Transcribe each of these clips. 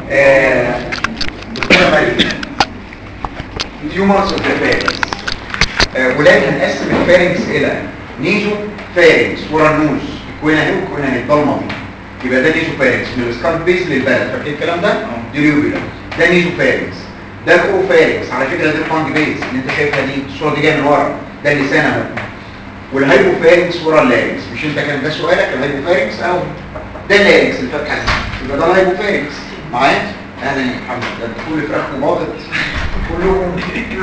آه، دكتوره مريم تيومرز اوف ذا فارنكس ولاد هنقسم الفارنكس الى نيزو فارنكس ورا النوز الكوينه اهي والكوينه اهي الضلمه دي يبقى ده نيزو فارنكس من السكالب بيز للبلد فاكرين الكلام ده؟ دي ريوبيلا ده نيزو فارنكس ده الاورو فارنكس على فكره ده الفانج بيز اللي انت شايفها دي الصوره دي جايه من ورا ده اللسان اهو والهايبو فارنكس ورا اللارنكس مش انت كان ده سؤالك الهايبو فارنكس اهو ده اللارنكس الفتحه دي يبقى ده الهايبو فارنكس معايا؟ اهلا يا محمد ده انت كل فراخ مباضت كلهم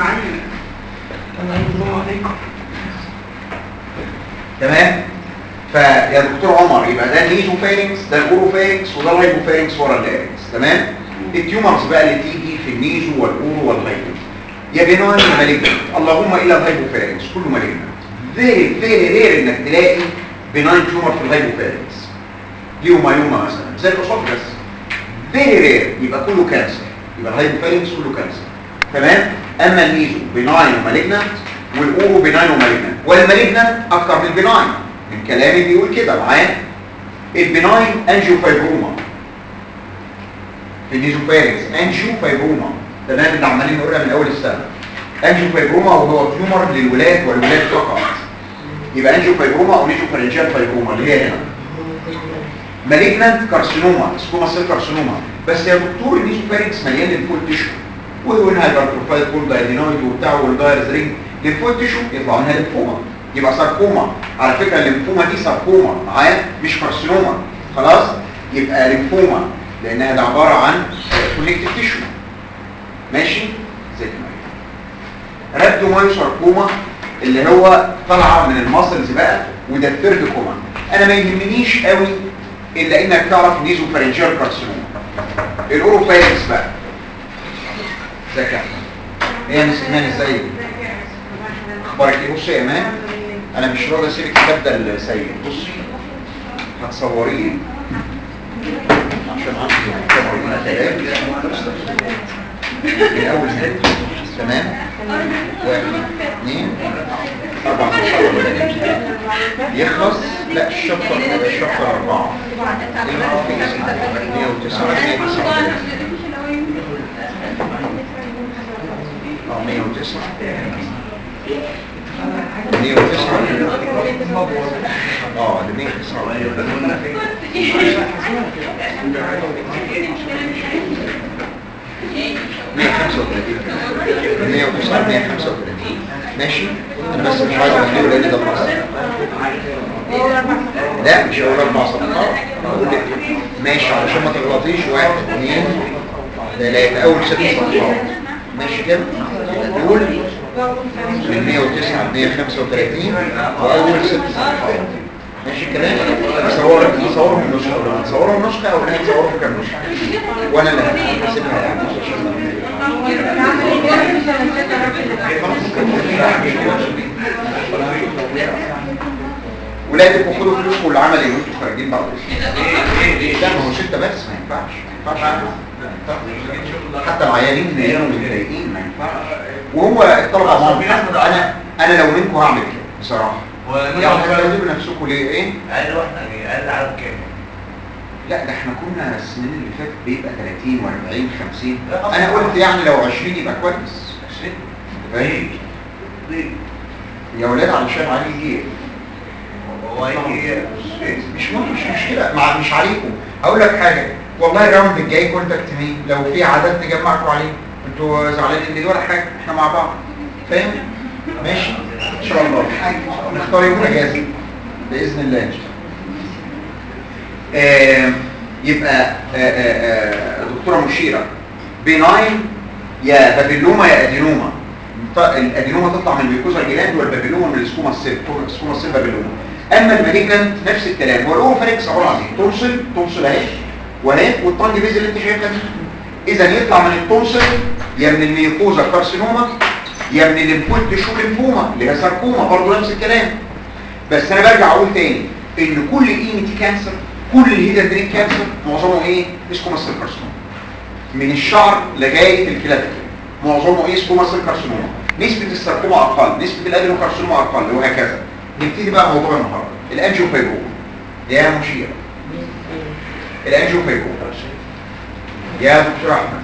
تمام فيا دكتور عمر يبقى ده النيزو فارنكس ده الاورو فارنكس وده الهايبو فارنكس ورا اللارنكس تمام التيومرز بقى اللي تيجي في النيزو والاورو والهايبو يا بنوان مالجنت اللهم الى الهايبو فارنكس كله مالجنت فيري فيري رير انك تلاقي بناين تيومر في الهايبو فارنكس ليومايوما مثلا زي الاسوفجس فيري رير يبقى كله كانسر يبقى الهايبو فارنكس كله كانسر تمام اما الميزو بناين ومالجنت والاورو بناين ومالجنت والمالجنت اكتر من البناين من كلامي بيقول كده معايا البناين انجيو فايبروما في النيزو فارنكس انجيو فايبروما تمام اللي عمالين نقولها من اول السنه انجيو فايبروما وهو تيومر للولاد والولاد فقط يبقى انجيو فايبروما او نيزو فارنجيال فايبروما اللي هي هنا مالجنانت كارسينوما سكوما سيل كارسينوما بس يا دكتور النيزو فارنكس مليان للفول تيشو ويقولها هايبرتروفايد كول دايدينويد وبتاع والدايرز رينج للفول تيشو يطلع منها ليمفوما يبقى ساركوما على فكره الليمفوما دي ساركوما معايا مش كارسينوما خلاص يبقى ليمفوما لانها ده عباره عن كونكتيف تيشو ماشي زي ما رابدومايو ساركوما اللي هو طالعه من الماسلز بقى وده الثيرد كوما انا ما يهمنيش قوي الا انك تعرف نيزو فارنجيال كارسينوما الاوروفايلكس بقى ذكاء ايه يا مس ايمان ازيك اخبارك ايه بصي يا ايمان انا مش راضي اسيبك تبدا السيد بصي هتصوريه عشان عندي كاميرا ثلاث من اول هيد تمام واحد اثنين اربعة يخلص لا الشفر الشفر اربعة مية وتسعة مية وتسعة اه مية وتسعة مية وتسعة اه ده مية وتسعة مية خمسة وثلاثين مية وتسعة مية خمسة وثلاثين ماشي انا بس مش عايز اقول لان ده مصر لا مش هقول اربع صفحات هقول لك ماشي علشان ما تغلطيش واحد اثنين ثلاثة اول ست صفحات ماشي كده دول من 109 ل 135 واول ست صفحات ماشي الكلام هصور هصورهم نسخه هصورهم نسخه او لا هصورهم كام نسخه وانا اللي هسيبها يعني ولادك وخدوا فلوسكم العملي وانتوا خارجين بعد لا ما هو ستة بس ما ينفعش ما ينفعش حتى العيانين نايمين متضايقين ما ينفعش وهو الطلبه معهم انا انا لو منكم هعمل كده بصراحه يعني هتجيبوا نفسكم ليه ايه؟ اقل واحده يعني اقل عدد كام؟ لا ده احنا كنا السنين اللي فاتت بيبقى 30 و40 50 انا قلت يعني لو 20 يبقى كويس 20 فاهم؟ ليه؟ يا ولاد علشان علي ايه؟ هو هيجي مش مهم مش مشكله مع مش عليكم هقول لك حاجه والله الراوند الجاي كونتاكت مين لو في عدد نجمعكم عليه انتوا زعلانين ليه ولا حاجه احنا مع بعض فاهم ماشي ان شاء الله نختار يوم اجازه باذن الله ان شاء الله آه يبقى آه آه آه دكتوره مشيره بناين يا بابيلوما يا ادينوما ط- الادينوما تطلع من الميكوزا الجلاند والبابيلوما من السكوما السيل السكوما السيل بابيلوما اما المالجنت نفس الكلام هو الاوروفاريكس عباره عن ايه تونسل تونسل اهي وهي والطنج بيز اللي انت شايفها دي اذا يطلع من التونسل يا من الميكوزا كارسينوما يا من الليمفويد تشو ليمفوما اللي هي ساركوما برضه نفس الكلام بس انا برجع اقول تاني ان كل الايمتي كانسر كل الهيدن درين كانسر معظمه ايه سكوما سيل كارسينوما من الشعر لغايه الكلافيكل معظمه ايه سكوما سيل كارسينوما نسبه الساركوما اقل نسبه الادينوكارسينوما اقل وهكذا نبتدي بقى موضوع النهارده الانجيوفايبروما يا مشير الانجيوفايبروما يا دكتور احمد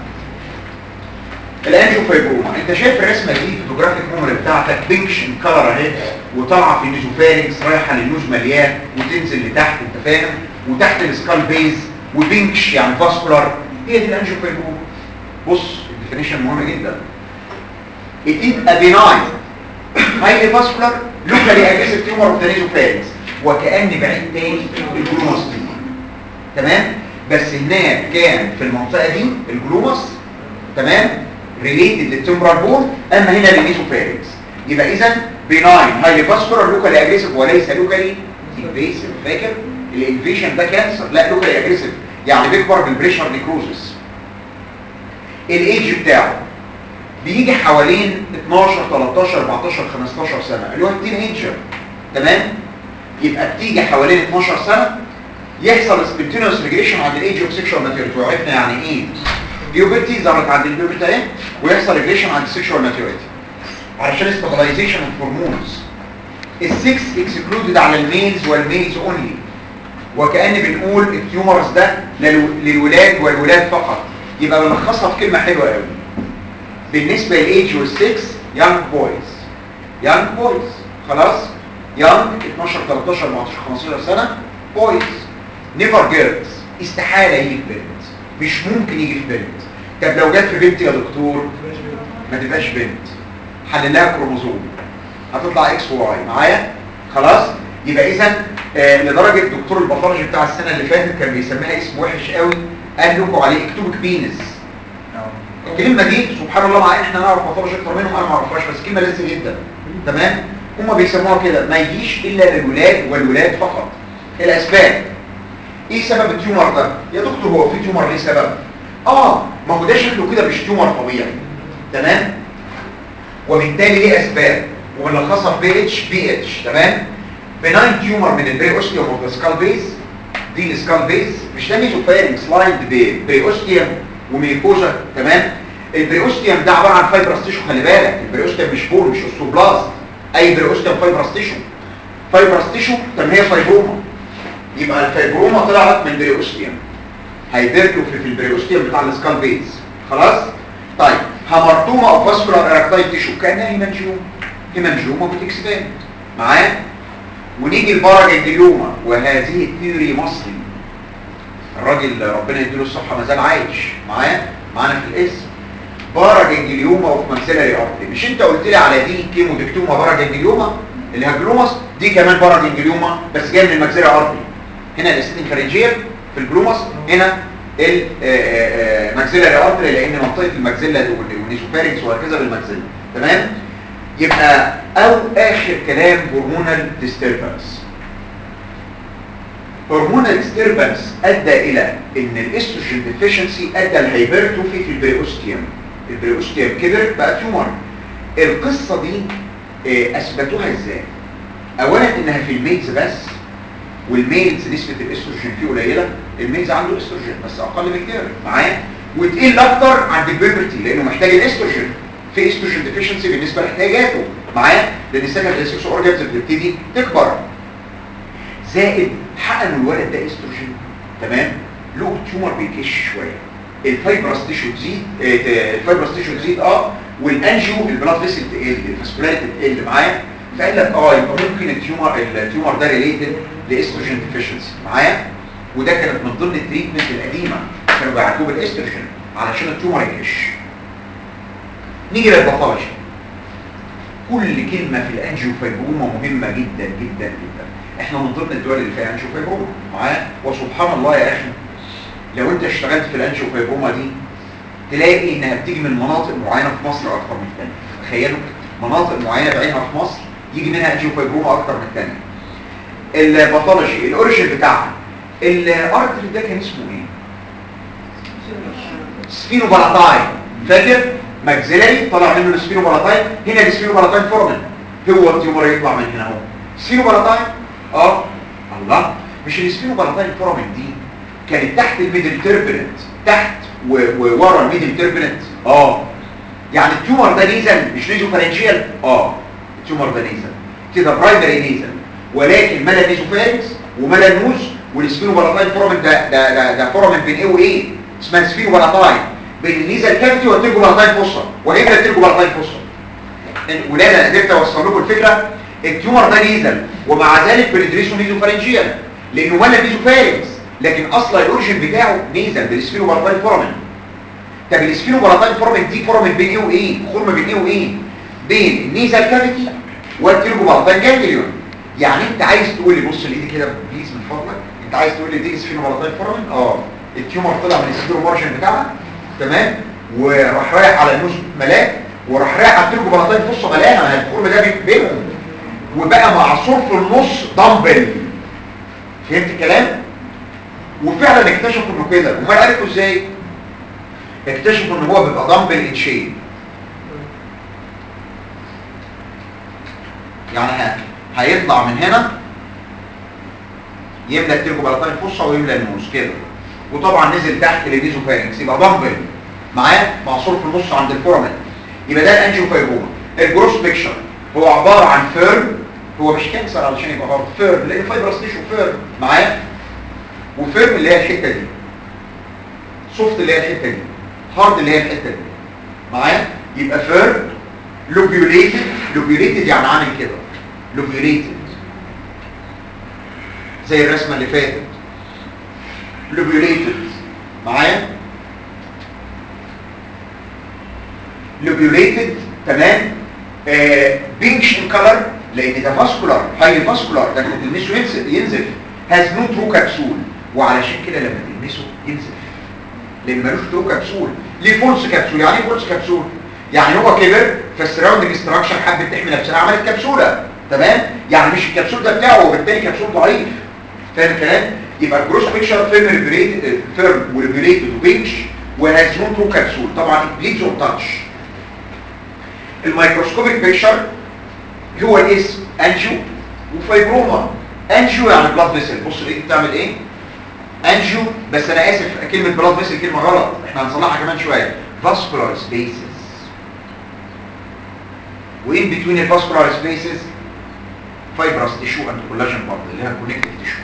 الانجيوفايبروما انت شايف الرسمه دي الفوتوجرافيك ميموري بتاعتك بينكش كلر اهي وطالعه في النيزوفارينكس رايحه للنوز مليان وتنزل لتحت انت فاهم وتحت السكال بيز وبينكش يعني فاسكولار هي دي الانجيوفايبروما بص الديفينيشن مهم جدا It is a benign highly vascular locally aggressive tumor of the nasopharynx وكأن بعيد تاني الجلوماس tumor تمام بس هناك كان في المنطقة دي الجلوماس تمام ريليتد للتمبرال بون اما هنا للنيسوفارينكس يبقى اذا بيناين هايلي فاسكولار لوكالي اجريسيف وليس لوكالي انفيسيف فاكر الانفيشن ده كانسر لا لوكالي اجريسيف يعني بيكبر بالبريشر نيكروزس الايدج بتاعه بيجي حوالين 12 13 14 15 سنه اللي هو التين ايجر تمام يبقى بتيجي حوالين 12 سنه يحصل سبنتينوس ريجريشن عند الايدج اوف سيكشوال ماتيوريتي وعرفنا يعني ايه بيوبرتي ظهرت عند البيوبرتي اهي ويحصل ريجريشن عند السيكشوال ماتيوريتي علشان ستابلايزيشن اوف هرمونز السكس اكسكلودد على الميلز والميلز اونلي وكأن بنقول التيومرز ده للو- للولاد والولاد فقط يبقى بنلخصها في كلمه حلوه قوي بالنسبه للايج والسكس يانج بويز يانج بويز خلاص يانج 12 13 14 15 سنه بويز نيفر جيرلز استحاله يجي في بنت مش ممكن يجي في بنت طب لو جت في بنت يا دكتور ما تبقاش بنت حللها كروموزوم هتطلع اكس وواي معايا خلاص يبقى اذا آه لدرجه دكتور الباثولوجي بتاع السنه اللي فاتت كان بيسميها اسم وحش قوي قال لكم عليه اكتوبك بينس الكلمه دي سبحان الله مع ان احنا نعرف باثولوجي اكتر منهم انا ما اعرفهاش بس كلمه لذيذه جدا تمام هم بيسموها كده ما يجيش الا للولاد والولاد فقط الاسباب ايه سبب التيومر ده يا دكتور هو في تيومر ليه سبب اه ما هو ده شكله كده مش تيومر طبيعي تمام وبالتالي ليه اسباب وملخصها في بي اتش بي اتش تمام بناين تيومر من البري اوستيوم اوف ذا سكال بيز دي السكال بيز مش ده ميزوفارينج سلايد بري اوستيوم وميكوزا تمام البري اوستيوم ده عباره عن فايبرس تيشو خلي بالك البري اوستيوم مش بون مش اوستوبلاست اي بري اوستيوم فايبرس تيشو فايبرس تيشو طب هي فايبروما يبقى الفايبروما طلعت من البري اوستيوم هيدركوا في في البري اوستيوم بتاع السكال بيز خلاص طيب همرتومه او فاسكولار اراكتايد تيشو كانها هيمانجيوم هيمانجيوما بتكسباند معايا ونيجي الباراجنجليوما وهذه الثيوري مصري الراجل ربنا يديله الصحه ما زال عايش معايا معانا في الاسم باراجنجليوما وفي ماكسيلاري ارتري مش انت قلت لي على دي كيمودكتوما باراجنجليوما اللي هجلوماس دي كمان باراجنجليوما بس جايه من الماكسيلاري ارتري هنا الاستين فارنجيال في الجلوماس هنا الماكسيلاري ارتري لان منطقه الماكسيلا والنيزوفارينكس وهكذا بالماكسيلا تمام يبقى او اخر كلام هرمونال ديستربنس هرمونال ديستربنس ادى الى ان الاستروجين ديفيشنسي ادى الهايبرتروفي في البريوستيوم البريوستيوم كبر بقى تيومر القصه دي آه، اثبتوها ازاي اولا انها في الميلز بس والميلز نسبه الاستروجين فيه قليله الميلز عنده استروجين بس اقل بكتير معايا وتقل اكتر عند البيبرتي لانه محتاج الاستروجين في استروجين ديفيشنسي بالنسبه لاحتياجاته معايا لان السكند سكس اورجانز بتبتدي تكبر زائد حقنوا الولد ده استروجين تمام له تيومر بيكش شويه الفايبرس تيشو تزيد آه، الفايبرس تيشو تزيد اه والانجيو البلاد فيسل تقل الفاسكولاريتي تقل معايا فقال لك اه يبقى ممكن التيومر التيومر ده ريليتد لاستروجين ديفيشنسي معايا وده كانت من ضمن التريتمنت القديمه كانوا بيعالجوه بالاستروجين علشان التيومر يكش نيجي للباثولوجي كل كلمة في الانجيوفايبروما مهمة جدا جدا جدا احنا من ضمن الدول اللي فيها انجيوفايبروما معايا وسبحان الله يا اخي لو انت اشتغلت في الانجيوفايبروما دي تلاقي انها بتيجي من مناطق معينة في مصر اكتر من الثانيه تخيلوا مناطق معينة بعينها في مصر يجي منها انجيوفايبروما اكتر من الثانيه الباثولوجي الاوريجين بتاعها الارتري ده كان اسمه ايه سفينوبالاتاي فاكر ماكسيلاري طلع منه السفينوبالاتاي هنا السفينوبالاتاي فورمن هو التيومر يطلع من هنا اهو سفينوبالاتاي اه الله مش السفينوبالاتاي فورمن دي كانت تحت الميدل تيربنت تحت و- وورا الميدل تيربنت اه يعني التيومر ده نيزل مش نيزو فارنجيال اه التيومر ده نيزل كده برايمري نيزل ولكن ملا نيزوفارنكس وملا النوز والسفينوبالاتاي فورمن ده ده ده, ده فورمن بين ايه وايه اسمها سفيرو بلاتاي بين النيزل كافيتي والترجو بلاتاي فوسا وهي الترجو بلاتاي فوسا ولاد انا قدرت اوصل لكم الفكره التيومر ده نيزل ومع ذلك بندرسه نيزو فارنجيال لانه ولا نيزو فارنجز لكن اصلا الاوريجن بتاعه نيزل بالسفيرو بلاتاي فورمن طب السفيرو بلاتاي فورمن دي فورمن بين ايه وايه خرم بين ايه وايه بين النيزل كافيتي والترجو بلاتاي جانجليون يعني انت عايز تقول لي بص لايدي كده بليز من فضلك انت عايز تقول لي دي سفيرو بلاتاي فورمن اه التيومر طلع من السفيرو مارجن بتاعها تمام وراح رايح على النوز ملاك وراح رايح على الترجو بلاتاي فص ملاها ما هي الخرم ده بي- بينهم وبقى معصور في النص دمبل فهمت الكلام وفعلا اكتشفوا انه كده امال عرفوا ازاي اكتشفوا ان هو بيبقى دمبل ان شيب يعني ه- هيطلع من هنا يملى الترجو بلاتاي فصة ويملى النوز كده وطبعا نزل تحت للنيزو فارنكس يبقى دمبل معاه معصور في النص عند الفورمن يبقى ده الانجيو فايبوما الجروس بيكشر هو عبارة عن فيرم هو مش كانسر علشان يبقى غلط فيرم لان فايبرس تيشو فيرم معايا وفيرم اللي هي الحته دي سوفت اللي هي الحته دي هارد اللي هي الحته دي معايا يبقى فيرم لوبيوليتد لوبيوليتد يعني عامل كده لوبيوليتد زي الرسمه اللي فاتت لوبيوليتد معايا لوبيوليتد تمام بينكش ان كلر لان ده فاسكولار هاي فاسكولار ده لما تلمسه ينزل ينزل هاز نو ترو كبسول وعلشان كده لما تلمسه ينزل لان ملوش ترو كبسول ليه فولس كبسول يعني ايه فولس كبسول يعني هو كبر فالسراوندنج ستراكشر حبت تحمي نفسها عملت كبسوله تمام يعني مش الكبسول ده بتاعه وبالتالي كبسول ضعيف فاهم الكلام يبقى الجروس بيكشر فيرم ريبيوليتد فيرم وريبيوليتد وبينش وهاز نو ترو كبسول طبعا بليدز اون تاتش الميكروسكوبيك بيكشر هو الاسم انجيو وفايبروما انجيو يعني بلاد فيسل بص الايد بتعمل ايه انجيو بس انا اسف كلمه بلاد فيسل كلمه غلط احنا هنصلحها كمان شويه فاسكولار سبيسز وين بتوين الفاسكولار سبيسز فايبرس تيشو اند كولاجين بارت اللي هي كونكتيف تيشو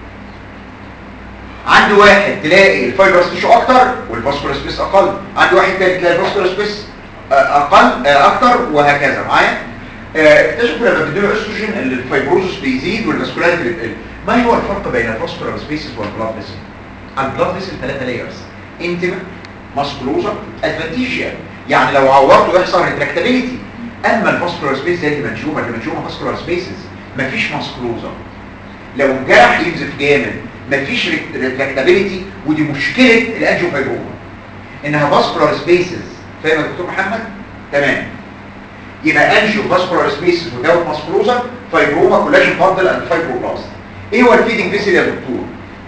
عند واحد تلاقي الفايبرس تيشو اكتر والفاسكولار سبيس اقل عند واحد تاني تلاقي الفاسكولار سبيس اقل آه، اكتر وهكذا معايا آه، اكتشفوا لما بيدوا استروجين ان الفايبروزس بيزيد والفاسكولاريتي بتقل ما هو الفرق بين الفاسكولار سبيسز والبلاد فيسل البلاد فيسل ثلاثه لايرز انتما ماسكولوزا ادفانتيجيا يعني لو عورته يحصل ريتراكتابيليتي اما الفاسكولار سبيس زي الهيمانجيوما الهيمانجيوما فاسكولار سبيسز مفيش ماسكولوزا لو جرح ينزف جامد مفيش ريتراكتابيليتي ودي مشكله الانجيوفايبروما انها فاسكولار سبيسز فاهم يا دكتور محمد تمام يبقى انجيو فاسكولار سبيسز وداوت ماسكولوزا فايبروما كولاجين باندل اند فايبروبلاست ايه هو الفيدنج فيسل يا دكتور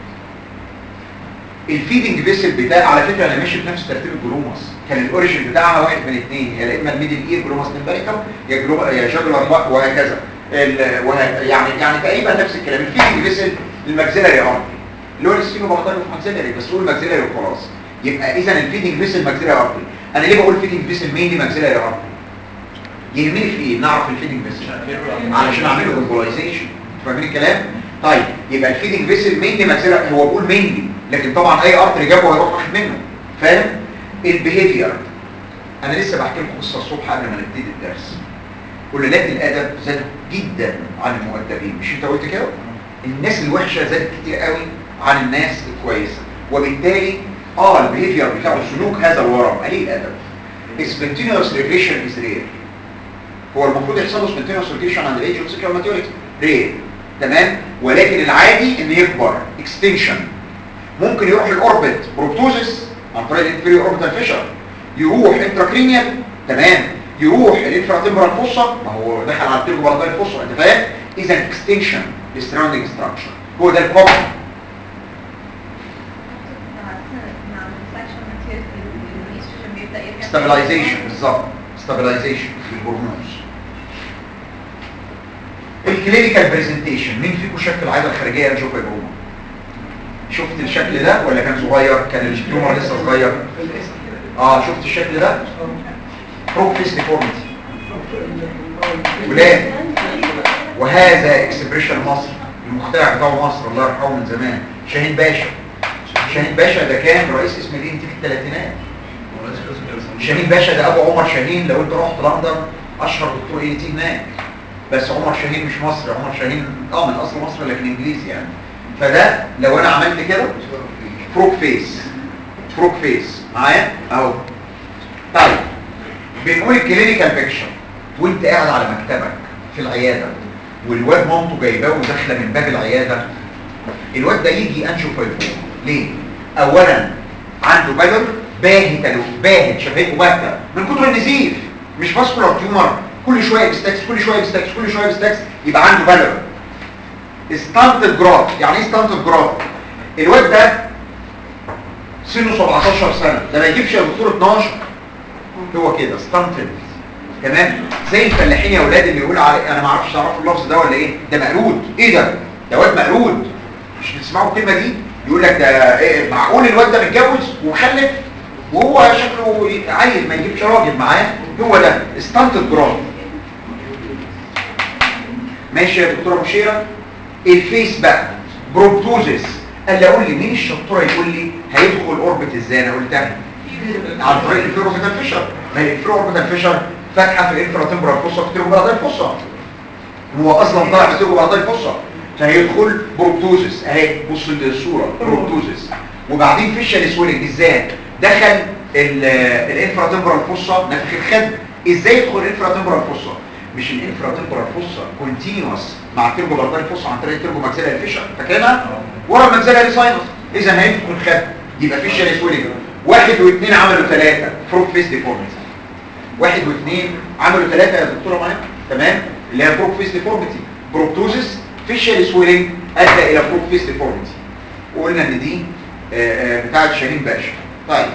الفيدنج فيسل بتاع على فكره انا ماشي بنفس ترتيب الجلوماس كان الاوريجن بتاعها واحد من اثنين يا اما الميدل اير جلوماس تمبريكم يا جلوما يا جاجولار وهكذا ال- وه... يعني يعني تقريبا نفس الكلام الفيدنج فيسل الماكسيلاري ارتري اللي هو السفينو بختاره في ماكسيلاري بس هو الماكسيلاري وخلاص يبقى اذا الفيدنج فيسل ماكسيلاري ارتري انا ليه بقول فيدنج فيسل مينلي ماكسيلاري ارتري يهمني في ايه نعرف الفيدنج فيسل علشان اعمله امبولايزيشن فاهمين الكلام طيب يبقى الفيدنج فيسل مينلي ماكسيلاري هو بقول مينلي لكن طبعا اي ارتري جنبه هيروح واخد منه فاهم البيهيفير انا لسه بحكي لكم قصه الصبح قبل ما نبتدي الدرس قلالات الادب زادت جدا عن المؤدبين مش انت قلت كده الناس الوحشه زادت كتير قوي عن الناس الكويسه وبالتالي اه البيهيفير بتاعه سلوك هذا الورم قليل الادب spontaneous regression is rare هو المفروض يحصل له spontaneous regression عند الايدج اوف sexual maturity rare تمام ولكن العادي ان يكبر extension ممكن يروح الاوربت بروبتوزس عن طريق الانفيريور اوربيتال فيشر يروح انتراكرينيال تمام يروح الانفراتمبرال فوسا ما هو دخل على التيرجو بلاتال فوسا انت فاهم اذا اكستنشن للسراوندينج ستراكشر هو ده الكومن ستابلايزيشن بالظبط ستابلايزيشن في الهرمونز الكلينيكال برزنتيشن مين فيكم شاف العاده الخارجيه نشوف الهرمون شفت الشكل ده ولا كان صغير كان التيومر لسه صغير اه شفت الشكل ده بروفيس ديفورميتي ولاد وهذا اكسبريشن مصر المخترع بتاعه مصر الله يرحمه من زمان شاهين باشا شاهين باشا ده كان رئيس اسم دي في الثلاثينات شاهين باشا ده ابو عمر شاهين لو انت رحت لندن اشهر دكتور اي تي هناك بس عمر شاهين مش مصري عمر شاهين اه من اصل مصري لكن انجليزي يعني فده لو انا عملت كده فروك فيس فروك فيس معايا اهو طيب بنقول الكلينيكال بيكشر وانت قاعد على مكتبك في العياده والواد مامته جايباه وداخله من باب العياده الواد ده يجي انشو فايبروم ليه اولا عنده بدل باهت له باهت شفايفه باهته من كتر النزيف مش فاسكولار تيومر كل شويه بيستكس كل شويه بيستكس كل شويه بيستكس يبقى عنده بدل ستانتد جراف يعني ايه ستانتد جراف الواد ده سنه 17 سنه ده ما يجيبش يا دكتور 12 هو كده ستانتد تمام زي الفلاحين يا اولاد اللي يقول علي انا ما اعرفش تعرفوا اللفظ ده ولا ايه ده مقلود ايه ده ده واد مقلود مش بتسمعوا الكلمه دي يقول لك ده إيه معقول الواد ده متجوز وخلف وهو شكله عيل ما يجيبش راجل معاه هو ده ستانتد جراف ماشي يا دكتوره مشيره الفيس بقى بروبتوزس قال لي اقول لي مين الشطوره يقول لي هيدخل اوربت ازاي انا قلتها عن طريق الفيروبيتال فيشر ما هي الفيروبيتال فيشر فاتحه في الانفرا تمبرال فوسا في تربو بعضها الفوسا هو اصلا طالع في تربو بعضها الفوسا فهيدخل بروبتوزس اهي بص للصوره بروبتوزس وبعدين فيشال سويلنج ازاي دخل الانفرا تمبرال فوسا نفخ الخد ازاي يدخل الانفرا تمبرال فوسا مش الانفرا تمبرال فوسا كونتينوس مع التربو بعضها الفوسا عن طريق التربو ماكسيلاري فيشر فاكرينها ورا الماكسيلاري ساينس اذا هيدخل الخد يبقى فيشال سويلنج واحد واثنين عملوا ثلاثة فروك فيس ديفورميتي واحد واثنين عملوا ثلاثة يا دكتورة معايا تمام اللي هي فروك فيس ديفورميتي بروبتوزس فيشال سويلنج ادى الى فروك فيس ديفورميتي وقلنا ان دي آه، آه، بتاعت شاهين باشا طيب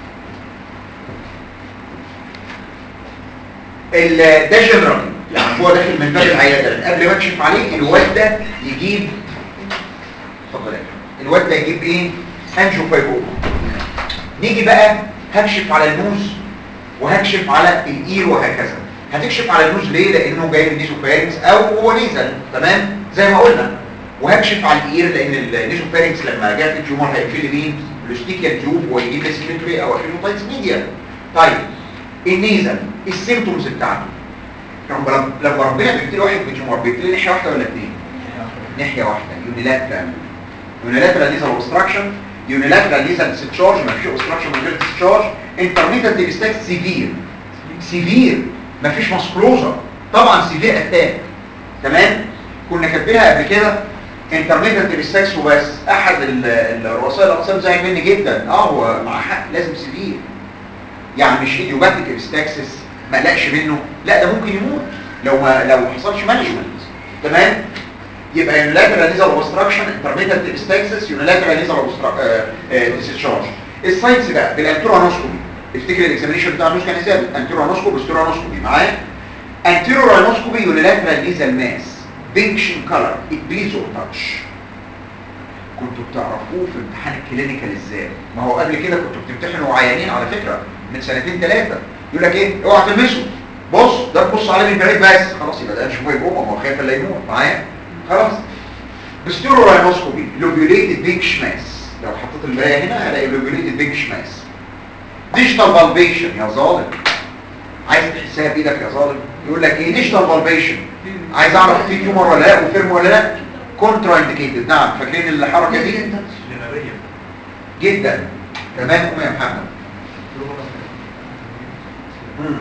ال- ده جنرال يعني هو داخل من باب العياده من قبل ما اكشف عليه الواد ده يجيب اتفضل يا فندم. الواد ده يجيب ايه انجو فايبوما نيجي بقى هكشف على النوز وهكشف على الاير وهكذا هتكشف على النوز ليه لانه جاي من نيزوفارينكس او هو نيزل تمام زي ما قلنا وهكشف على الاير لان النيزوفارينكس لما جاء في التيومر هيقفل مين الاستيكيا تيوب ويجيب اسكيمتري او اكينوتايتس ميديا طيب النيزل السيمتومز بتاعته لما لما ربنا بيبتلي واحد بتيومر بيبتلي ناحيه واحده ولا اثنين ناحيه واحده يونيلاترال يونيلاترال نيزل اوبستراكشن يونيلاترال نيزل ديسشارج ما فيش اوبستراكشن من غير ديسشارج انترميتنت ديستاك سيفير سيفير ما فيش ماسكلوزا طبعا سيفير اتاك تمام كنا كاتبينها قبل كده انترميتنت ديستاكس وبس احد ال- الرؤساء الاقسام زعل مني جدا اه هو مع حق لازم سيفير يعني مش ايديوباتيك ابستاكسس ما قلقش منه لا ده ممكن يموت لو ما لو ما حصلش مانجمنت تمام يبقى يونيلاترال نيزل اوبستراكشن انترميتنت ابستاكسس يونيلاترال نيزل ديسشارج الساينس بقى بالانتورانوسكوبي افتكر الاكزامينشن بتاع النوز كان ازاي انتورانوسكوبي ستورانوسكوبي معايا انتيرورانوسكوبي يونيلاترال نيزل ماس بينكش ان كلر بليز اور تاتش كنتوا بتعرفوه في امتحان الكلينيكال ازاي ما هو قبل كده كنتوا بتمتحنوا عيانين على فكره من سنتين ثلاثه يقول لك ايه اوعى تلمسه بص ده تبص عليه من بعيد بس خلاص يبقى ده نشوفه يبقى ما هو خايف الا يموت معايا خلاص بستيروراينوسكوبي لوبيوليتد بيج ماس لو حطيت المرايه هنا هلاقي لوبيوليتد بيج ماس ديجيتال فالبيشن يا ظالم عايز تحسها بايدك يا ظالم يقول لك ايه ديجيتال فالبيشن عايز اعرف في تيومر ولا لا وفيرم ولا لا كونترا انديكيتد نعم فاكرين الحركه دي جدا تمام قوم يا محمد مم.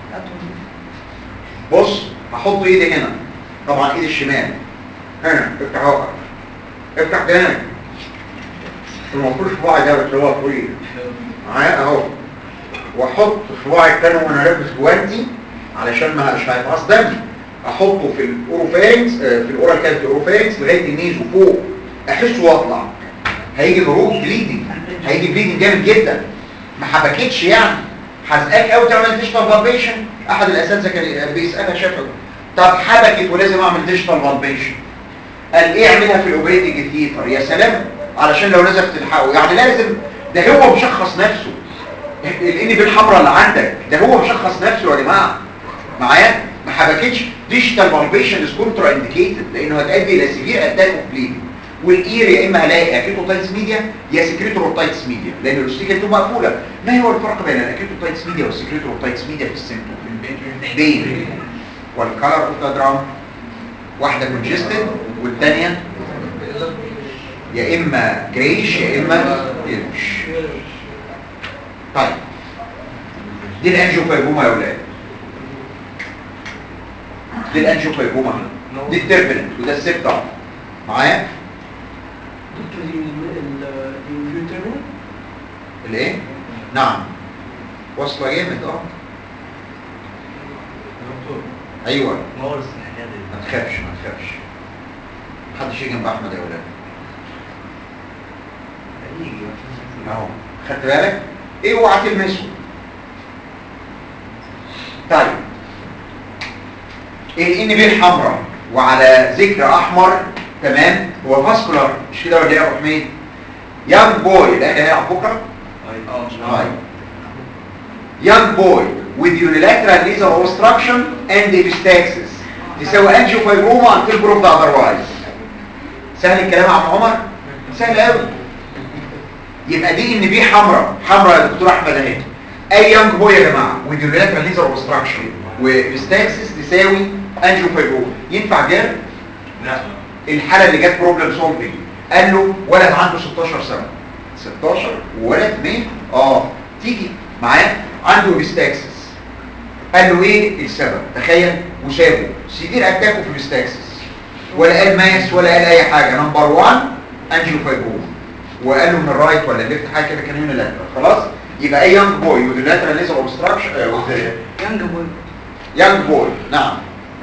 بص هحط ايدي هنا طبعا ايدي الشمال هنا افتح عقرك افتح دهنك المفروض صباعي ده بس هو طويل معايا اهو واحط صباعي التاني وانا لابس جوانتي علشان ما مش هيتعص دم احطه في الاوروفارينكس آه، في الاورال كافيتي اوروفارينكس لغايه النيزو فوق احسه واطلع هيجي هروب بليدنج هيجي بليدنج جامد جدا ما حبكتش يعني حزقاك قوي تعمل ديجيتال فالبيشن احد الاساتذه كان بيسالها شافه طب حبكت ولازم اعمل ديجيتال فالبيشن قال ايه اعملها في الاوبريتنج ثيتر يا سلام علشان لو نزف تلحقه يعني لازم ده هو مشخص نفسه الان بالحمراء اللي عندك ده هو مشخص نفسه يا جماعه معايا ما حبكتش ديجيتال فالبيشن از كونترا انديكيتد لانه هتؤدي الى سيفير اتاك اوف بليدنج والاير يا اما الاقي اكيتوتايتس ميديا يا سكريتوروتايتس ميديا لان الاوستيكال تيوب مقفوله ما هو الفرق بين الاكيتوتايتس ميديا والسكريتوروتايتس ميديا في السيمتوم بين والكالر اوف ذا درام واحده كونجستد والثانيه يا اما جريش يا اما يلش طيب دي الانجيوفايبوما يا اولاد دي الانجيوفايبوما دي التربلنت وده السبتم معايا دكتور دي الانفيوترمين الايه نعم واصله جامد اه دكتور ايوه نور السنحية دي ما تخافش ما تخافش محدش يجي جنب احمد يا اولاد هيجي اهو خدت بالك اوعى تلمسه طيب الان بي الحمراء وعلى ذكر احمر تمام هو فاسكولار مش كده ولا ايه يا ابو حميد يانج بوي لا ده هيلعب بكره اه طيب young boy with unilateral nasal obstruction and epistaxis تساوي angiofibroma until proved otherwise سهل الكلام يا عم عمر سهل قوي يبقى دي ان بي حمراء حمراء يا دكتور احمد اهي اي يانج بوي يا جماعه with unilateral nasal obstruction وايبيستاكسس تساوي angiofibroma ينفع جاب لا الحاله اللي جت بروبلم سولفنج قال له ولد عنده 16 سنه 16 وولد مين اه تيجي معاه عنده بيستاكسس قال له ايه السبب تخيل وسابه سيفير اتاكو في بيستاكسس ولا قال ماس ولا قال اي حاجه نمبر 1 انجيوفايبروما وقال له من الرايت ولا الليفت حاجه كده كان يونيلاترال خلاص يبقى اي يانج بوي يونيلاترال ليزر اوبستراكشن يانج بوي يانج بوي نعم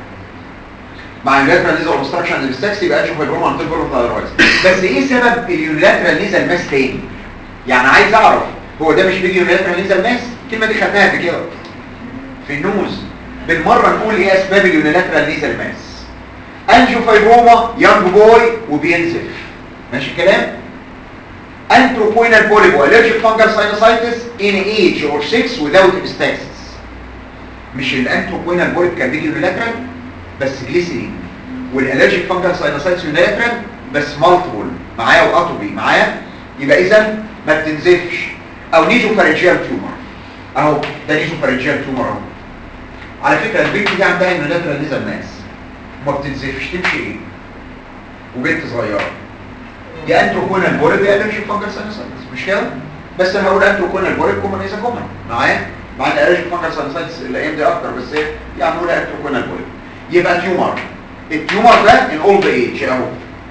مع اليونيلاترال نيزل اوبستراكشن اللي بالسكس يبقى اشوف البروما عن تلفون اذروايز بس ايه سبب اليونيلاترال نيزل ماس تاني يعني عايز اعرف هو ده مش بيجي يونيلاترال نيزل ماس الكلمه دي خدناها قبل كده في النوز بالمره نقول ايه اسباب اليونيلاترال نيزل ماس انجيوفايبروما يانج بوي وبينزف ماشي الكلام انتروبوينال بوليب والرجيك فانجل ساينوسايتس ان ايج اور 6 without epistaxis مش الانتروبوينال بوليب كان بيجي يونيلاترال بس جليسرين والالرجيك فانجل ساينوسايتس يونيلاترال بس مالتيبل معايا واتوبي معايا يبقى اذا ما بتنزفش او نيزو فارنجيال تيومر اهو ده نيزو فارنجيال تيومر اهو على فكره البنت دي عندها يونيلاترال نيزل ماس وما بتنزفش تمشي ايه وبنت صغيره يا انتروكونال بوليب يا الرجيك فانجل ساينوسايتس مش كده بس انا هقول انتروكونال بوليب كومن اذا كومن معايا مع الالرجيك فانجل ساينوسايتس الايام دي اكتر بس إيه؟ يعني نقول انتروكونال بوليب يبقى تيومر التيومر ده in old age اهو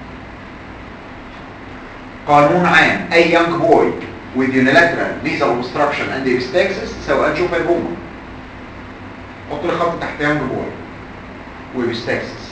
قانون عام اي يانج بوي with unilateral nasal obstruction and epistaxis تساوي انجيوفايبوما حط لي خط تحت يانج بوي وابيستاكسس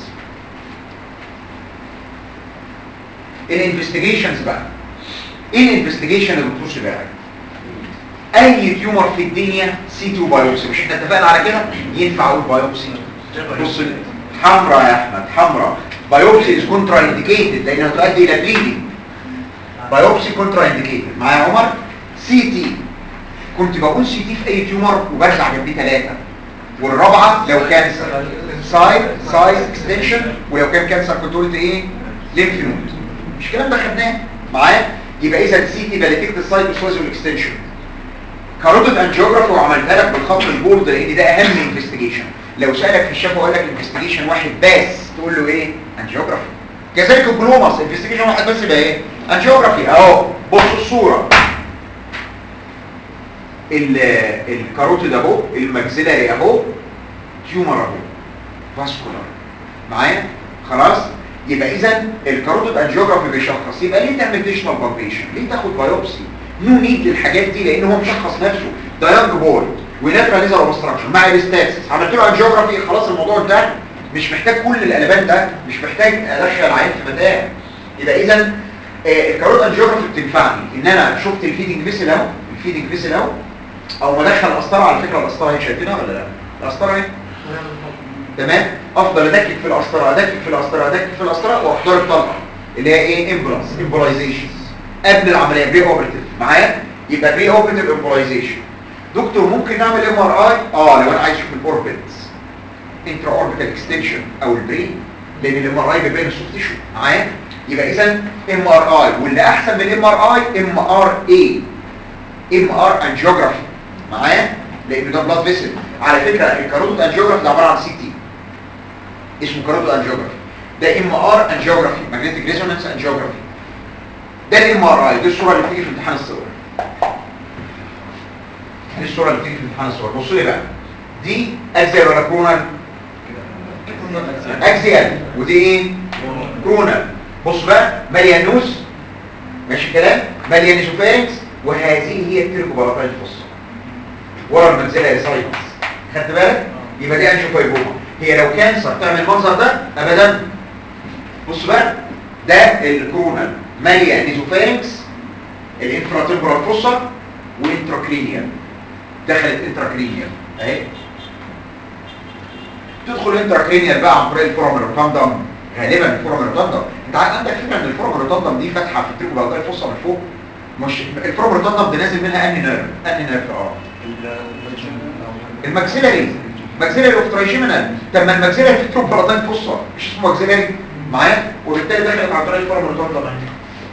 الانفستيجيشنز بقى ايه الانفستيجيشن يا دكتور سباعي اي تيومر في الدنيا سي 2 بايوبسي مش احنا اتفقنا على كده ينفع اقول بايوبسي بص حمراء يا احمد حمراء بايوبسي از كونترا انديكيتد لانها تؤدي الى بليدنج بايوبسي كونترا انديكيتد معايا يا عمر سي تي كنت بقول سي تي في اي تيومر وبرجع جنبيه ثلاثه والرابعه لو كانسر سايد سايز اكستنشن ولو كان كانسر كنت قلت ايه ليمف نود مش الكلام ده خدناه معايا يبقى اذا السي تي باليتكت السايد والسايز والاكستنشن كاروتيد انجيوجرافي وعملتها لك بالخط البولد لان ده اهم انفستيجيشن لو سالك في الشفا وقال لك انفستيجيشن واحد بس تقول له ايه انجيوجرافي كذلك الجلوماس انفستيجيشن واحد بس يبقى ايه انجيوجرافي اهو بصوا الصوره ال- الكاروتيد اهو الماكسيلاري اهو تيومر اهو فاسكولار معايا خلاص يبقى اذا الكاروتيد انجيوجرافي بيشخص يبقى ليه تعمل فيشنال بالبيشن ليه تاخد بايوبسي نو نيد للحاجات دي لان هو مشخص نفسه ده يانج بوي ولاترال نيزر اوبستراكشن مع الاستاكسس عملت له انجيوجرافي خلاص الموضوع انتهى مش محتاج كل القلبان ده مش محتاج ادخل العين في متاهه يبقى اذا الكاروت انجيوجرافي بتنفعني ان انا شفت الفيدنج فيسل اهو الفيدنج فيسل اهو او مدخل قسطره على فكره القسطره هي شايفينها ولا لا القسطره اهي تمام افضل ادكك في القسطره ادكك في القسطره ادكك في القسطره واختار الطلقه اللي هي ايه امبلاس امبولايزيشن قبل العمليه بري اوبرتيف معايا يبقى بري اوبرتيف امبولايزيشن دكتور ممكن نعمل ام ار اي اه لو انا عايز اشوف الاوربت انترا اوربيتال اكستنشن او البرين لان الام ار اي بيبين السوفت تيشو معايا يبقى اذا ام ار اي واللي احسن من الام ار اي ام ار اي ام ار انجيوجرافي معايا لان ده بلاد فيسل على فكره الكاروتيد انجيوجرافي ده عباره عن سي تي اسمه كاروتيد انجيوجرافي ده ام ار انجيوجرافي ماجنتيك ريزونانس انجيوجرافي ده الام ر اي دي الصوره اللي بتيجي في امتحان الصور دي الصوره اللي بتيجي في امتحان الصور بصوا لي بقى دي اكزيال ولا كرونال اكزيال ودي ايه كرونال بص بقى ماليه نوز ماشي الكلام ماليه نيزوفارينكس وهذه هي التركوباراتايد الفصة ورا المنزله يا ساينس خدت بالك يبقى دي انجيوفايبوما هي لو كانسر تعمل المنظر ده ابدا بص بقى ده الكرونال ماليه نيزوفارينكس الانفراتيمبرال فوسا وانتراكرينيال دخلت انتراكرينيال اهي تدخل انتراكرينيال بقى عن طريق الفورامين روتاندم غالبا الفورامين روتاندم انت عارف عندك فكره ان الفورامين روتاندم دي فاتحه في التريكوبالاتاي الفوسا من فوق مش الفورامين روتاندم ده نازل منها انهي نيرف انهي نيرف اه الماكسيلاري ماكسيلاري اوف ترايجيمينال طب ما الماكسيلاري في التريكوبالاتاي الفوسا مش اسمه ماكسيلاري معايا وبالتالي دخلت عن طريق الفورامين روتاندم اهي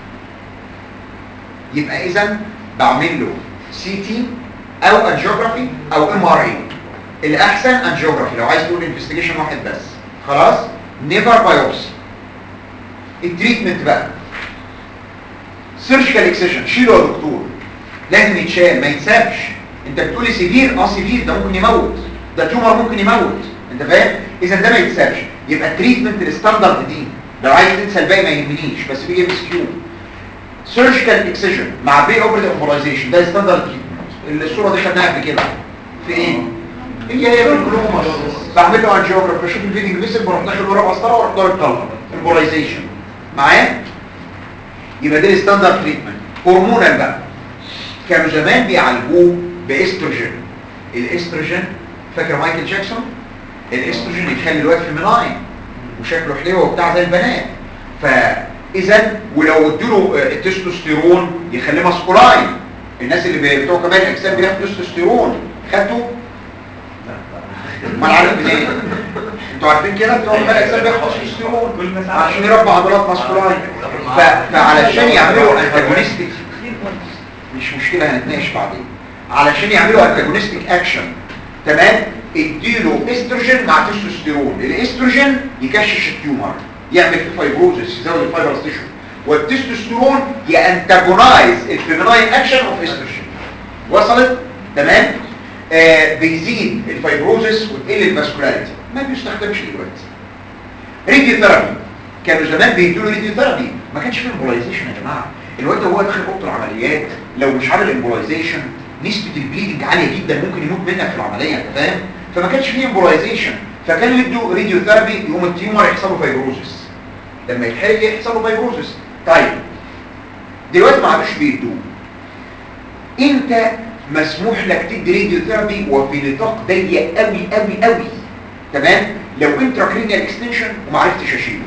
يبقى اذا بعمل له سي تي او انجيوجرافي او ام ار اي الاحسن انجيوجرافي لو عايز تقول انفستيجيشن واحد بس خلاص نيفر بايوبسي التريتمنت بقى سيرجيكال اكسيشن شيله يا دكتور لازم يتشال ما يتسابش انت بتقولي سيفير اه سيفير ده ممكن يموت ده تيومر ممكن يموت انت فاهم اذا ده ما يتسابش يبقى التريتمنت الستاندرد دي لو عايز تنسى الباقي ما يهمنيش بس بيجي ام اس كيو سيرجيكال اكسيجن مع بري اوبريتيف امبولايزيشن ده ستاندرد تريتمنت الصوره دي خدناها قبل كده في ايه هي هي في الجلوماس بعمل له انجيوجرافي بشوف الفيدنج فيسل بروح داخل ورا مسطره واروح ضارب طلقه امبولايزيشن معايا يبقى ده الستاندرد تريتمنت هرمونال بقى كانوا زمان بيعالجوه باستروجين الاستروجين فاكر مايكل جاكسون الاستروجين يخلي الواد فيميناين وشكله حلو وبتاع زي البنات فاذا ولو اديله التستوستيرون يخليه ماسكولاين الناس اللي بتوع كمال الاجسام بياخدوا تستوستيرون خدتوا ما عارف منين انتوا عارفين كده بتوع كمال الاجسام بياخدوا تستوستيرون عشان يربى عضلات ماسكولاين ف- فعلشان يعملوا انتاجونستيك مش مشكله هنتناقش بعدين علشان يعملوا انتاجونستيك اكشن تمام اديله استروجين مع تستوستيرون الاستروجين يكشش التيومر يعمل فيه فايبروزس يزود الفايبرس تيشو والتستوستيرون يانتاجونايز الفيميناين اكشن اوف استروجين وصلت تمام آه بيزيد الفايبروزس وتقل الفاسكولاريتي ما بيستخدمش دلوقتي راديو ثيرابي كانوا زمان بيدوا له راديو ثيرابي ما كانش فيه امبولايزيشن يا جماعه الواد هو داخل اوضه العمليات لو مش عامل امبولايزيشن نسبه البليدنج عاليه جدا ممكن يموت منك في العمليه انت فاهم فما كانش فيه امبولايزيشن فكانوا يدوا راديو ثيرابي يقوم التيومر يحصل له فايبروزس لما يتحرق يحصل له فايبروزس طيب دلوقتي ما عادوش بيدوه انت مسموح لك تدي راديو ثيرابي وفي نطاق ضيق قوي قوي قوي تمام لو انتراكرينيال اكستنشن وما عرفتش اشيله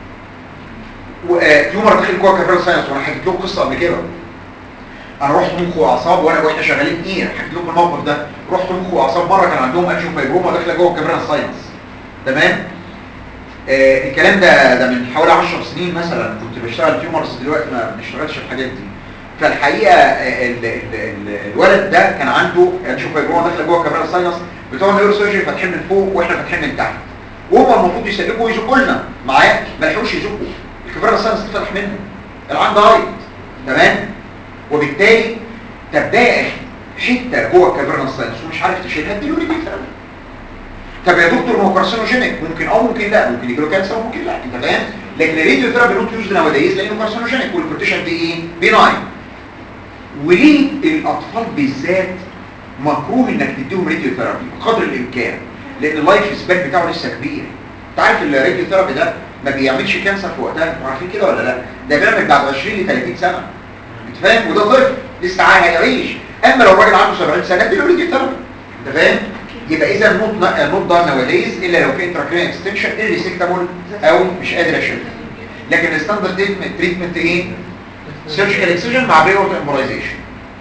وتيومر داخل جوه كافيرال ساينس وانا حكيت لكم قصه قبل كده انا رحت مخ واعصاب وانا واحنا شغالين ايه حكيت لكم الموقف ده رحت مخ واعصاب مره كان عندهم اكشن فايبروما داخله جوه كافيرال ساينس تمام آه الكلام ده ده من حوالي 10 سنين مثلا كنت بشتغل تيومرز دلوقتي ما بنشتغلش الحاجات دي فالحقيقه آه، ال ال ال الولد ده كان عنده اكشن فايبروما داخله جوه كافيرال ساينس بتوع النيورو سيرجري فاتحين من فوق واحنا فاتحين من تحت وهم المفروض يسلكوا ويزقوا لنا معايا ما لحقوش يزقوا الكافيرال ساينس اتفتح منهم العين ضايت تمام وبالتالي تبدأ حته جوه الكافيرال ساينس ومش عارف تشيلها اديله ريدي ثيرابي طب يا دكتور ما هو كارسينوجينيك ممكن اه ممكن لا ممكن يجي له كانسر ممكن لا انت فاهم لكن الراديو ثيرابي نوت يوزد نواديز لانه كارسينوجينيك والبروتيشن دي ايه بيناين وليه الاطفال بالذات مكروه انك تديهم راديو ثيرابي بقدر الامكان لان اللايف سبان بتاعه لسه كبير انت عارف الراديو ثيرابي ده ما بيعملش كانسر في وقتها انتوا عارفين كده ولا لا ده بيعمل بعد 20 ل 30 سنه انت فاهم وده طفل لسه هيعيش اما لو الراجل عنده 70 سنه اديله راديو ثيرابي انت فاهم يبقى اذا نوت نوت دار نواديز الا لو في انتراكرين اكستنشن ريسكتابل او مش قادر اشيلها لكن الستاندرد تريتمنت ايه سيرجيكال اكسجن مع بيوت امبولايزيشن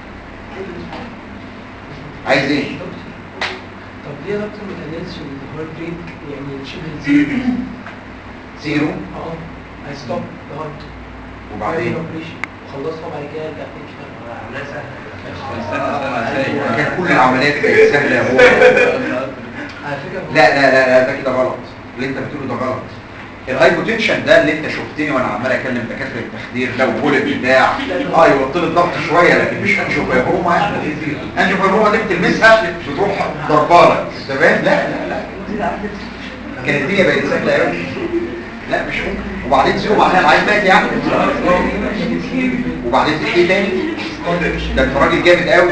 عايز ايه طب ليه يا دكتور ما تقللش الهارت ريت يعني شبه زيرو زيرو اه I stop the heart وبعدين خلصها بعد كده ارجع تاني اشتغل عملية سهلة كان كل العمليات بقت سهله هو على فكره لا لا لا لا ده كده غلط اللي انت بتقوله ده غلط الهايبوتنشن ده اللي انت شفتني وانا عمال اكلم دكاتره التخدير لو بولت بتاع اه يوطي الضغط شويه لكن مش انجيوفايبروما يعني انجيوفايبروما دي بتلمسها بتروح ضربالك تمام لا لا لا كانت الدنيا بقت سهله قوي لا مش ممكن وبعدين زيرو معناها العيل مات يعني وبعدين تحكي تاني ده انت راجل جامد قوي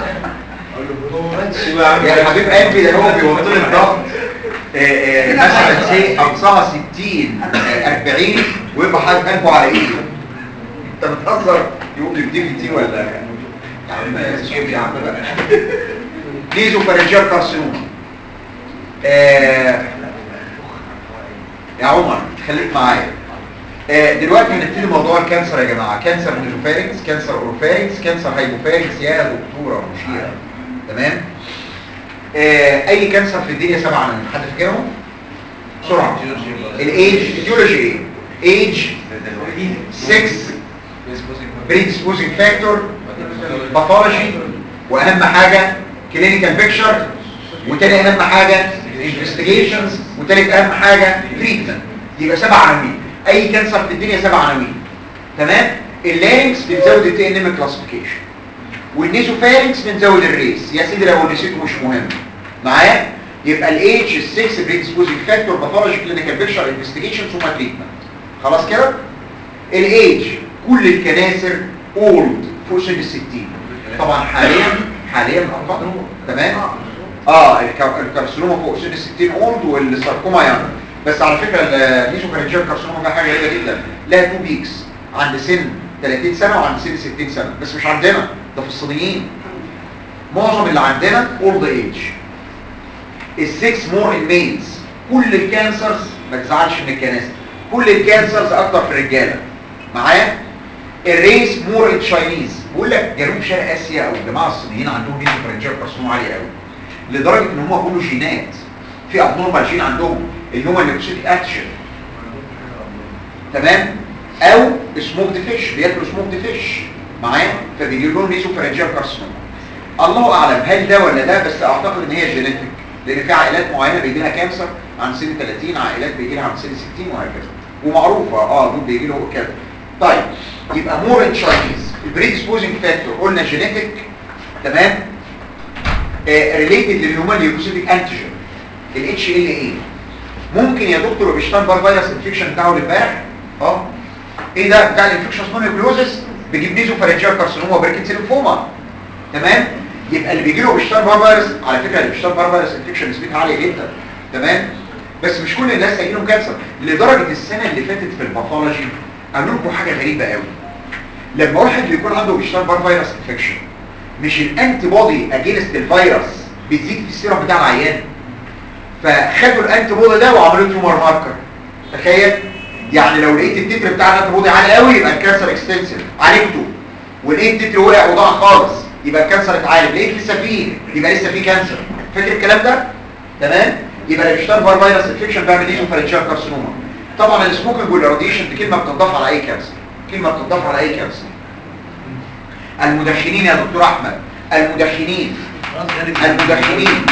يا حبيب قلبي ده هو بيوطي لي الضغط آه، آه، مثلا سي اقصاها 60 آه، 40 ويبقى حاطط قلبه على ايده انت بتهزر يقوم يديك تي ولا يا عم سيب يا عم بقى نيزو فارنجيال كارسينوما آه، يا عمر خليك معايا آه، دلوقتي هنبتدي موضوع الكانسر يا جماعه كانسر نيزوفارينكس كانسر اوروفارينكس كانسر هايبوفارينكس يا دكتوره مشيره تمام آه، اي كانسر في الدنيا سبعه عناوين حد فاكرهم بسرعه الايج ايديولوجي ايه ايج 6 predisposing factor باثولوجي واهم حاجه كلينيكال بيكتشر وتاني اهم حاجه انفستيجيشنز وتالت اهم حاجه تريتمنت يبقى سبع عناوين اي كانسر في الدنيا سبع عناوين تمام اللارynx بنزود التي ان ام كلاسيفيكيشن والنيزوفارينكس بنزود الريس يا سيدي لو نسيته مش مهم معايا يبقى الايدج ال 6 بريدسبوزنج فاكتور باثولوجي كلينيكال بيكتشر انفستيجيشن ثم تريتمنت خلاص كده الايدج كل الكناسر اولد فوق سن ال 60 طبعا حاليا حاليا اقل تمام اه الكا- الكارسينوما فوق سن ال 60 اولد والساركوما يانج بس على فكره الميزوفارنجيال كارسينوما ده حاجه غريبه جدا لها تو بيكس عند سن 30 سنه وعند سن 60 سنه بس مش عندنا ده في الصينيين معظم اللي عندنا اولد ايج السكس مور ان ميلز كل الكانسرز ما تزعلش من الكناسه كل الكانسرز اكتر في الرجاله معايا الريس مور ان تشاينيز بقول لك جنوب شرق اسيا او الجماعه الصينيين عندهم ميزوفارنجيال كارسينوما عاليه قوي لدرجه ان هم بيقولوا جينات في ابنورمال جين عندهم اللي هو الليكوسيتيك انتيجين تمام او سموكد فيش بياكلوا سموكد فيش معايا فبيجي لهم ميزوفارنجيال كارسينوما الله اعلم هل ده ولا ده بس اعتقد ان هي جينيتك لان في عائلات معينه بيجي لها كانسر عن سن 30 عائلات بيجي لها عن سن 60 وهكذا ومعروفه اه دول بيجي له كده طيب يبقى مور ان تشاينيز البريدسبوزنج فاكتور قلنا جينيتك تمام ريليتد للهيومن ليوكوسيتيك انتيجين الاتش ال اي ممكن يا دكتور وبيشتغل بار فيروس انفكشن بتاعه امبارح اه ايه ده بتاع الانفكشن مونوكلوزس بيجيب نيزو فارنجيال كارسينوما وبركت ليمفوما تمام يبقى اللي بيجي له بيشتغل بار فيروس على فكره اللي بيشتغل بار فيروس انفكشن نسبتها عاليه جدا تمام بس مش كل الناس هيجي لهم كانسر لدرجه السنه اللي فاتت في الباثولوجي قالوا لكم حاجه غريبه قوي لما واحد بيكون عنده بيشتغل بار فيروس انفكشن مش الانتي بودي اجينست الفيروس بتزيد في السيرم بتاع العيان فخدوا الانتي بودي ده وعملوا تيومر ماركر تخيل يعني لو لقيت التتر بتاع الانتي بودي عالي قوي يبقى الكانسر اكستنسيف عالجته ولقيت التتر وقع وضاع خالص يبقى الكانسر اتعالج لقيت لسه فيه يبقى لسه فيه كانسر فاكر الكلام ده تمام يبقى اللي بيشتغل بار فيروس انفكشن بيعمل ايه فارنجيال كارسينوما طبعا السموكينج والراديشن دي كلمه بتضاف على اي كانسر كلمه بتضاف على اي كانسر المدخنين يا دكتور احمد المدخنين المدخنين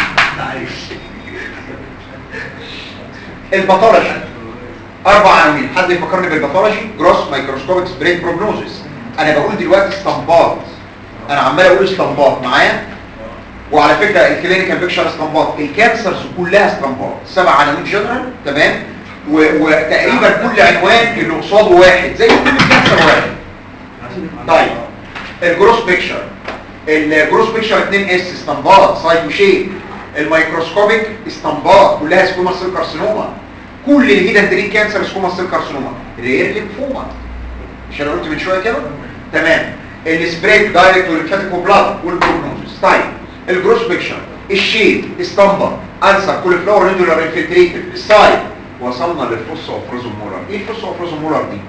الباثولوجي اربع عناوين حد يفكرني بالباثولوجي جروس مايكروسكوبيك سبريد بروجنوزيس انا بقول دلوقتي استنباط انا عمال اقول استنباط معايا وعلى فكره الكلينيكال بيكشر استنباط الكانسرز كلها استنباط سبع عناوين جنرال تمام و- وتقريبا كل عنوان اللي قصاده واحد زي كل الكانسر واحد طيب الجروس بيكشر الجروس بيكشر 2 اس استنباط سايد شيب الميكروسكوبيك استنباط كلها سكوما سيل كارسينوما كل الهيدن درين كانسر سكوما سيل كارسينوما رير ليمفوما مش انا قلت من شويه كده تمام السبريد دايركت والليمفاتيك بلاد والبروجنوزس طيب الجروس بيكشر الشيب استنبط انسر كل فلور ريدولار انفلتريتد السايد وصلنا للفوس اوفروزوم مولر ايه الفوس اوفروزوم مولر دي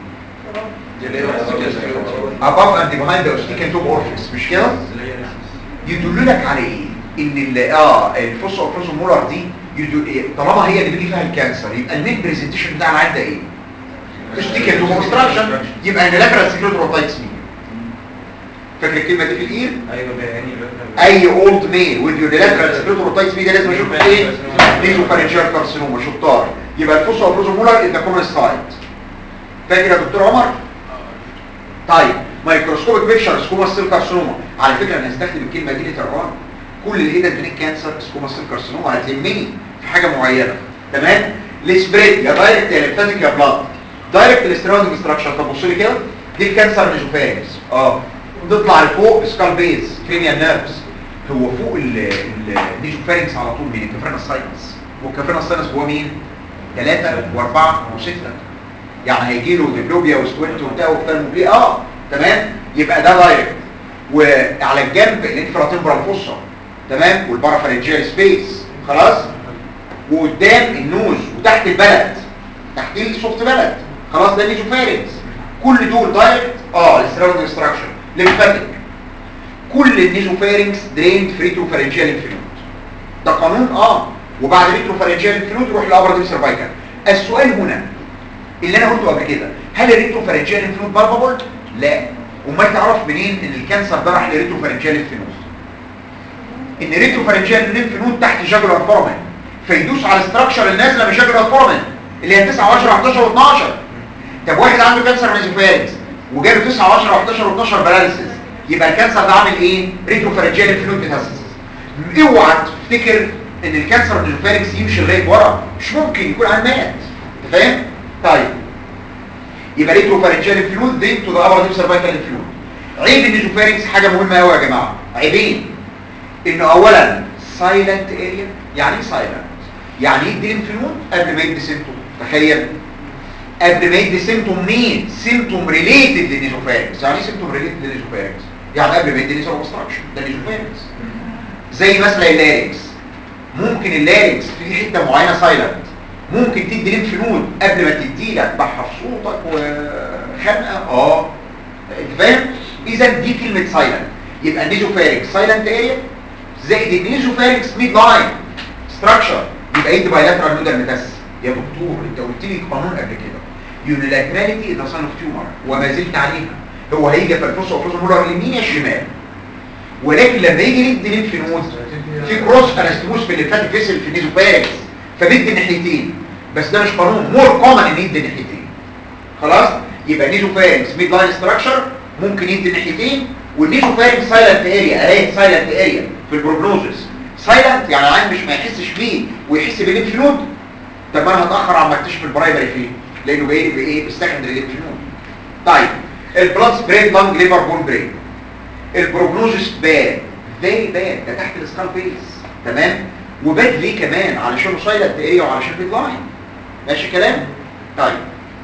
above and behind the ostican tube orifice مش كده يدل لك على ايه ان ال اه الفوس اوفروزوم مولر دي يدل إيه؟ طالما هي اللي بيجي فيها الكانسر يبقى المين بريزنتيشن بتاع العيان ده ايه اشتكي تو اوبستراكشن يبقى يونيلاترال سكليروتايتس ميديا فاكر الكلمه دي في الاير ايوه بيعني اي اولد ميل وذ يونيلاترال سكليروتايتس ميديا لازم اشوف ايه نيزو فارنجيال كارسينوما شطار يبقى الفوسا اوبروزومولار ان ذا كومن سايت فاكر يا دكتور عمر طيب مايكروسكوبيك بيكشر سكوما سيل كارسينوما على فكره انا هستخدم الكلمه دي لتران كل الهيدن فينيك كانسر سكوما سيل كارسينوما هتهمني في حاجه معينه تمام السبريد يا دايركت يا ليمفاتيك يا بلاد دايركت الاستراوندنج ستراكشر طب بص لي كده دي الكانسر نيزوفارينكس اه تطلع لفوق سكال بيز كرينيال نيرفز هو فوق النيزوفارينكس على طول مين الكافرنا ساينس والكافرنا ساينس هو مين ثلاثة واربعة وستة يعني هيجي له ديبلوبيا وسكوينت وبتاع وبتاع اه تمام يبقى ده دايركت وعلى الجنب الانفراتمبرال فوسا تمام والبارافرنجيال سبيس خلاص وقدام النوز وتحت البلد تحت السوفت بلد خلاص ده نيزوفارينكس كل دول دايركت اه السراوندنج ستراكشر ليمفاتيك كل النيزوفارينكس دريند فريتو فارنجيال انفلود ده قانون اه وبعد ريترو فارنجيال انفلود يروح لابر ديب سيرفايكال السؤال هنا اللي انا قلته قبل كده هل الريترو فارنجيال انفلود بالبابل لا امال تعرف منين ان الكانسر ده راح لريترو فارنجيال انفلود ان ريترو فارنجيال انفلود تحت جاجولار فورمن فيدوس على استراكشر النازله من جاجولار فورمن اللي هي 9 و10 11 و12 طب واحد عنده كانسر نيزوفارينكس وجاله 9 و10 و11 و12 باراليسيس يبقى الكانسر ده عامل ايه ريترو فارنجيال انفلود ميتاسيس اوعى تفتكر ان الكانسر النيزوفارينكس يمشي لغايه ورا مش ممكن يكون على مات انت فاهم طيب يبقى ريترو فارنجيال انفلود دي تو ذا ابر ديب سيرفايكال انفلود عيب النيزوفارينكس حاجه مهمه قوي يا جماعه عيبين انه اولا سايلنت اريا يعني ايه سايلنت يعني يدي انفلود قبل ما يدي سيمتوم تخيل قبل ما يدي سيمتوم مين سيمتوم ريليتد للنيزوفارينكس يعني ايه سيمتوم ريليتد للنيزوفارينكس يعني قبل ما يدي نيزو اوبستراكشن ده نيزوفارينكس زي مثلا اللاريكس ممكن اللاريكس في حته معينه سايلنت ممكن تدي ليمف نود قبل ما تدي لك بحر صوتك وخنقه اه انت فاهم اذا دي كلمه سايلنت يبقى النيزوفارينكس سايلنت اريا زائد النيزوفارينكس ميد لاين ستراكشر يبقى يدي بايلاترال نودال ميتاس يا دكتور انت قلت لي قانون قبل كده يونيلاتراليتي ده صن اوف تيومر وما زلت عليها هو هيجي في الفوس اوف مولر اليمين يا الشمال ولكن لما يجي يدي ليمف نود في كروس انستموس في الليمفاتيك فيسل في النيزوفارينكس فبيدي الناحيتين بس ده مش قانون مور كومن ان يدي الناحيتين خلاص يبقى نيزوفارينكس ميد لاين ستراكشر ممكن يدي الناحيتين والنيزوفارينكس سايلنت اريا اهي سايلنت اريا في البروجنوزس سايلنت يعني العين مش ما يحسش بيه ويحس بالليمف نود طب انا هتاخر عما اكتشف البرايمري فيه لانه جاي بايه بالسكندري ليمف نود طيب البلاد سبريد لانج ليفر بون برين البروجنوزس باد فيري باد ده تحت السكال بيس تمام وباد ليه كمان علشان سايلنت اريا وعلشان ميد لاين ماشي كلام طيب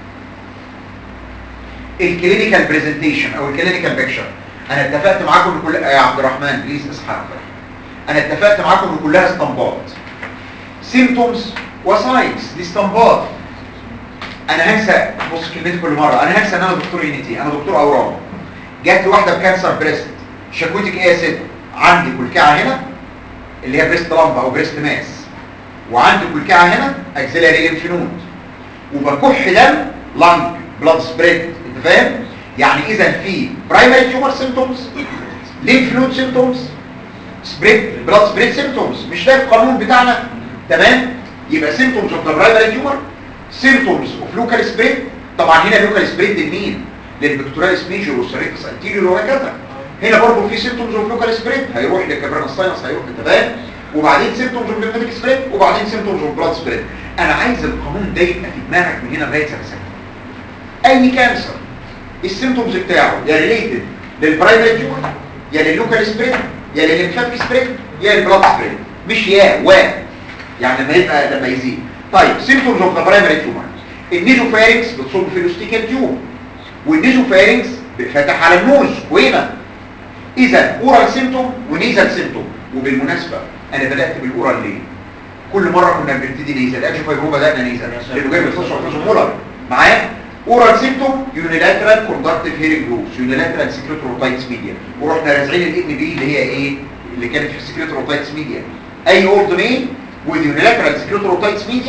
الكلينيكال برزنتيشن او الكلينيكال بيكتشر انا اتفقت معاكم ان كل يا عبد الرحمن بليز اصحى يا عبد الرحمن انا اتفقت معاكم ان كلها استنباط سيمتومز وساينز دي استنباط انا هنسى بص كلمتي كل مره انا هنسى ان انا دكتور يونيتي انا دكتور اورام جات لي واحده بكانسر بريست شكوتك ايه يا ست عندي كلكعه هنا اللي هي بريست لامب او بريست ماس وعندي كلكعه هنا اكسلري ليمف نود وبكح دم لانج بلاد سبريد انت فاهم يعني اذا في برايمري تيومر سيمتومز ليمف نود سيمتومز سبريد بلاد سبريد سيمتومز مش ده القانون بتاعنا تمام يبقى سيمتومز اوف ذا برايمري تيومر سيمتومز اوف لوكال سبريد طبعا هنا لوكال سبريد لمين للبكتوراليس ميجور والسيريكس انتيريور وهكذا هنا برضه في سيمتومز اوف لوكال سبريد هيروح للكابرنا ساينس هيروح للتبان وبعدين سيمتومز اوف ليمفاتيك سبريد وبعدين سيمتومز اوف بلاد سبريد انا عايز القانون ده يبقى في دماغك من هنا لغايه سنه سنه اي كانسر السيمتومز بتاعه يا ريليتد للبرايمري تيومر يا لللوكال سبريد يا للليمفاتيك سبريد يا للبلاد سبريد مش يا و يعني لما يبقى لما يزيد طيب سيمتومز اوف ذا برايمري تيومر النيزوفارينكس بتصب في الاستيكال تيوب والنيزوفارينكس فتح على النوز وهنا اذا اورال سيمتوم ونيزل سيمتوم وبالمناسبه انا بدات بالاورال ليه كل مره كنا بنبتدي نيزل اجي فايبرو بدانا نيزل لانه جاي من الفصل وفصل مولر معايا اورال سيمتوم يونيلاترال كوندكتيف هيرنج لوس يونيلاترال سكريتوروتايتس ميديا ورحنا رازعين الان بي اللي هي ايه اللي كانت في السكريتوروتايتس ميديا اي اولد مين with unilateral secretory media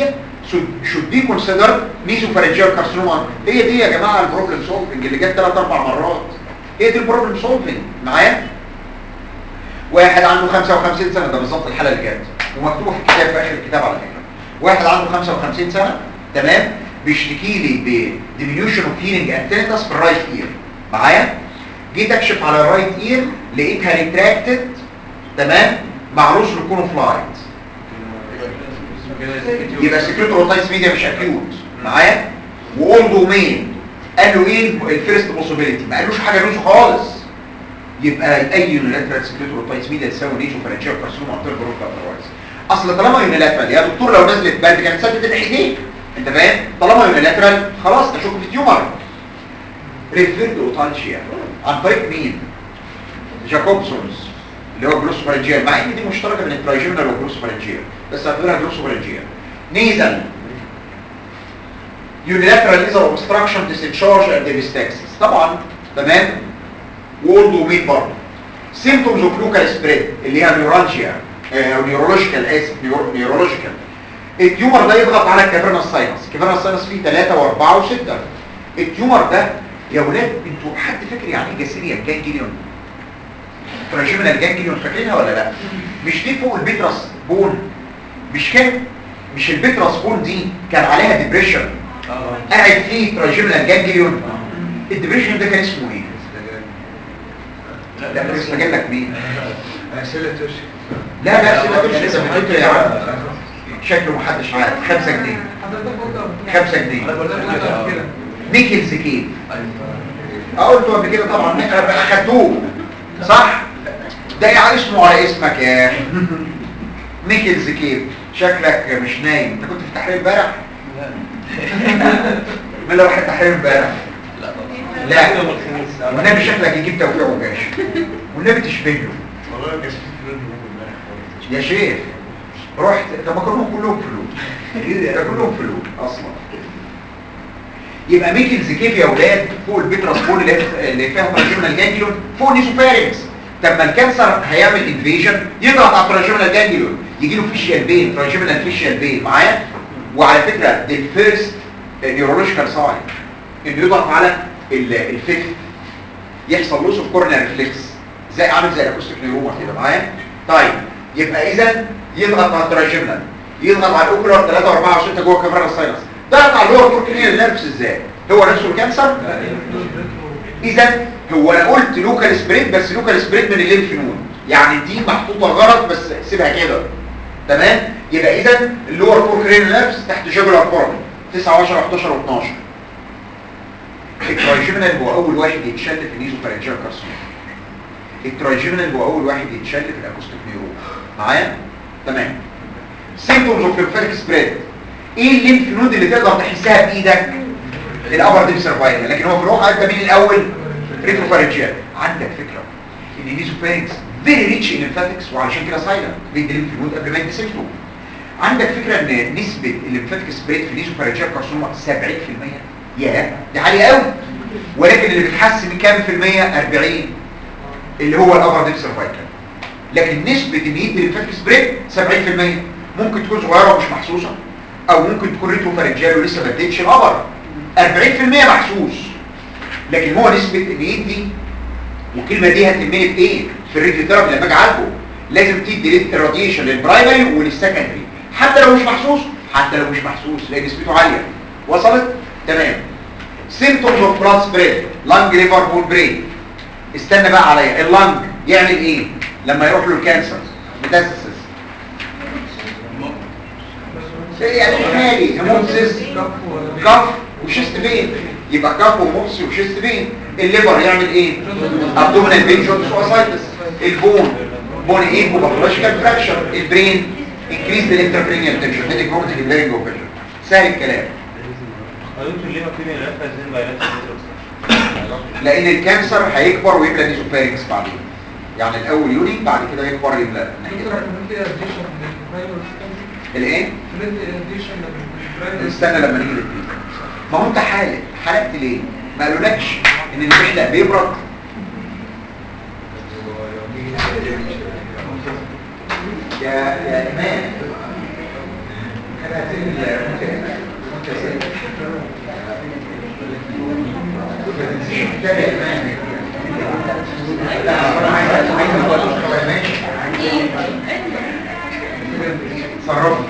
should, should be considered nasopharyngeal carcinoma هي دي يا جماعه البروبلم سولفنج اللي جت ثلاث اربع مرات هي دي البروبلم سولفنج معايا واحد عنده 55 سنه ده بالظبط الحاله اللي جت ومكتوبه في الكتاب في اخر الكتاب على فكره واحد عنده 55 سنه تمام بيشتكي لي ب diminution of hearing and tinnitus في الرايت اير معايا جيت اكشف على الرايت اير لقيتها ريتراكتد تمام مع روز لكونوفلايت يبقى سكريت روتايتس ميديا مش اكيوت معايا واول دومين قالوا ايه الفيرست بوسيبيليتي ما قالوش حاجه لوز خالص يبقى اي يونيلاترال سكريت روتايتس ميديا تساوي نيشو فرنشيال كارسينوما اكتر جروب اذروايز اصل طالما يونيلاترال يا دكتور لو نزلت بند كانت سدت الايدين انت فاهم طالما يونيلاترال خلاص اشك في تيومر ريفيرد اوتالجيا عن طريق مين جاكوبسونز اللي هو جلوسوفارنجيال مع ان دي مشتركه بين الترايجيمنال والجلوسوفارنجيال بس هتقولها جلوسوفارنجيال نيزل يونيلاترال نيزل اوبستراكشن ديسنشارج اند ديستاكسس طبعا تمام وولد وميت برضه سيمتومز اوف لوكال سبريد اللي هي نيورالجيا او نيورولوجيكال اسف نيورولوجيكال التيومر ده يضغط على الكافرنس ساينس الكافرنس ساينس فيه 3 و4 و6 التيومر ده يا ولاد انتوا حد فاكر يعني ايه جاسيريا جانجليون تراجيمنال جانجليون فاكرينها ولا لا مش دي فوق البيترس بون مش كان مش البيترس بون دي كان عليها ديبريشن قاعد فيه تراجيمنال جانجليون الديبريشن ده كان اسمه ايه لا ده اسمه جاي لك مين لا لا سيبك مش لسه بتقول يا عم شكله محدش عارف 5 جنيه حضرتك 5 جنيه انا قلت لك كده نيكلز كيف قلته قبل كده طبعا اخدوه صح ده يعني اسمه على اسمك يا نيكلز كيف شكلك مش نايم انت كنت في تحرير امبارح مين اللي راح التحرير امبارح لا والنبي شكلك يجيب توفيق وجاش والنبي تشبه له والله ما كانش في فلوس امبارح يا شيخ رحت طب ما كلهم كلهم فلوس ده كلهم فلوس اصلا يبقى ميكلز كيف يا اولاد فوق البيتراس بول اللي اللي فيها تراجيمنال جانجليون فوق نيسوفارينكس طب ما الكانسر هيعمل انفيجن يضغط على التراجيمنال جانجليون يجي له فيشيال بين تراجيمنال فيشيال بين معايا وعلى فكره دي الفيرست نيورولوجيكال ساين انه يضغط على الفيفث يحصل لوس اوف كورنيا ريفلكس زي عامل زي الاكوستيك نيروما كده معايا طيب يبقى اذا يضغط على التراجيمنال يضغط على الاوكولار 3 و4 و6 جوه كاميرا الساينس ضغط على اللور كورتينيال نيرفز ازاي هو نفسه الكانسر اذا هو انا قلت لوكال سبريد بس لوكال سبريد من الليمف نود يعني دي محطوطه غلط بس سيبها كده تمام يبقى اذا اللور كورتينيال نيرفز تحت جبل كورن 9 و10 و11 و12 الترايجيمنال هو اول واحد يتشل في النيزو فارنجيال كارسينوما الترايجيمنال هو اول واحد يتشل في الاكوستيك نيرو معايا تمام سيمبتومز اوف lymphatic سبريد ايه الليمف نود اللي تقدر تحسها بايدك الابر ديب سيرفايكال لكن هو في الواقع ده مين الاول ريتروفارنجيال عندك فكره ان النيزوفارنكس فيري ريتش ان lymphatic وعلشان كده سايلنت بيدي الليمف نود قبل ما يدي سيمتوم عندك فكره ان نسبه الليمفاتيك سبريد في النيزوفارنجيال كارسينوما 70% ياه دي عاليه قوي ولكن اللي بتحسن كام في المية 40 اللي هو الابر ديب سيرفايكال لكن نسبة ان يدي الليمفاتيك سبريد 70% ممكن تكون صغيرة ومش محسوسة او ممكن تكون ريترو فارنجيال ولسه ما اديتش الابر 40% محسوس لكن هو نسبة ان يدي والكلمة دي هتهمني في ايه في الريديو ثيرابي لما اجي اعالجه لازم تدي الراديشن للبرايمري وللسكندري حتى لو مش محسوس حتى لو مش محسوس لان نسبته عالية وصلت تمام symptoms of blood spread lung liver bone brain استنى بقى عليا اللنج يعمل ايه لما يروح له الكانسر ميتاستاسيس يعني حالي هيموبسيس كف وشيست بين يبقى كف وهيموبسيس وشيست بين الليفر يعمل ايه ابدومينال بين جونز سوسايتس البون بون ايه وباثولوجيكال فراكشر البرين انكريز الانتركرينيال تنشن هيدي كروماتيك بلارينج اوفيجن سهل الكلام دكتور ليه ما في ملفات زي فيروس لان الكانسر هيكبر ويملى نيزوفارينكس بعدين يعني الاول يوني بعد كده يكبر يملى ناحية الايه استنى لما نيجي للتريتمنت ما هو انت حالق حلقت ليه ما قالولكش ان اللي بيحلق بيبرد يا يا ايمان كان هتقول لا انا عايز عايز اقول لك ماشي صرفت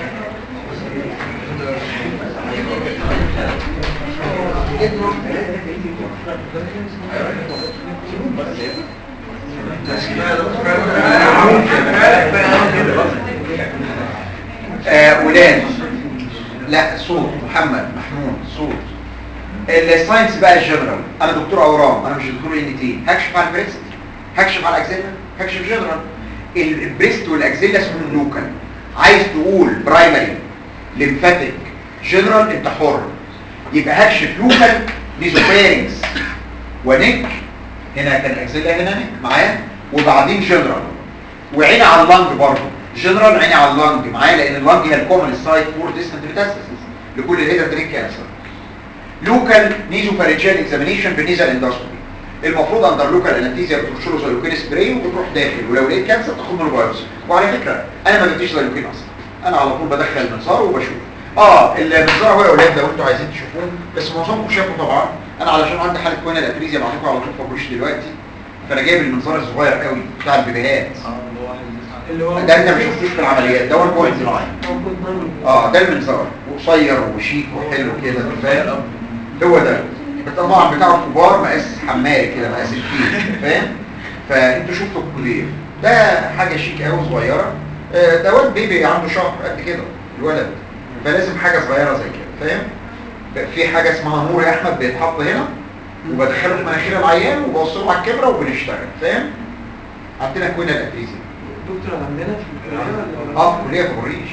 آه ولاد لا صوت محمد محمود صوت الساينس بقى الجنرال انا دكتور اورام انا مش دكتور ان تي هكشف على البريست هكشف على الاكزيلا هكشف جنرال البريست والاكزيلا اسمهم لوكال عايز تقول برايمري ليمفاتيك جنرال انت حر يبقى هكشف لوكال نيزوفارينكس ونك هنا كان اكزيلا هنا نك معايا وبعدين جنرال وعيني على اللنج برضه جنرال عيني على اللنج معايا لان اللنج هي الكومن سايت فور ديستنت ميتاستاسيس لكل الهيدرتريك كانسر لوكال نيزوفارينجيال اكزامينيشن بالنيزال اندوسكوبي المفروض اندر لوكال انستيزيا بترش له زيلوكين سبراي وبتروح داخل ولو لقيت كانسر تاخد منه بايوبسي وعلى فكره انا ما بديش زيلوكين اصلا انا على طول بدخل المنظار وبشوف اه المنظار هو يا اولاد لو انتوا عايزين تشوفوه بس معظمكم شافوا طبعا انا علشان عندي حاله كوينه الاتريزيا معطوكم على طول فبروش دلوقتي فانا جايب المنظار الصغير قوي بتاع البيبيهات اللي هو ده انت ما شفتوش في العمليات ده 1.9 اه ده المنظار وقصير وشيك وحلو كده فاهم هو ده الطبعا بتاعه كبار مقاس حماري كده مقاس الكيل فاهم فانتوا شفتوا الكبير ده حاجه شيك قوي صغيره آه، ده واد بيبي عنده شهر قد كده الولد فلازم حاجه صغيره زي كده فاهم في حاجه اسمها نور يا احمد بيتحط هنا وبدخله في مناخير العيان وبوصله على الكاميرا وبنشتغل فاهم عندنا كوينه الاتريزيا دكتور عندنا في الكليه اه في الكليه في الريش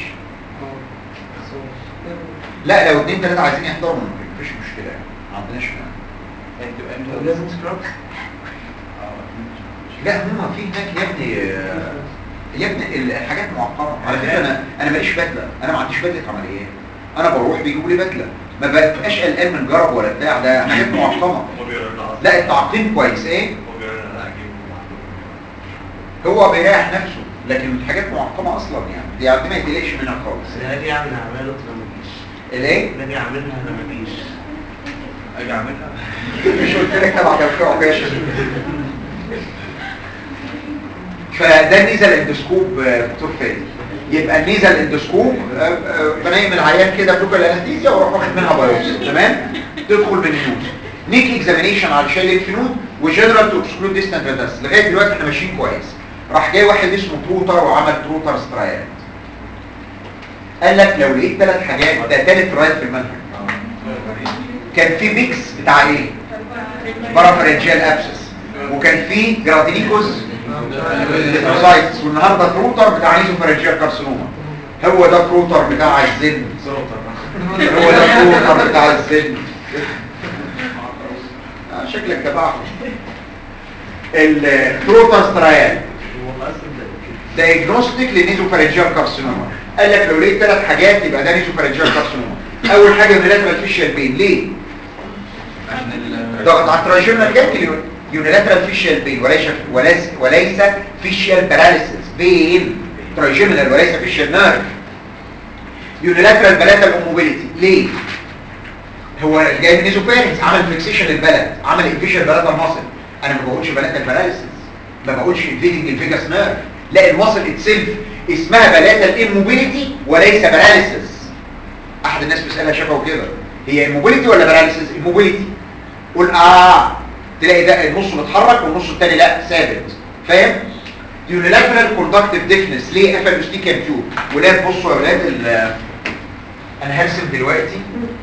لا لو اتنين تلاته عايزين يحضروا ممكن مفيش مشكله يعني ما عندناش مانع لازم سكراب لا هما في هناك يا ابني آه، يا ابني الحاجات معقده على فكره انا انا ماليش بدله انا ما عنديش بدله عمليات انا بروح بيجيبوا لي بدله ما ببقاش قلقان من جرب ولا بتاع ده حاجات معقمه لا التعقيم كويس ايه هو بيريح نفسه لكن الحاجات معقمه اصلا يعني دي عندي ما يتقلقش منها خالص اجي اعمل عمليه دكتور ما تجيش الايه اجي اعملها انا ما اجيش اجي اعملها مش قلت لك تبع توقيع عكاشه فده النيزل اندوسكوب آه، دكتور فادي يبقى النيزل اندوسكوب آه، آه، بنيم العيان كده بلوكال انستيزيا واروح واخد منها بايوبسي تمام تدخل بالنيوز نيك اكزامينيشن على شايل الفنود وجنرال تو اكسكلود ديستنت ريدس لغايه دلوقتي احنا ماشيين كويس راح جاي واحد اسمه تروتر وعمل تروتر سترايات قال لك لو لقيت ثلاث حاجات ده ثالث رايت في المنهج كان في ميكس بتاع ايه بارافرنجيال ابسس وكان في جراتينيكوز ليتروسايتس والنهارده كروتر بتاع نيزوفارنجيال كارسينوما هو ده كروتر بتاع الزن هو ده كروتر بتاع الزن آه، شكلك تبعهم الكروتر سترايال دايجنوستيك للنيزوفارنجيال كارسينوما قال لك لو لقيت ثلاث حاجات يبقى ده نيزوفارنجيال كارسينوما اول حاجه يونيلاترال فيشيال بين ليه ضغط على التراجيمنال جانكليون يونيلاترال فيشيال بين وليس وليس وليس فيشيال باراليسيس بين تراجيمنال وليس فيشيال نيرف يونيلاترال بلاتال موبيليتي ليه هو جاي من ايزوفيرنس عمل فيكسيشن للبلد عمل انفيشن بلاتال ماسل انا ما بقولش بلاتال باراليسيس ما بقولش انفيدنج الفيجاس نيرف لا الماسل اتسلف اسمها بلاتال اموبيليتي وليس باراليسيس احد الناس بيسالها شافه كده هي اموبيليتي ولا باراليسيس اموبيليتي قول اه تلاقي ده النص متحرك والنص التاني لا ثابت فاهم يونيلاترال كوندكتيف ديفنس ليه قفل ستيكان تيوب ولاد بصوا يا ولاد ال- انا هرسم دلوقتي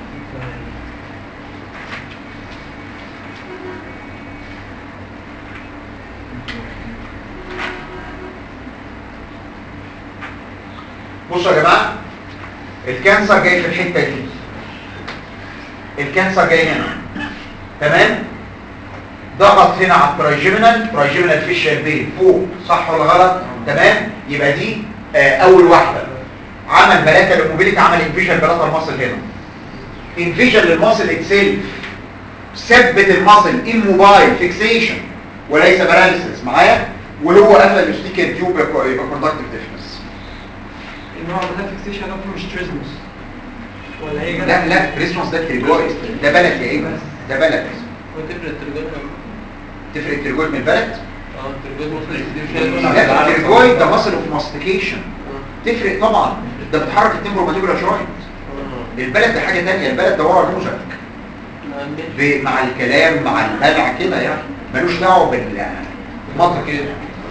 بصوا يا جماعه الكانسر جاي في الحته دي الكانسر جاي هنا تمام ضغط هنا على الترايجيمينال ترايجيمينال فيشيال بين فوق صح ولا غلط تمام يبقى دي آه اول واحده عمل بلاتا للموبيليتي عمل انفيجن بلاتا المصل هنا انفيجن للمصل اتسيلف ثبت المصل اموبايل فيكسيشن وليس باراليسيس معايا وهو قفل الستيكر تيوب يبقى كوندكتيف ديفنس النوع ده فيكسيشن اكتر مش تريزموس ولا هي جت لا لا بريسموس ده تريجويد ده بلد يا ابني ده بلد وتفرق الترجمة تفرق التريجويد من البلد اه الترجمة ممكن لا التريجويد ده مصل اوف ماستيكيشن تفرق طبعا ده بتحرك التمبروماتيكولا جوينت البلد ده حاجه ثانيه البلد ده ورا نوزك ب- مع الكلام مع البلع كده يعني ملوش دعوه بالمطر كده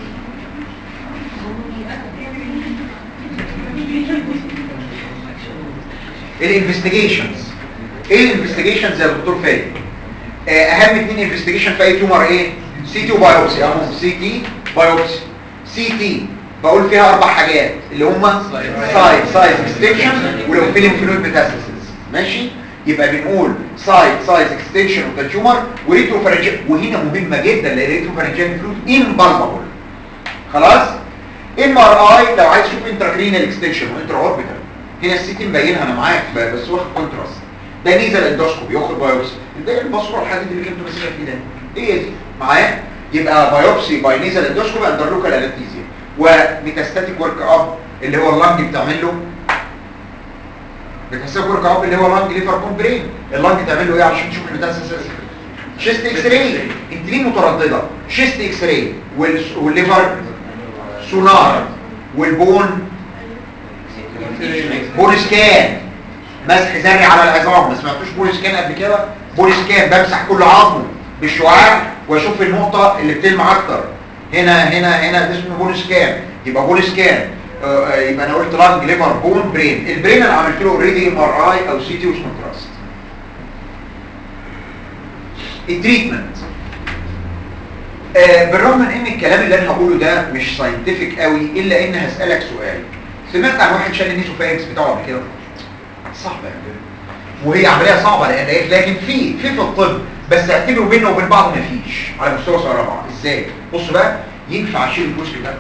الانفستيجيشنز ايه الانفستيجيشنز يا دكتور فادي آه، اهم اتنين انفستيجيشن في اي تيومر ايه سي تي وبايوبسي اهو سي تي بايوبسي سي تي بقول فيها اربع حاجات اللي هما سايد سايز اكستنشن ولو في ليمفنود ميتاستاسيس ماشي يبقى بنقول سايد سايز اكستنشن اوف ذا تيومر وريتروفارنجيال وهنا مهمه جدا لان الريتروفارنجيال فلويد امبالبابل خلاص ام ار اي لو عايز تشوف انتراكرينال اكستنشن وانترا اوربيتال هنا السي تي مبينها انا معاك ب- بس واخد كونتراست ده نيزل اندوسكوبي واخد بايوبسي ده البصوره الحديد اللي كنت ماسكها في ده هي دي معايا يبقى بايوبسي باي نيزل اندوسكوبي اندر لوكال انستيزيا وميتاستاتيك ورك اب اللي هو اللنج بتعمل له ميتاستاتيك ورك اب اللي هو لانج ليفر بون برين اللنج تعمل له ايه علشان تشوف الميتاستاسيس شيست اكس راي انت ليه متردده شيست اكس راي والس- والليفر سونار والبون بون سكان مسح ذري على العظام ما سمعتوش بون سكان قبل كده بون سكان بمسح كل عظمه بالشعاع واشوف النقطه اللي بتلمع اكتر هنا هنا هنا ده اسمه بون سكان يبقى بون سكان آه، آه، يبقى انا قلت لانج ليفر بون برين البرين انا عملت له اوريدي ام ار اي او سي تي وش كونتراست التريتمنت آه، بالرغم من ان الكلام اللي انا هقوله ده مش ساينتفك قوي الا ان هسالك سؤال سمعت عن واحد شال النيزوفارينكس بتاعه قبل كده صعبه يعني وهي عمليه صعبه لان إيه؟ لكن في في في الطب بس اعتبروا بيننا وبين بعض مفيش على مستوى سنه رابعه ازاي بص بقى ينفع اشيل الجزء ده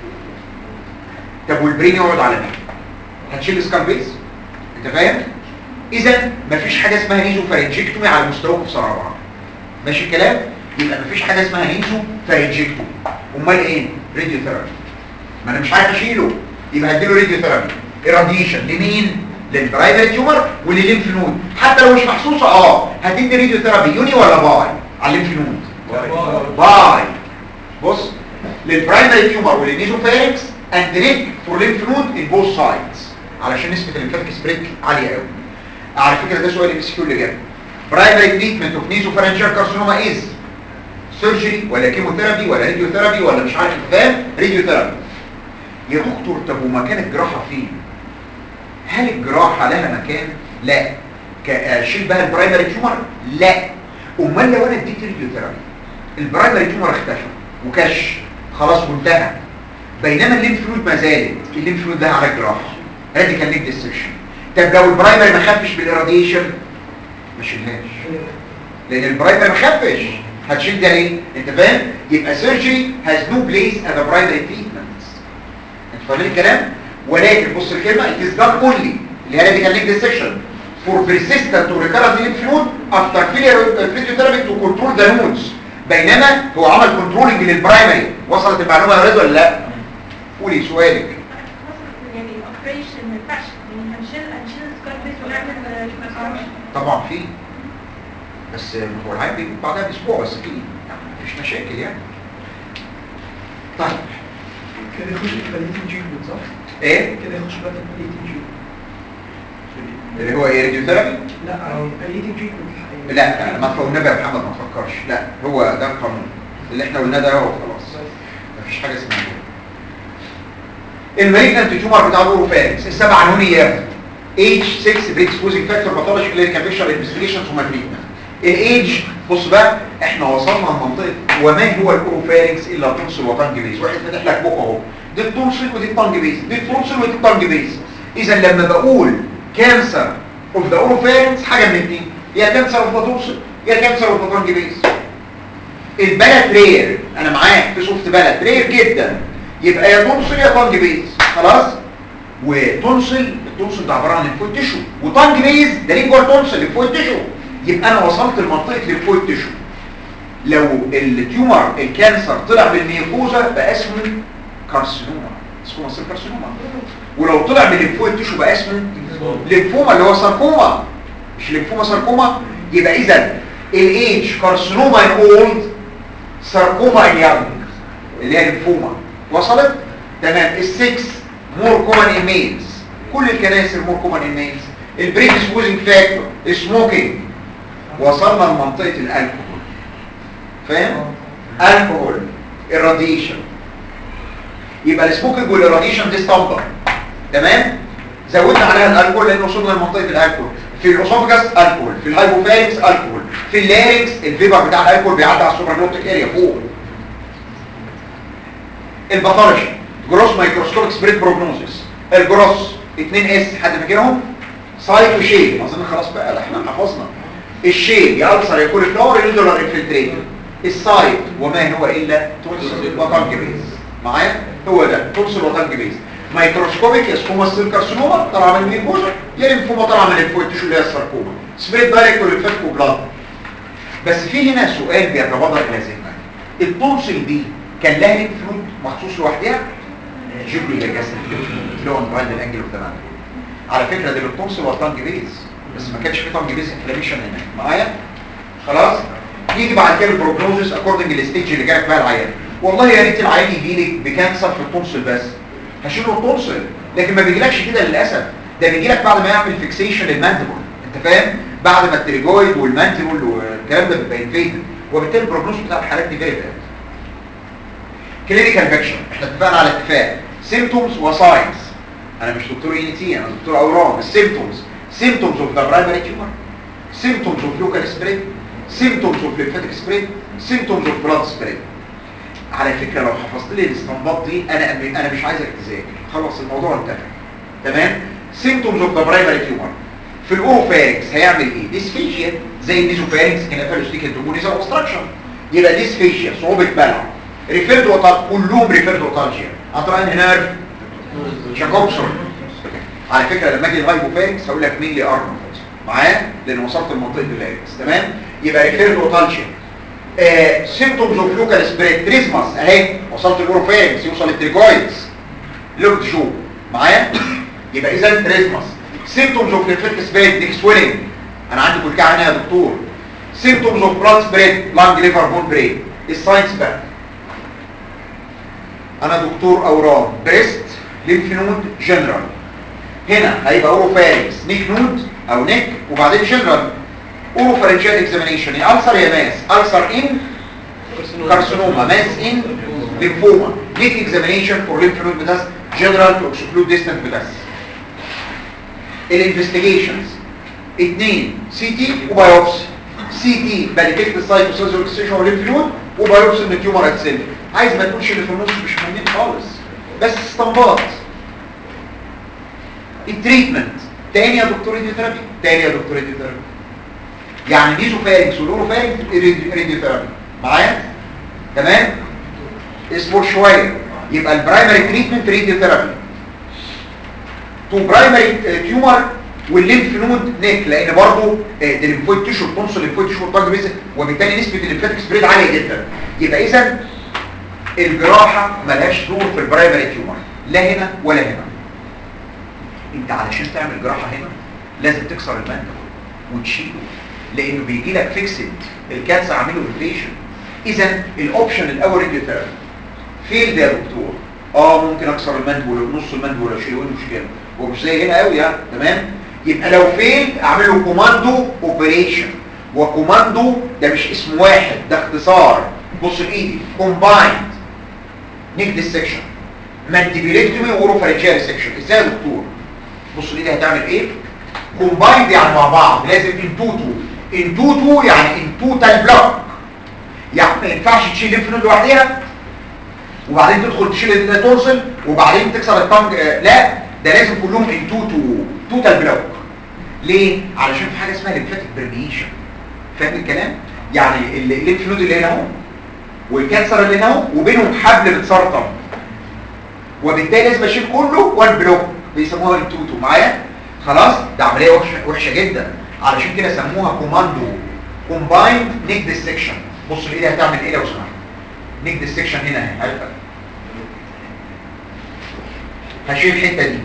طب والبرين يقعد على مين هتشيل سكالبيز انت فاهم اذا مفيش حاجه اسمها نيزوفارينجكتومي على مستوى في سنه رابعه ماشي الكلام يبقى مفيش حاجه اسمها نيزو فارنجكتومي امال ايه راديو ثيرابي ما انا مش عارف اشيله يبقى هديله راديو ثيرابي irradiation لمين للبرايمري تيومر وللليمف نود حتى لو مش محسوسه اه هتدي راديو ثيرابي يوني ولا باي على الليمف نود باي بص للبرايمري تيومر وللنيزوفارينكس اند نيك فور ليمف نود ان بوث سايدز علشان نسبه الليمفاتيك سبريد عاليه قوي على فكره ده سؤال ام اس كيو اللي جاب برايمري تريتمنت اوف نيزوفارنجيال كارسينوما از سيرجري ولا كيموثيرابي ولا راديو ثيرابي ولا مش عارف فاهم راديو ثيرابي يا دكتور طب ومكان الجراحه فين هل الجراحه لها مكان لا ك- اشيل بها البرايمري تيومر لا امال لو انا اديت راديو ثيرابي البرايمري تيومر اختفى وكش خلاص وانتهى بينما الليمف نود ما زالت الليمف نود لها علاج جراحه راديكال نيك ديسكشن طب لو البرايمري ما خفش بالاراديشن ما شيلهاش لان البرايمري ما خفش هتشيل ده ليه انت فاهم يبقى سيرجري هاز نو بليس از ا برايمري تريتمنت انت فاهمين الكلام ولكن بص الكلمه it is done only اللي هي radical neck dissection for persistent or recurrent lymph node after failure of physiotherapy to control the nodes بينما هو عمل كنترولنج للبرايمري وصلت المعلومه يا رضا ولا لا قولي سؤالك يعني الاوبريشن ما ينفعش يعني هنشيل هنشيل السكاربيس ونعمل ريكونستراكشن طبعا في بس هو العيب بيجي بعدها باسبوع بس في يعني مفيش مشاكل يعني طيب كده يخش في باليتين تريتمنت صح؟ ايه كده يخش بقى في باليتين تريتمنت اللي هو ايه راديوثيرابي لا باليتين تريتمنت لا ما والنبي يا محمد ما تفكرش لا هو ده القانون اللي احنا قلناه ده هو خلاص مفيش حاجه اسمها كده المالجنت تيومر بتاع الاوروفارينكس السبع عنون ايام اتش 6 بريكسبوزنج فاكتور باثولوجي كلينيكال بيكشر انفستيجيشن ثم تريتمنت الايدج بص بقى احنا وصلنا لمنطقه وما هو الاوروفارينكس الا تونسل وطنج بيز واحد فاتح لك بقه اهو دي التونسل ودي الطنج بيز دي التونسل ودي الطنج بيز اذا لما بقول كانسر اوف ذا اوروفارينكس حاجه من الاثنين يا كانسر اوف ذا تونسل يا كانسر اوف ذا طنج بيز البلد رير انا معاك في شفت بلد رير جدا يبقى يا تونسل يا طنج بيز خلاص وتونسل التونسل ده عباره عن ليمفويد تيشو وطنج بيز ده لينجوال تونسل ليمفويد تيشو يبقى انا وصلت لمنطقه ليمفويد تيشو لو التيومر الكانسر طلع بالميوكوزا بقى اسمه كارسينوما اسمه مصر كارسينوما ولو طلع من الليمفويد تيشو بقى اسمه ليمفوما اللي هو ساركوما مش ليمفوما ساركوما يبقى اذا الايدج كارسينوما ان اولد ساركوما ان يانج اللي هي ليمفوما وصلت تمام السكس مور كومن ان ميلز كل الكنائس مور كومن ان ميلز البريدسبوزنج فاكتور سموكينج وصلنا لمنطقه الالكوهول فاهم الكحول الراديشن يبقى السموكينج والراديشن دي اسطمبه تمام زودنا عليها الالكول لان وصلنا لمنطقه الالكول في الاسوفجاس الكول في الهايبوفارينكس الكول في اللارينكس الفيبر بتاع الالكول بيعدي على السوبرنوتيك اريا فوق الباثولوجي جروس مايكروسكوبيك سبريد بروجنوزيس الجروس 2 اس حد فاكرهم سايت وشيل اظن خلاص بقى لا احنا حفظنا الشيل يا السر يكون فلور ينزل انفلتريت السايت وما هو الا تونسل وطنج بيز معايا هو ده تونسل وطنج بيز مايكروسكوبيك اسكوما سيل كارسينوما طالعه من الميكوزا يا ليمفوما طالعه من الفويد تيشو اللي هي الساركوما سبريد دايركت والانفكت بلاد بس في هنا سؤال بيتبادر الى ذهنك التونسل دي كان لها ليمف نود مخصوص لوحدها جيب لي الجسد اللي هو موبايل الانجل والتمام على فكره دي التونسل والطنج بيز بس ما كانش في طنج بيز انفلاميشن هناك معايا خلاص يجي بعد كده البروجنوزس اكوردنج للستيج اللي جالك بقى العيان والله يا ريت العيان يجي لك بكانسر في التونسل بس هشيله التونسل لكن ما بيجيلكش كده للاسف ده بيجي لك بعد ما يعمل فيكسيشن للماندبل انت فاهم بعد ما التريجويد والماندبل والكلام ده بيبقى انفيدد وبالتالي البروجنوز بتاع الحالات دي فيري باد كلينيكال فيكشن احنا اتفقنا على اتفاق سيمتومز وساينز انا مش دكتور اي تي انا دكتور اورام السيمتومز سيمتومز اوف ذا برايمري تيومر سيمتومز اوف لوكال سبريد سيمتومز اوف ليمفاتيك سبريد سيمتومز اوف بلاد سبريد على فكره لو حفظت لي الاستنباط دي انا انا مش عايزك تذاكر خلاص الموضوع انتهى تمام سيمتومز اوف ذا برايمري تيومر في الاوروفارينكس هيعمل ايه ديسفيجيا زي النيزوفارينكس كنافالوستيك انتومونيزا اوبستراكشن يبقى ديسفيجيا صعوبه بلع ريفيرد وطال كلهم ريفيرد وطالجيا عطران نيرف جاكوبسون على فكره لما اجي الهايبوفارينكس هقول لك مين لي ارنولد معايا لان وصلت لمنطقه اللاريكس تمام يبقى ريفيرد وطالجيا سيمتومز اوف لوكال سبريد تريزماس اهي وصلت الاوروفارينكس يوصل التريجويدز لوك شو معايا يبقى اذا تريزماس سيمتومز اوف ليمفاتيك سبريد ديك سويلنج انا عندي كلكعه هنا يا دكتور سيمتومز اوف بلاد سبريد لانج ليفر بون برين الساينس بقى انا دكتور اورام بريست ليمف نود جنرال هنا هيبقى اوروفارينكس نيك نود او نيك وبعدين جنرال اوروفارينجيال اكزامينيشن يا السر يا ماس السر ان كارسينوما ماس ان ليمفوما نيك اكزامينيشن فور ليمف نود بتاس جنرال تو اكسكلود ديستنت بتاس الانفستيجيشنز اثنين سي تي وبايوبسي سي تي بديتكت السايتوسيزول اكسيشن والليمف نود وبايوبسي من التيومر اتسيلف عايز ما تقولش اللي في النص مش مهمين خالص بس استنباط التريتمنت تاني يا دكتور راديوثيرابي تاني يا دكتور راديوثيرابي يعني ميزوفارينكس والاوروفارينكس راديوثيرابي معايا تمام اصبر شويه يبقى البرايمري تريتمنت راديوثيرابي تو برايمري تيومر والليمف نود نيك لان برضه ده الليمفويد تيشو التونسل الليمفويد تيشو والطاج بيز وبالتالي نسبه الليمفاتيك سبريد عاليه جدا يبقى اذا الجراحه ملهاش دور في البرايمري تيومر لا هنا ولا هنا انت علشان تعمل جراحه هنا لازم تكسر المندل وتشيله لانه بيجي لك فيكسد الكانسر عامله انفليشن اذا الاوبشن الاول راديوثيرابي فيل يا دكتور اه ممكن اكسر المندل ولا نص المندل ولا اشيله ايه المشكله ومش زي هنا قوي يعني تمام يبقى لو فيل اعمل له كوماندو اوبريشن وكوماندو ده مش اسم واحد ده اختصار بص بايدي كومبايند نيك ديسكشن مانديبيلكتومي واوروفارينجيال سكشن ازاي يا دكتور بص الايد هتعمل ايه كومبايند يعني مع بعض لازم ان توتو ان توتو يعني ان توتال بلوك يعني ما ينفعش تشيل ليمف نود لوحدها وبعدين تدخل تشيل التونسل وبعدين تكسر الطنج آه لا ده لازم كلهم ان توتو توتال بلوك ليه علشان في حاجه اسمها ليمفاتيك برميشن فاهم الكلام يعني الليمف نود اللي هنا اهو والكانسر اللي هنا اهو وبينهم حبل متسرطن وبالتالي لازم اشيل كله وان بلوك بيسموها التوتو معايا خلاص ده عمليه وحشه وحشه جدا علشان كده سموها كوماندو كومبايند نيك ديسكشن بص الايد هتعمل ايه لو سمحت نيك ديسكشن هنا اهي هشيل الحته دي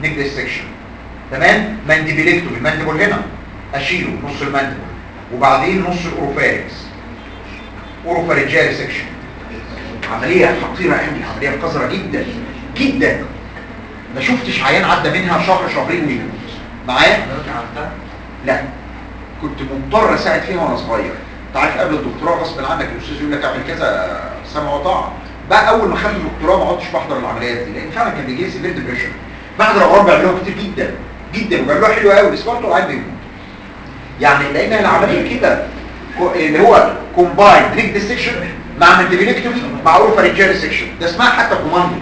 نيك ديسكشن تمام مانديبيلكتومي المانديبول هنا اشيله نص المانديبول وبعدين نص الاوروفاريكس اوروفارينجال سكشن عمليه خطيره قوي عمليه قذره جدا جدا ما شفتش عيان عدى منها شهر شهرين ويموت معايا عملتها لا كنت مضطر اساعد فيها وانا صغير انت عارف قبل الدكتوراه غصب عنك الاستاذ يقول لك اعمل كذا سمع وطاعه بقى اول ما خدت الدكتوراه ما عدتش بحضر العمليات دي لان فعلا كان بيجي لي سيفير ديبريشن بعد الاورام بيعملوها كتير جدا جدا وبيعملوها حلوه قوي بس برضه العيان بيموت يعني لان العمليه كده كو- اللي هو كومباين ريك ديسكشن مع مانتيبيلكتومي مع اوروفارينجال سكشن ده اسمها حتى كوماندو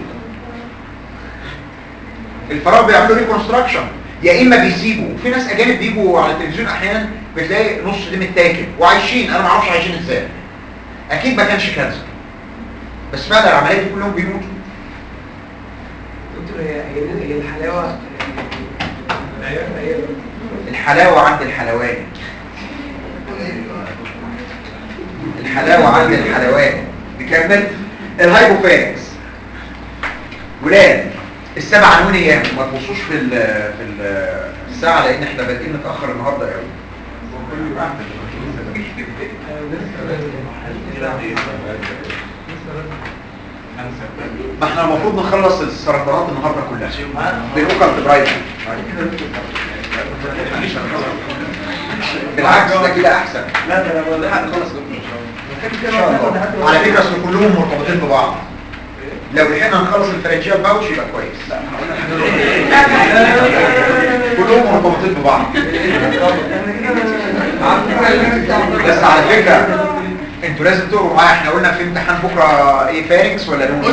الفراغ بيعملوا ريكونستراكشن يا اما بيسيبوا وفي ناس اجانب بيجوا على التلفزيون احيانا بتلاقي نص دي متاكل وعايشين انا ما اعرفش عايشين ازاي اكيد ما كانش كانسر بس بعد العمليه دي كلهم بيموتوا دكتور هي هي هي الحلاوه هي هي الحلاوه عند الحلواني الحلاوه عند الحلواني نكمل الهايبوفاركس ولاد السبع عنوان ايام ما تبصوش في ال في ال الساعه لان احنا بادئين متاخر النهارده قوي ما احنا المفروض نخلص السرطانات النهارده كلها بالاوكالت برايت بالعكس ده كده احسن لا ده انا بلحق نخلص ان شاء الله على فكره اصل كلهم مرتبطين ببعض لو لحقنا نخلص الفرنجيه باوتش يبقى كويس كلهم مرتبطين ببعض بس على فكره انتوا لازم تقروا معايا احنا قلنا في امتحان بكره ايه فارنكس ولا نون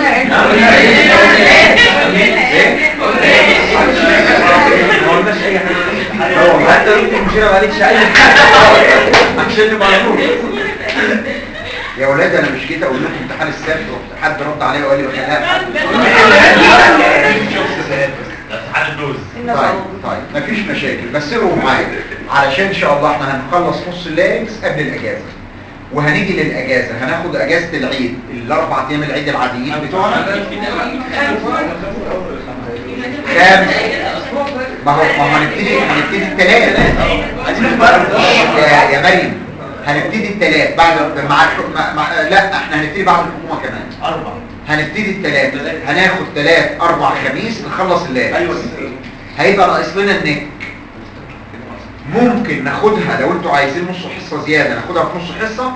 ما قلناش اي حاجه حتى لو انت مشيره ما قالتش اي حاجه عشان نبقى على طول يا ولاد انا مش جيت اقول لكم امتحان السبت ورحت حد رد عليا وقال لي بخليها امتحان الدوز طيب طيب مفيش مشاكل بس اقروا معايا علشان ان شاء الله احنا هنخلص نص اللينكس قبل الاجازه وهنيجي للاجازه هناخد اجازه العيد الاربع ايام العيد العاديين بتوعنا كام ما هو ما هو هنبتدي هنبتدي الثلاث يا يا مريم هنبتدي الثلاث بعد مع, الح- مع, مع لا احنا هنبتدي بعد الحكومه كمان اربع هنبتدي الثلاث هناخد ثلاث اربع خميس نخلص الليل ايوه هيبقى ناقص لنا النك ممكن ناخدها لو انتوا عايزين نص حصه زياده ناخدها في نص حصه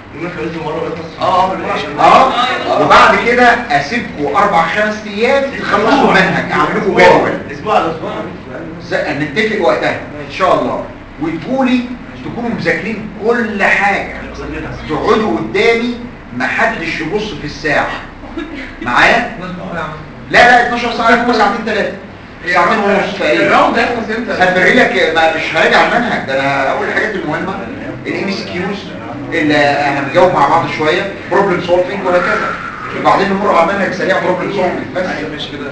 اه اه وبعد كده اسيبكم اربع خمس ايام تخلصوا المنهج اعمل لكم جدول اسبوع على اسبوع ز- نتفق وقتها ان شاء الله وتقولي تكونوا مذاكرين كل حاجه تقعدوا قدامي محدش يبص في الساعه معايا لا لا 12 ساعه هم ساعتين ثلاثه ساعتين ونص تقريبا الراوند هيخلص امتى؟ هفري لك ما مش هراجع المنهج ده انا اول الحاجات المهمه الام اس كيوز اللي هنجاوب مع بعض شويه بروبلم سولفنج وهكذا وبعدين نمر على منهج سريع بروبلم سولفنج بس مش كده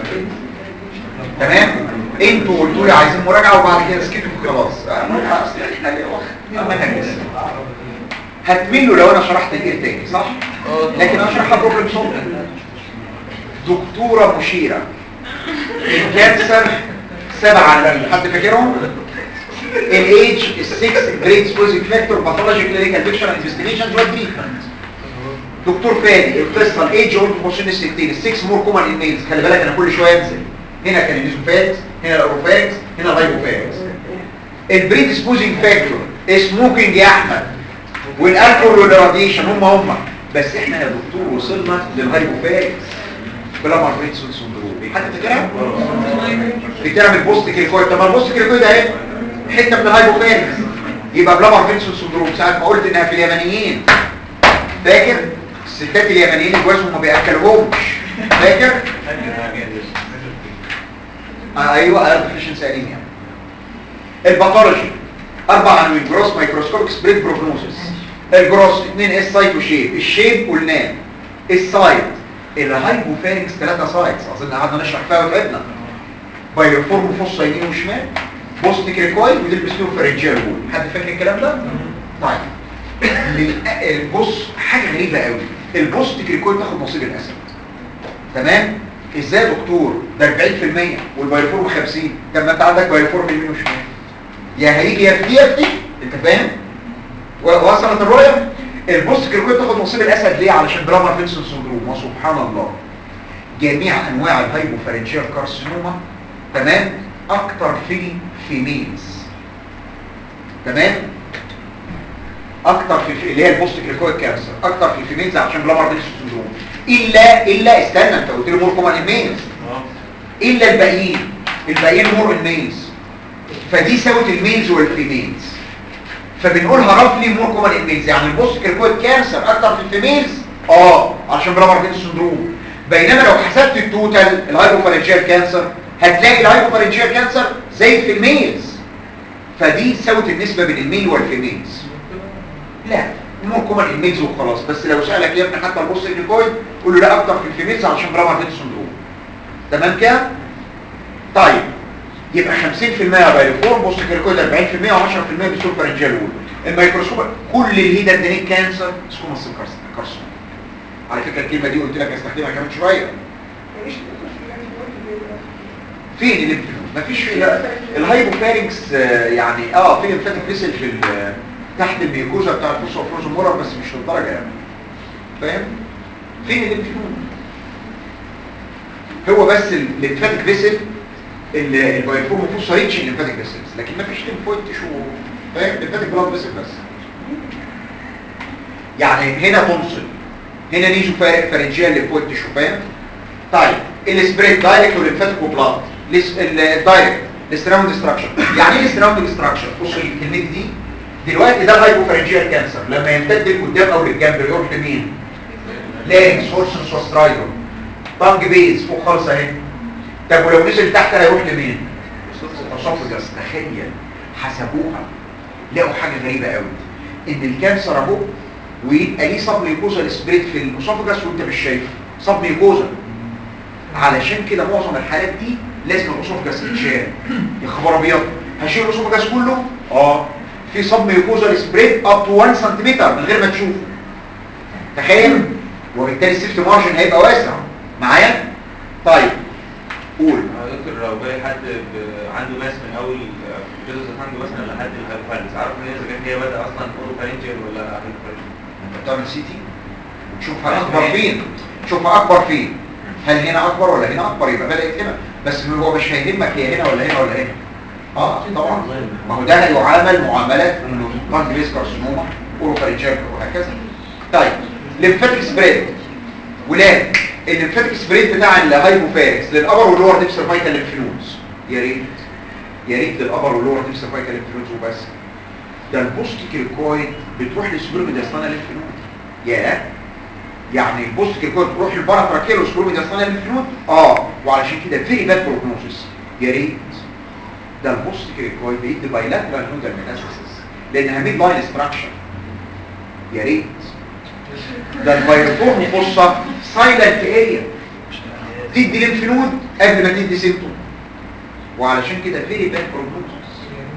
تمام انتوا قلتوا لي عايزين مراجعه وبعد كده سكتوا خلاص أنا أصل إحنا واخدين المنهج لسه. هتملوا لو انا شرحت الايه تاني صح لكن انا شرحها بروبلم سولفنج دكتوره مشيره الكانسر سبعة عناوين حد فاكرهم الايدج السكس جريد سبوزيك فاكتور باثولوجي كلينيكال بيكشر انفستيجيشنز والتريتمنت دكتور فادي القصه الايدج قلت في سن الستين السكس مور كومن ان ميلز خلي بالك انا كل شويه انزل هنا كان النيزوفاريكس هنا الاوروفاريكس هنا الهايبوفاريكس البريد سبوزينج فاكتور سموكينج يا احمد والالكول والراديشن هم هم بس احنا يا دكتور وصلنا للهايبوفاريكس بلامر بريتسون سندروم حد فاكرها؟ بتعمل بوست كريكويد طب ما البوست كريكويد اهي حته من الهايبوفاريكس يبقى بلامر بريتسون سندروم ساعه ما قلت انها في اليمنيين فاكر الستات اليمنيين جوازهم ما بياكلوهمش فاكر آه ايوه ارتفيشنس انيميا الباثولوجي اربع عناوين جروس مايكروسكوبيك سبريد بروجنوسيس الجروس اثنين اس سايت وشيب الشيب قلناه السايت الهايبوفارينكس ثلاثه سايتس اظن قعدنا نشرح فيها وتعبنا بايرفورم فص يمين وشمال بوست كريكويد وتلبس له فرنجيال وول حد فاكر الكلام ده طيب لل- بص حاجه غريبه قوي البوست كريكويد تاخد نصيب الاسد تمام ازاي يا دكتور ده 40% والبايوفورم 50 طب ما انت عندك بايوفورم يمين وشمال يا هيجي يا في دي يا في دي انت فاهم و- وصلت الرؤيه البوست كيركويد تاخد نصيب الاسد ليه علشان برامر فينسون سندروم وسبحان الله جميع انواع الهايبوفارنجيال كارسينوما تمام اكتر في الفيميلز تمام اكتر في الف- اللي هي البوست كريكويد كانسر اكتر في الفيميلز عشان بلامر فينسون سندروم الا الا استنى انت قلت لي مور كومن الميلز الا الباقيين الباقيين مور الميلز فدي ساوت الميلز والفيميلز فبنقولها رفلي مور كومن الميلز يعني البوست كريكويد كانسر اكتر في الفيميلز اه عشان برامر فينسون سندروم بينما لو حسبت التوتال الهايبوفارنجيال كانسر هتلاقي الهايبوفارنجيال كانسر زي في الميلز فدي ساوت النسبه بين الميل والفيميلز لا مور كومن الميلز وخلاص بس لو سالك يا ابني حتى البوست كريكويد قول له لا اكتر في الفيميلز عشان برامر فينسون سندروم تمام كده طيب يبقى 50% بايوفورم بوست كيركويد 40% و10% بسول فارنجيال وول الميكروسكوب كل الهيدا دينيك كانسر سكوماس كارسون على فكره الكلمه دي قلت لك استخدمها كمان شويه فين الليمفنود مفيش في الهايبوفارينكس آه، يعني اه في ليمفاتيك فيسل في ال- تحت الميوكوزا بتاع الفوس وفروز مورر بس مش للدرجه يعني فاهم فين الليمفنود هو بس الليمفاتيك فيسل اللي البايفورم فوسا ريتش الليمفاتيك فيسلز لكن ما فيش ليمفويد تشو فاهم الليمفاتيك بلاد فيسل بس يعني هنا تونسل هنا نيجو فارق فارنجيال ليمفويد تشو فاهم طيب السبريد دايركت والليمفاتيك وبلاد الدايركت السراوند ستراكشر يعني ايه السراوند ستراكشر بصوا الكلمه دي دلوقتي ده الهايبوفارنجيال كانسر لما يمتد لقدام او للجنب يروح لمين لارنكس هورسنس وسترايدر طنج بيز فوق خالص اهي طب ولو نزل تحت هيروح لمين اسوفجاس تخيل حسبوها لقوا حاجه غريبه قوي ان الكانسر اهو ويبقى ليه صب ميوكوزا سبريد في الاسوفجاس وانت مش شايفه صب ميوكوزا علشان كده معظم الحالات دي لازم الاسوفجاس يتشال يا خبر ابيض هشيل الاسوفجاس كله اه في صب ميوكوزا سبريد اب تو 1 سنتيمتر من غير ما تشوفه تخيل وبالتالي السيفت مارجن هيبقى واسع معايا طيب قول آه، دكتور لو جاي حد ب- عنده ماس من اول جزء عنده مثلا لحد الهايبوفارنس عارف ان هي اذا كانت هي بدا اصلا اوروفارنجيال ولا هايبوفارنجيال انت بتعمل سي تي تشوفها اكبر فين تشوفها اكبر فين هل هنا اكبر ولا هنا اكبر يبقى بدات هنا بس هو مش هيهمك هي هنا ولا هنا ولا هنا اه طبعا ما هو ده هيعامل معاملات انه لانج بيس كارسينوما اوروفارنجيال وهكذا طيب ليمفاتيك سبريد ولاد الليمفاتيك سبريد بتاع الهايبوفاركس للابر واللور ديب سيرفايكال ليمفنودز يا ريت يا ريت للابر واللور ديب سيرفايكال ليمفنودز وبس ده البوست كيركويد بتروح للسبروميداستانا ليمفنود يا يعني البوست كيركويد بتروح للباراتراكيل والسبروميداستانا ليمفنود اه وعلشان كده فيري باد بروجنوسيس يا ريت ده البوست كيركويد بيدي بايلاترال نودال ميتاسيس لانها ميد لاين ستراكشر يا ريت ده الفيروفورم خصة سايلنت اريا تدي ليمفنود قبل ما تدي سيمتوم وعلشان كده فيري باد بروجنوسيس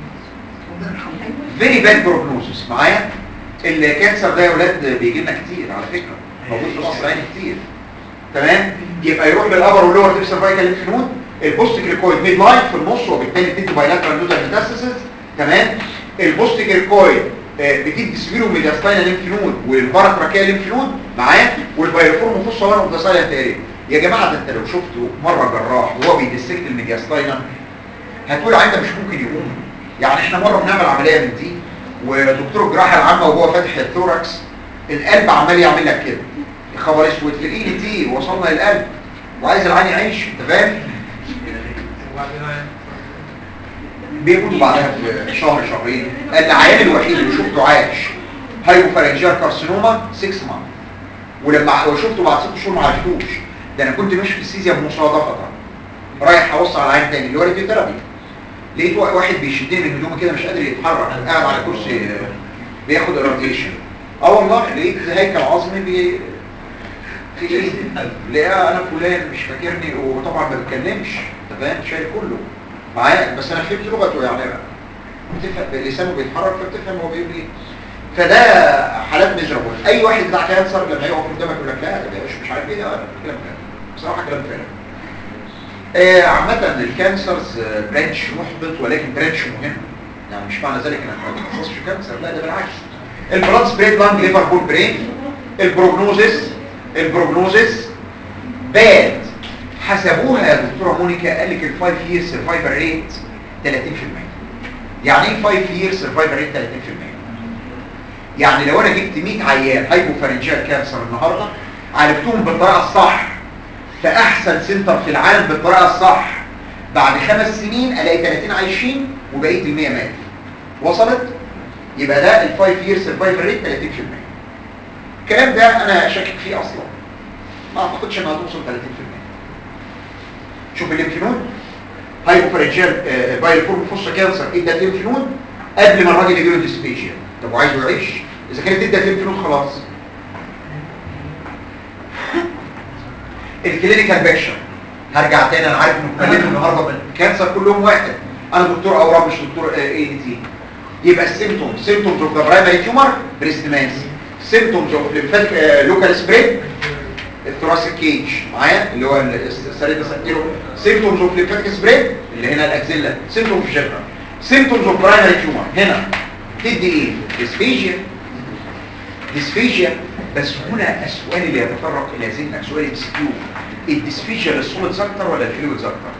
فيري باد بروجنوسيس معايا الكانسر ده يا ولاد بيجي لنا كتير على فكره موجود في مصر يعني كتير تمام يبقى يروح للابر واللور تيب سيرفايكال ليمفنود البوست كريكويد ميد لاين في النص وبالتالي بتدي بايلاترال نودال ميتاسيسز تمام البوست كريكويد آه، بتدي سبيرو ميدياستاينا ليمفنود والباراتراكيا ليمفنود معايا والبايرفورم فوسا وان اوف ذا سايلنت اريا يا جماعه ده انت لو شفته مره جراح وهو بيدسكت الميدياستاينا هتقول عندك مش ممكن يقوم يعني احنا مره بنعمل عمليه من دي ودكتور الجراحه العامه وهو فاتح الثوركس القلب عمال يعمل لك كده يا خبر اسود في الايد دي وصلنا للقلب وعايز العين يعيش انت فاهم وبعدين بيموتوا بعدها في شهر شهرين العيان الوحيد اللي شفته عايش هايبوفارنجيال كارسينوما 6 مانث ولما وشفته بعد 6 شهور ما عرفتوش ده انا كنت ماشي في السيزيا مصادفه رايح اوصل على عين تاني اللي هو راديوثيرابي لقيت وا- واحد بيشدني من هدومي كده مش قادر يتحرك قاعد على كرسي آه، بياخد الراديشن اه والله لقيت هيكل عظمي بي في ايه لا انا فلان مش فاكرني وطبعا ما بتكلمش انت فاهم شايل كله معايا بس انا فهمت لغته يعني بقى بتفهم لسانه بيتحرك فبتفهم هو بيقول ايه فده حالات ميزرابل اي واحد بتاع كانسر لما يقف قدامك يقول لك لا ده مش مش عارف ايه ده كلام فارغ بصراحه كلام فارغ آه، عامة الكانسرز آه، برانش محبط ولكن برانش مهم يعني مش معنى ذلك انك ما تتخصصش في كانسر لا ده بالعكس البلاد سبريد لانج ليفربول برين البروجنوزس البروجنوزس باد حسبوها يا دكتوره مونيكا قال لك الفايف يير سرفايفل ريت 30% يعني ايه 5 يير سرفايفل ريت 30% يعني لو انا جبت 100 عيان هايبوفارنجيال كانسر النهارده عالجتهم بالطريقه الصح في احسن سنتر في العالم بالطريقه الصح بعد خمس سنين الاقي 30 عايشين وبقيه ال 100 ماتوا وصلت يبقى ده ال 5 يير سرفايفل ريت 30% الكلام ده انا شاكك فيه اصلا ما اعتقدش انها توصل 30% شوف الليمفنود هايبوفارنجيال بايلفورم فوسا كانسر ادى الليمفنود قبل ما الراجل يجيله ديسبيجيا طب وعايزه يعيش اذا كانت ادى الليمفنود خلاص الكلينيكال بيكشر هرجع تاني انا عارف انكم كلمتوا النهارده من الكانسر كلهم واحد انا دكتور اورام مش دكتور اي دي تي يبقى السيمتوم سيمتومز اوف ذا برايمري تيومر بريست ماس سيمتومز اوف ليمفاتيك لوكال سبريد الثوراسيك كيج معايا اللي هو السريد سكتيرو سيمتومز اوف ليمفاتيك سبريد اللي هنا الاكزيلا سيمتومز جنرال سيمتومز اوف برايمري تيومر هنا تدي ايه ديسفيجيا ديسفيجيا بس هنا السؤال اللي يتطرق الى ذهنك سؤال السكيو الديسفيجيا للسوليدز اكتر ولا الفلويدز اكتر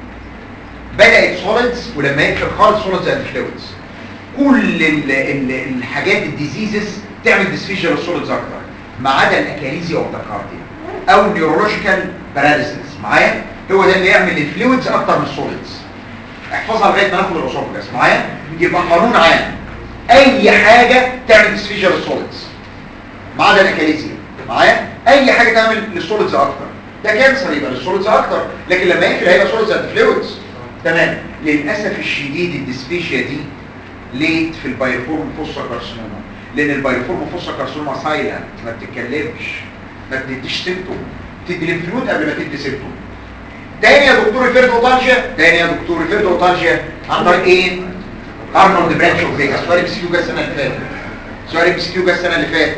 بدات سوليدز ولما يقفل خالص سوليدز اند فلويدز كل ال ال الحاجات الديزيزز تعمل ديسفيجيا للسوليدز اكتر ما عدا الاكاليزيا اوف ذا كارديا او نيورولوجيكال باراليسيس معايا هو ده اللي يعمل الفلويدز اكتر من السوليدز احفظها لغايه ما ناخد الاسوفجس معايا يبقى قانون عام اي حاجه تعمل ديسفيجيا للسوليدز ما عدا الاكاليزيا معايا اي حاجه تعمل للسوليدز اكتر ده كانسر يبقى للسوليدز اكتر لكن لما يقفل هيبقى سوليدز اند فلويدز تمام للاسف الشديد الديسفيجيا دي ليت في البايرفورم فوسا كارسينوما لان البايرفورم فوسا كارسينوما سايلنت ما بتتكلمش ما بتديش سيمتوم تدي ليمفنود قبل ما تدي سيمتوم تاني يا دكتور ريفيرد اوتالجيا تاني يا دكتور ريفيرد اوتالجيا عندك ايه ارنولد برانش اوف فيجا سؤال ام سي كيو جه السنه اللي فاتت سؤال ام سي كيو جه السنه اللي فاتت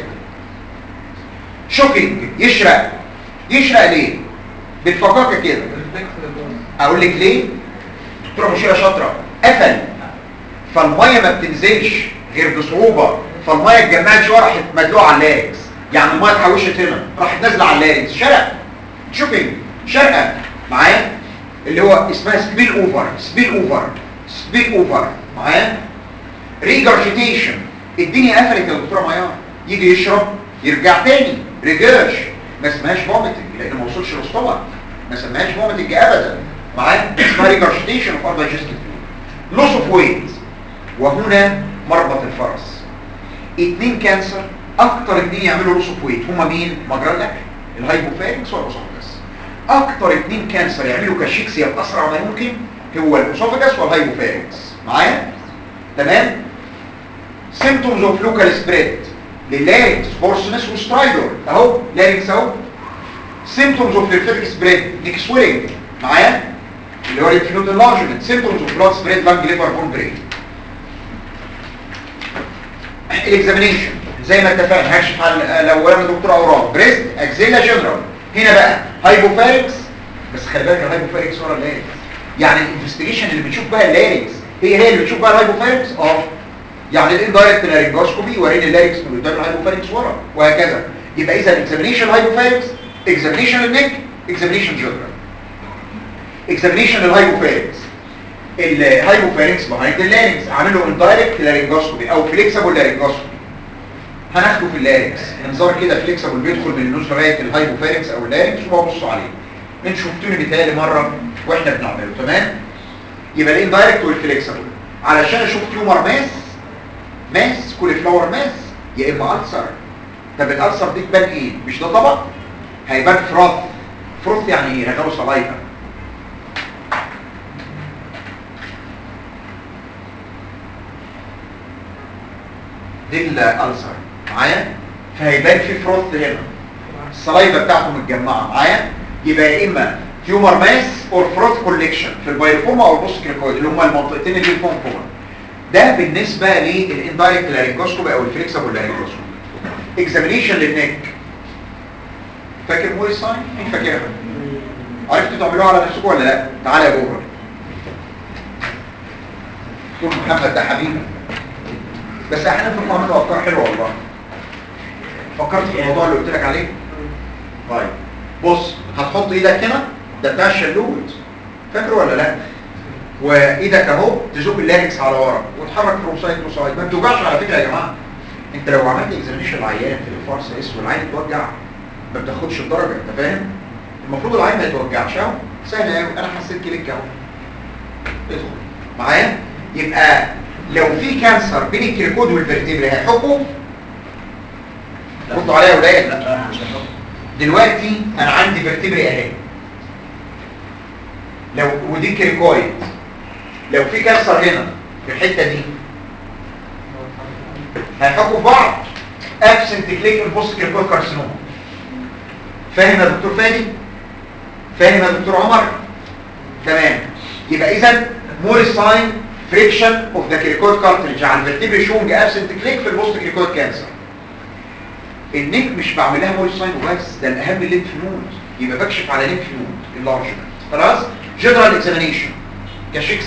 شوكينج يشرق يشرق ليه بالفقاقه كده اقول لك ليه دكتوره مشيره شاطره قفل فالميه ما بتنزلش غير بصعوبه فالميه اتجمعت شويه راحت مدلوقه على اللاركس يعني الميه اتحوشت هنا راحت نازله على اللاركس شرق شوكينج شرقه معايا اللي هو اسمها سبيل اوفر سبيل اوفر سبيل اوفر معايا ريجرجيتيشن الدنيا قفلت يا دكتوره ميار يجي يشرب يرجع تاني ريجيرش ما اسمهاش فوميتنج لان ما وصلش للسtomach ما اسمهاش فوميتنج ابدا معايا اسمها ريجرجيتيشن اوف ار دايجستيف لوس اوف ويت وهنا مربط الفرس اتنين كانسر اكتر اتنين يعملوا لوس اوف ويت هما مين مجرى الاكل الهايبوفارينكس والاسوفاجس اكتر اتنين كانسر يعملوا كاشيكسيا باسرع ما يمكن هو الاسوفاجس والهايبوفارينكس معايا تمام سيمتومز اوف لوكال سبريد للارينكس بورسنس وسترايدور اهو لارينكس اهو سيمتومز اوف ليمفاتيك سبريد نيك سويلنج معايا اللي هو الانفلود انلارجمنت سيمتومز اوف بلاد سبريد لانج ليفر بون برين الاكزامينيشن زي ما اتفقنا هكشف على لو انا دكتور اورام بريست اكزيلا جنرال هنا بقى هايبوفارينكس بس خلي بالك الهايبوفارينكس ورا اللارينكس يعني الانفستيجيشن اللي بتشوف بقى اللارينكس هي هي اللي بتشوف بقى الهايبوفارينكس اه يعني الاندايركت لارينجوسكوبي وريني اللارينكس من قدام الهايبوفارينكس ورا وهكذا يبقى اذا اكزامينيشن هايبوفارينكس اكزامينيشن النك اكزامينيشن جنرال اكزامينيشن الهايبوفارينكس الهايبوفارينكس بهايند اللارينكس عامله اندايركت لارينجوسكوبي او فليكسبل لارينجوسكوبي هناخده في اللارينكس انظار كده فليكسبل بيدخل من النوز لغايه الهايبوفارينكس او اللارينكس وببصوا عليه انتوا شفتوني بيتهيألي مره واحنا بنعمله تمام يبقى الاندايركت والفليكسبل علشان اشوف تيومر ماس ماس كل فلاور ماس يا اما ألسر طب الألسر دي تبان ايه مش ده طبق هيبان فروث فروث يعني ايه رجعوا صلايفه دي الألسر معايا فهيبان في فروث هنا الصلايفه بتاعته متجمعه معايا يبقى يا اما تيومر ماس اور فروث كوليكشن في البايوفورما او البوست كريكويد اللي هما المنطقتين اللي فيهم فوق ده بالنسبه للاندايركت لارينجوسكوبي او الفليكسبل لارينجوسكوبي اكزامينيشن للنك فاكر موي ساين مين فاكرها عرفتوا تعملوها على نفسكم ولا لا تعالى يا جوهر دكتور محمد ده حبيبي بس احيانا في منه افكار حلوه والله فكرت في الموضوع اللي قلت لك عليه طيب بص هتحط ايدك هنا ده بتاع الشلوت فاكره ولا لا وايدك اهو تزق اللاركس على ورا وتحرك فروم سايد تو سايد ما بتوجعش على فكره يا جماعه انت لو عملت اكزامينشن العيان في الفارس اس والعين اتوجع ما بتاخدش الدرجه انت فاهم المفروض العين ما يتوجعش اهو سهل قوي انا حسيت كليك اهو ادخل معايا يبقى لو في كانسر بين الكريكود والفرتبري هيحكوا ردوا عليا يا ولاد لا مش هنحط دلوقتي انا عندي فيرتبري اهي لو ودي كريكويد لو في كانسر هنا في الحته دي هيحكوا في بعض ابسنت كليك البوست كريكويد كارسينوما فاهم يا دكتور فادي فاهم يا دكتور عمر تمام يبقى اذا مور ساين فريكشن اوف ذا كريكويد كارتريج على الفيرتبري شونج ابسنت كليك في البوست كريكويد كانسر النيك مش بعمل لها مول ساين وبس ده الاهم الليمف نود يبقى بكشف على ليمف نود اللارجمنت خلاص جنرال اكزامينيشن كشيكس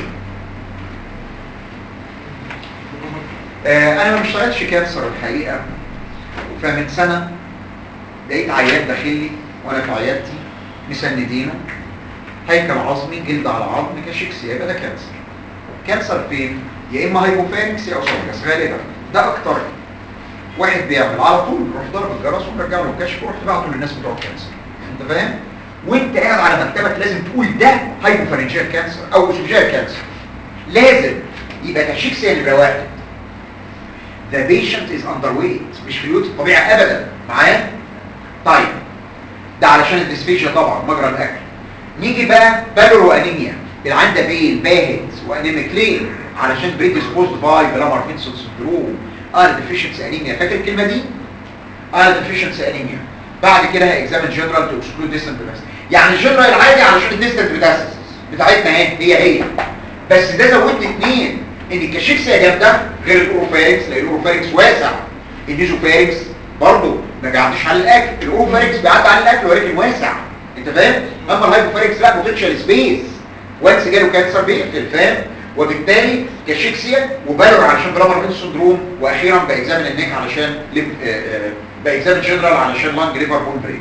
آه انا ما بشتغلش كانسر الحقيقه فمن سنه لقيت عيان داخل لي وانا في عيادتي مسندينه هيكل عظمي جلد على عظم كشيكسيا يبقى ده كانسر كانسر فين يا اما هايبوفانكس يا اسوفجس غالبا ده اكتر واحد بيعمل على طول روح ضرب الجرس ونرجع له الكشف ورحت بعته للناس بتوع الكانسر انت فاهم وانت قاعد على مكتبك لازم تقول ده هايبوفارنجيال كانسر او اسوفجيال كانسر لازم يبقى تشيكسيا نمره واحد the patient is underweight مش في الوقت الطبيعي ابدا معايا طيب ده علشان الديسفيجيا طبعا مجرى الاكل نيجي بقى بالور وانيميا العين ده بيل باهت وانيميك ليه علشان بريديسبوزد باي بلامر فينسون سندروم ايرون ديفيشنسي انيميا فاكر الكلمه دي ايرون ديفيشنسي انيميا بعد كده هاكزامن جنرال تو اكسكلود ديستنت بس يعني الجنرال العادي علشان الديستنت بتاسس بتاعتنا اهي هي هي بس ده زودت اثنين ان الكاشيكسيا جامده غير الاوروفاريكس لان الاوروفاريكس واسع النيزوفاريكس برضه ما بيعديش على الاكل الاوروفاريكس بيعدي على الاكل ولكن واسع انت فاهم اما الهايبوفاريكس لا بوتنشال سبيس وانس جاله كانسر بيقتل فاهم وبالتالي كاشيكسيا وبالور علشان بلامر فينس سندروم واخيرا باكزامن النيك علشان ليب باكزامن جنرال علشان لانج ليفر بون بريك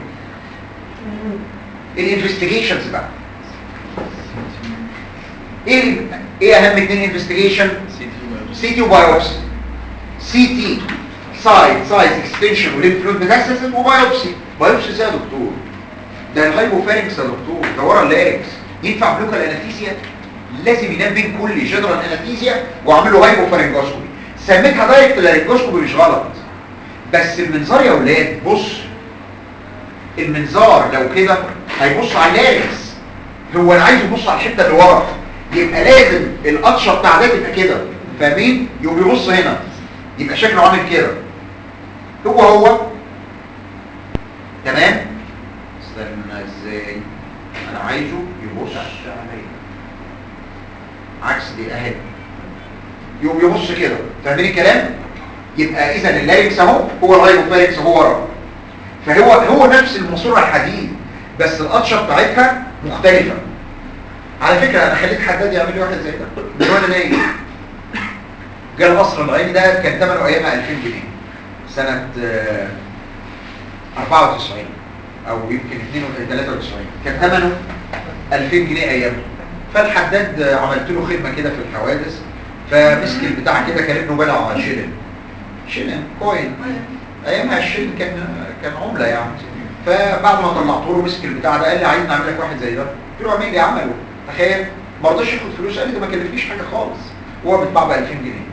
الانفستيجيشنز بقى ايه ايه اهم اتنين انفستيجيشن سي تي وبايوبسي سي تي سايد سايز اكستنشن وليمف نود ميتاستاسيس وبايوبسي بايوبسي ازاي يا دكتور ده الهايبوفارينكس يا دكتور ده ورا اللاركس ينفع بلوكال انستيزيا لازم ينام بين كل جنرال انستيزيا واعمل له هايبوفارينجوسكوبي سميتها دايركت لارينجوسكوبي مش غلط بس المنظار يا ولاد بص المنظار لو كده هيبص على اللاركس هو انا عايز يبص على الحته اللي ورا يبقى لازم القطشه بتاع ده تبقى كده فاهمين يبقى بيبص هنا يبقى شكله عامل كده هو هو تمام استنى ازاي انا عايزه يبص عكس دي اهي يقوم يبص كده فاهمين الكلام يبقى اذا اللاريكس اهو هو الهايبوفاريكس هو ورا فهو هو نفس الماسوره الحديد بس القطشه بتاعتها مختلفه على فكره انا خليت حداد يعمل لي واحد زي ده من وانا نايم جه القصر العيني ده كان ثمنه ايامها 2000 جنيه سنه آه، 94 او يمكن 92 93 كان ثمنه 2000 جنيه ايامها فالحداد آه، عملت له خدمه كده في الحوادث فمسك البتاع كده كان ابنه بلع شيلن شيلن كوين ايامها الشيلن كان كان عمله يعني فبعد ما طلعت له مسك البتاع ده قال لي عايز نعمل لك واحد زي ده قلت له اعمل لي عمله تخيل ما رضاش ياخد فلوس قال لي ده ما كلفنيش حاجه خالص هو بيتباع ب 2000 جنيه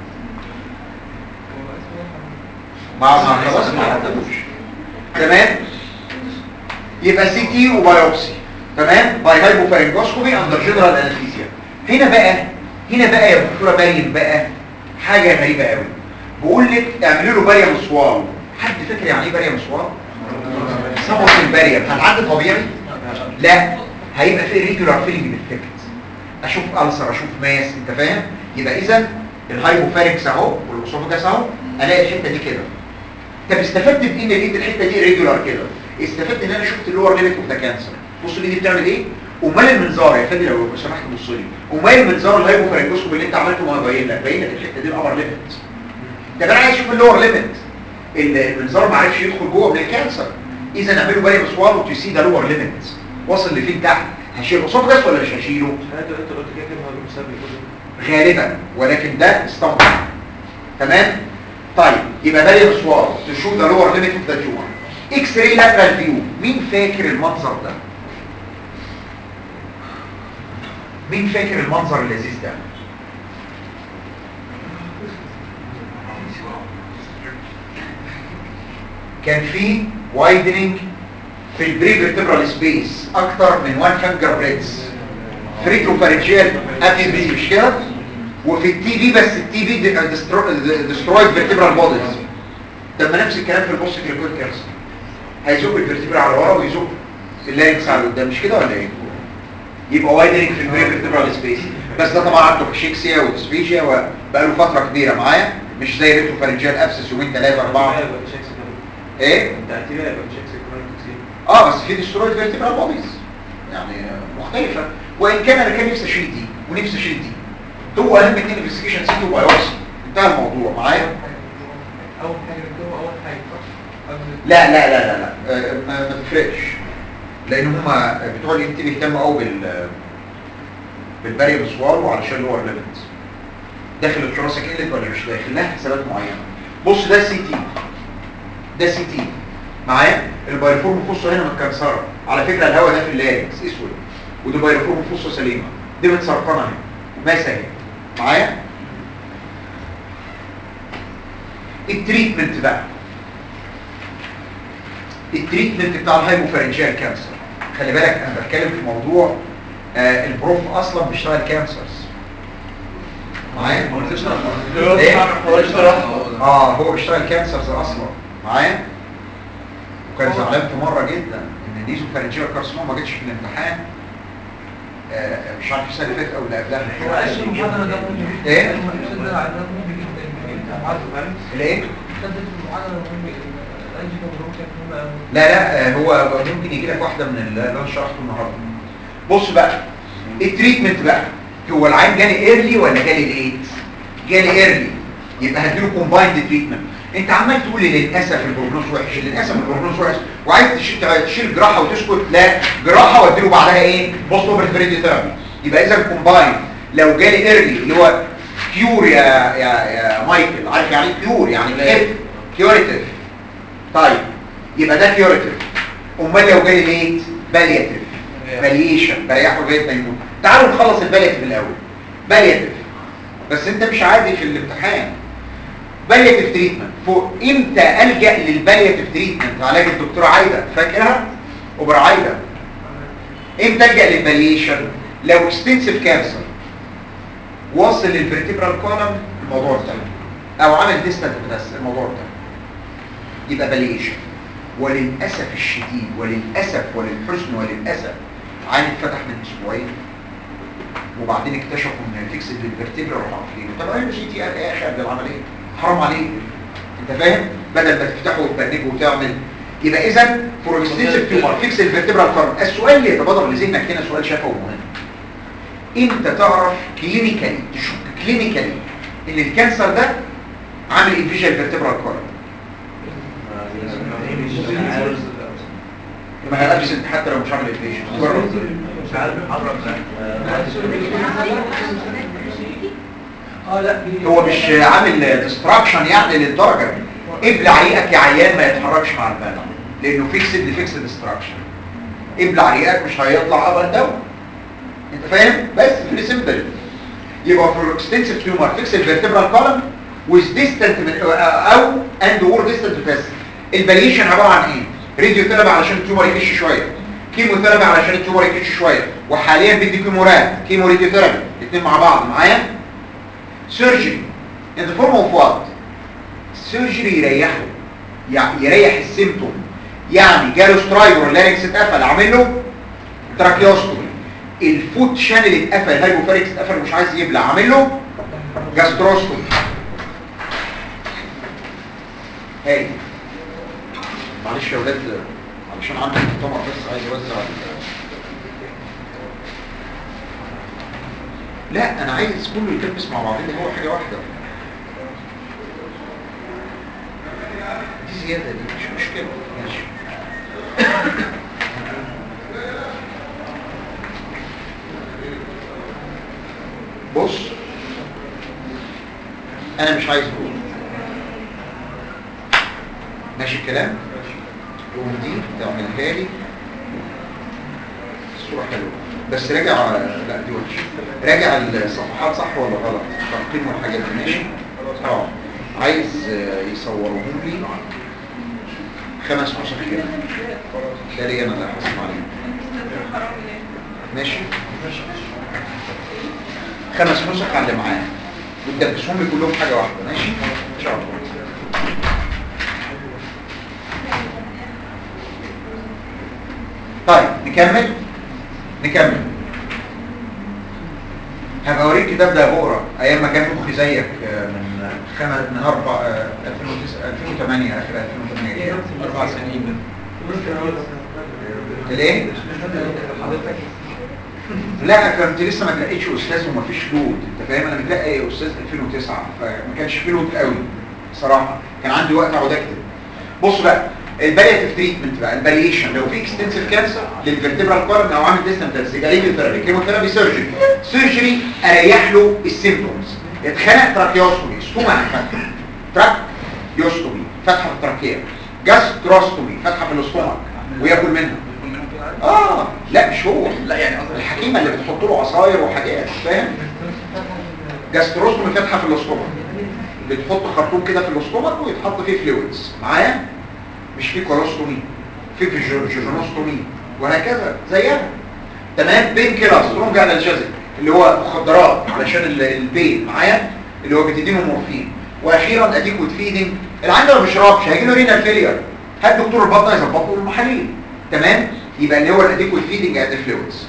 ما ما خلاص ما عرفتوش تمام يبقى سي تي وبايوبسي تمام باي هايبوفارينجوسكوبي اندر جنرال انستيزيا هنا بقى هنا بقى يا دكتوره مريم بقى حاجه غريبه قوي بقول لك اعملوا له باريا مسوار حد فاكر يعني ايه باريا مسوار صبغه الباريا هتعدي طبيعي لا هيبقى في ريجولار فيلينج ديفكت اشوف ألسر اشوف ماس انت فاهم يبقى اذا الهايبوفارينكس اهو والاسوفجاس اهو الاقي الحته دي كده طب استفدت بايه ان لقيت الحته دي ريجولار كده استفدت ان انا شفت اللور ليميت اوف ذا كانسر بصوا الايد بتعمل ايه امال المنظار يا فادي لو سمحت بص لي امال المنظار الهايبوفارنجوسكوب اللي انت عملته ما هو باين لك باين لك الحته دي الابر ليميت ده انا عايز اشوف اللور ليميت المنظار ما عرفش يدخل جوه من الكانسر اذا نعمله بالي مسوار وتسي ده لور ليميت واصل لفين تحت هشيله قصاد بس ولا مش هشيله انت انت قلت كده كده هجيب مسبب كله غالبا ولكن ده استنبط تمام طيب يبقى بالي مسوار تشوف ده لور ليميت اوف ذا تيومر اكس راي لاترال فيو مين فاكر المنظر ده مين فاكر المنظر اللذيذ ده كان في وايدنينج في البري فيرتبرال سبيس اكتر من 1 فنجر بريدز فريتروفارنجيال ابي مش كده وفي التي بي بس التي بي ديسترويد فيرتبرال بوديز ده ما نفس الكلام في البوست كريكويد كانسر هيزق الفيرتبرا على ورا ويزق اللارنكس على قدام مش كده ولا ايه يبقى وايدنينج في البري فيرتبرال سبيس بس ده طبعا عنده فيشيكسيا وديسبيجيا وبقاله فتره كبيره معايا مش زي ريتروفارنجيال ابسس يومين ثلاثه اربعه ايه انت اعتبار يبقى مش هيكسب كمان كتير اه بس في ديسترويد فيرتبرال بوديز يعني مختلفه وان كان انا كان نفسي اشيل دي ونفسي اشيل دي هو اهم اتنين انفستيجيشن سيتي وبايوبسي انتهى الموضوع معايا اول حاجه نكتبها اول حاجه صح؟ قبل لا لا لا لا لا آه، ما, ما تفرقش لان هم بتوع الام تي بيهتموا قوي بال بالباري مسوار وعلشان لور ليميت داخل الثراسك قلت ولا مش داخل لها حسابات معينه بص ده سي تي ده سي تي معايا البايرفورم فوسو هنا متكسره على فكره الهواء ده في اللارنكس اسود ودي بايرفورم فوسو سليمه دي متسرطنه اهي ماسه اهي معايا التريتمنت بقى التريتمنت بتاع الهايبوفارنجيال كانسر خلي بالك انا بتكلم في موضوع آه البروف اصلا بيشتغل كانسرز معايا ايه اه هو بيشتغل كانسرز اصلا معايا وكان زعلان في مره جدا ان ديزو فارنجيال كارسينوم ما جتش في الامتحان آه مش عارف السنه اللي فاتت او اللي قبلها هو قال لي المحاضره ده مهم جدا ايه؟ المحاضره ده مهم جدا جدا عارفه الايه شدت في المحاضره مهم جدا الانجي كان مهم قوي لا لا آه، هو ممكن يجي لك واحده من اللي انا شرحته النهارده بص بقى التريتمنت بقى هو العين جالي ايرلي ولا جالي ليت جالي ايرلي يبقى هديله كومبايند تريتمنت انت عمال تقول لي للاسف البروجنوز وحش للاسف البروجنوز وحش وعايز تشيل تشيل جراحه وتسكت لا جراحه واديله بعدها ايه بوست اوفر فريدي ثيرابي يبقى اذا كومبايند لو جالي ايرلي اللي هو كيور يا يا يا مايكل عارف يعني كيور يعني خف كيوريتيف طيب يبقى ده كيوريتيف امال لو جالي ليت بالياتيف باليشن بريحه لغايه ما يموت تعالوا نخلص البالياتيف الاول بالياتيف بس انت مش عادي في الامتحان بالياتيف تريتمنت فوق امتى الجا للبالياتيف تريتمنت علاج الدكتوره عايده فاكرها اوبرا عايده امتى الجا للباليشن لو اكستنسيف كانسر وصل للفرتبرال كولم الموضوع انتهى او عمل ديستنت بس الموضوع انتهى يبقى باليشن وللاسف الشديد وللاسف وللحزن وللاسف عين اتفتح من اسبوعين وبعدين اكتشفوا ان فيكس للفرتبرا راحوا قافلينه طب ايه سي تي ار يا اخي قبل العمليه حرام عليك انت فاهم بدل ما تفتحه وتبنجه وتعمل يبقى اذا فور اكستنسيف تيومر فيكس الفرتبرا كارم السؤال اللي يتبادر لذهنك هنا سؤال شفوي مهم امتى تعرف كلينيكالي تشك كلينيكالي ان الكانسر ده عامل انفيجن فيرتبرال كارم ما هي ابسنت حتى لو مش عامل انفيجن مش عارف يحرك اه لا دي هو مش عامل ديستراكشن يعني للدرجه ابلع ريقك يا عيان ما يتحركش مع البلد لانه فيكسد لفيكسد ديستراكشن ابلع ريقك مش هيطلع ابدا دواء انت فاهم بس فيري سيمبل يبقى في الاكستنسيف تيومر فيكس الفيرتبرال كولم ويز ديستنت من او اند وور ديستنت بس الفاليشن عباره عن ايه راديو ثيرابي علشان التيومر يكش شويه كيمو ثيرابي علشان التيومر يكش شويه وحاليا بدي كيمورات كيمو راديو ثيرابي الاثنين مع بعض معايا سيرجري ان ذا فورم اوف وات سيرجري يريحه يعني يريح السيمتوم يعني جاله سترايدر اللارنكس اتقفل عامل له تراكيوستومي الفوت شانل اتقفل هايبوفاريكس اتقفل مش عايز يبلع عامل له جاستروستومي هاي معلش يا ولاد علشان عندي مؤتمر بس عايز اوزع ال- لا انا عايز كله يتلبس مع بعضين هو حاجه واحده دي زياده دي مش مشكله ماشي بص انا مش عايز اقول ماشي الكلام تقوم دي تعملها لي الصورة حلوة بس راجع لا دي وحشة راجع الصفحات صح ولا غلط الترقيم والحاجات دي ماشي اه عايز آه، يصوروهم لي خمس نسخ كده ده لي انا اللي هحاسب عليه ماشي خمس نسخ على اللي معاه وتدبسهم لي كلهم حاجة واحدة ماشي ان شاء الله طيب نكمل نكمل هبقى اوريك الكتاب ده بقرا ايام ما كان مخي زيك آه، من خمس من اربع آه، 2009 2008 اخر 2008 كده. اربع سنين الايه؟ حضرتك لا كنت لسه ما تلاقيتش استاذ ومفيش لود انت فاهم انا متلاقي استاذ 2009 فما كانش فيه لود قوي بصراحه كان عندي وقت اقعد اكتب بص بقى البالياتيف تريتمنت بقى الباليشن لو في اكستنسيف كانسر للفيرتبرال كولم او عامل ديستنت يبقى ليه ثيرابي كيموثيرابي سيرجري سيرجري اريح له السيمبتومز يتخنق تراكيوستومي ستوما تراك يوستومي فتحه في التراكيه جاستروستومي فتحه في الاستومك وياكل منها اه لا مش هو لا يعني قصدي الحكيمه اللي بتحط له عصاير وحاجات فاهم جاستروستومي فتحه في الاستومك بتحط خرطوم كده في الاستومك ويتحط فيه فلويدز معايا مش في كولوستومي في فيجونوستومي وهكذا زيها تمام بين كده سترونج انالجيزيك اللي هو مخدرات علشان ال- البين معايا اللي هو بتدينه مورفين واخيرا اديكوت فيدنج العيان ده ما بيشربش هيجي له رينال فيلير هات دكتور البطنه يظبط له المحاليل تمام يبقى اللي هو الاديكوت فيدنج اد فلويدز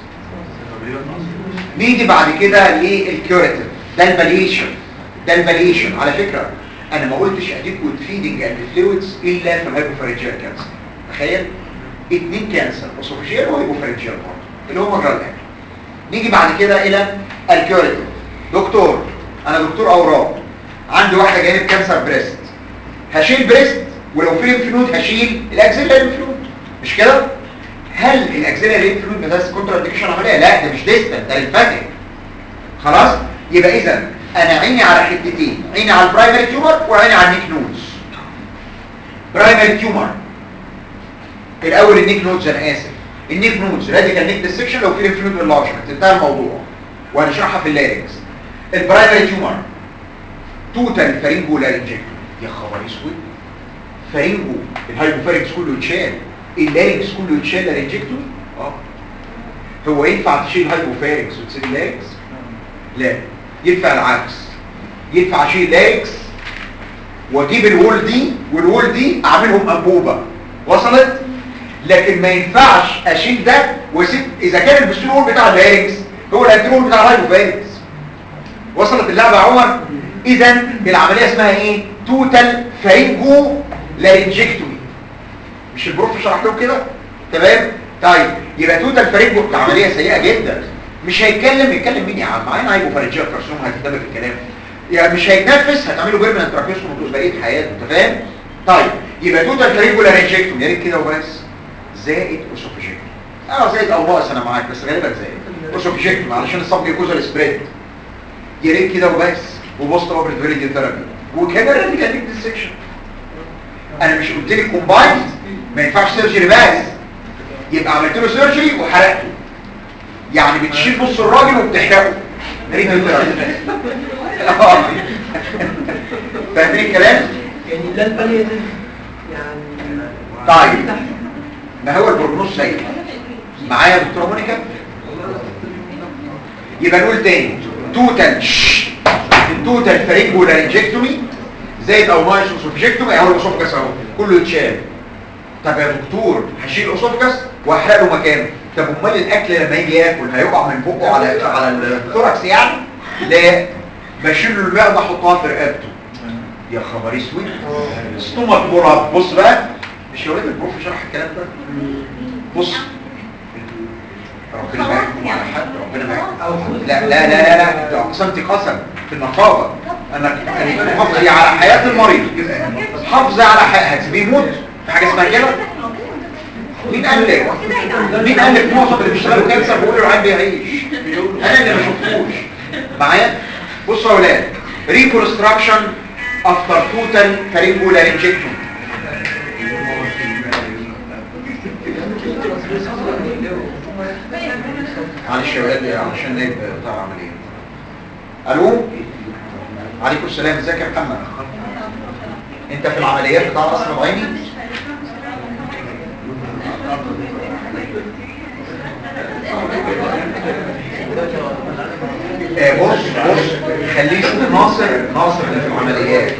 نيجي بعد كده للكيوريتيف ده الفاليشن ده الفاليشن على فكره انا ما قلتش اديكوت فيدنج اند فلويدز الا في الهايبوفارنجيال كانسر تخيل اتنين كانسر اسوفيجيال وهايبوفارنجيال برضه اللي هو مجرى الاكل نيجي بعد كده الى الكيوريتيف دكتور انا دكتور اورام عندي واحده جايه بكانسر بريست هشيل بريست ولو في ليمف نود هشيل الاكسيلاري ليمف نود مش كده هل الاكسيلاري ليمف نود ده كونترا انديكيشن عمليه لا ده مش ديستنت ده ليمفاتيك خلاص يبقى اذا انا عيني على حتتين عيني على البرايمري تيومر وعيني على النيك نودز برايمري تيومر الاول النيك نودز انا اسف النيك نودز راديكال نيك ديسكشن لو في ليمف نود انلارجمنت انتهى الموضوع وهنشرحها في اللارنكس البرايمري تيومر توتال فارينجو لارنجكتومي يا خبر اسود فارينجو الهايبوفارينكس كله يتشال اللارنكس كله يتشال لارنجكتومي اه هو ينفع تشيل هايبوفارينكس وتسيب اللارنكس لا ينفع العكس ينفع اشيل لارنكس واجيب الوول دي والوول دي اعملهم انبوبه وصلت لكن ما ينفعش اشيل ده واسيب اذا كان البسترول بتاع اللارنكس هو الانترول بتاع الهايبوفارينكس وصلت اللعبه يا عمر اذا العمليه اسمها ايه توتال فارينجو لارنجكتومي مش البروف شرح لهم كده تمام طيب يبقى توتال فارينجو دي عمليه سيئه جدا مش هيتكلم يتكلم مين يا عم معانا هايبوفارنجيال كارسينوم هتتدبر في الكلام يعني مش هيتنفس هتعمله بيرمننت تراكيوستوم طول بقيه حياته انت فاهم طيب يبقى توتال فارينجو لارنجكتومي يا ريت كده وبس زائد اوسوفيجيكتومي اه زائد او ناقص انا معاك بس غالبا زائد اوسوفيجيكتومي علشان الصب يكوزال سبريد يا ريت كده وبس وبوست اوبريت فيريدي ثيرابي وكمان راديكال نيك ديسكشن انا مش قلت لك كومبايند ما ينفعش سيرجري بس يبقى عملت له سيرجري وحرقته يعني بتشيل نص الراجل وبتحرقه راديكال ثيرابي آه. فاهمين الكلام يعني لا البالية دي يعني طيب ما هو البروجنوز سيء معايا يا دكتوره مونيكا يبقى نقول تاني توتال التوتال فارينجو لارنجكتومي زائد او ناقص اوسوفجكتومي اهو الاسوفجس اهو كله يتشال طب يا دكتور هشيل اسوفجس واحرق له مكانه طب امال الاكل لما يجي ياكل هيقع من بقه على على الثوركس يعني لا بشيل له المعده احطها في رقبته يا خبر اسود ستومك مرض بص بقى مش يا ولاد البروف شرح الكلام ده بص ربنا ما يحكم على حد ربنا ما يحكم لا لا لا لا لا انت اقسمت قسم في النقابه انك تحافظي على حياه المريض حافظي على حياه هتسيبيه يموت في حاجه اسمها كده مين قال لك مين قال لك معظم اللي بيشتغلوا كانسر بيقولوا العيان بيعيش انا اللي ما شفتوش معايا بصوا يا اولاد ريكونستراكشن افتر توتال فارينجولارينجكتوم معلش يا ولاد علشان نايب بتاع العمليه الو عليكم السلام ازيك يا محمد انت في العمليات بتاع القصر العيني آه، بص بص خليه يشوف ناصر ناصر اللي في العمليات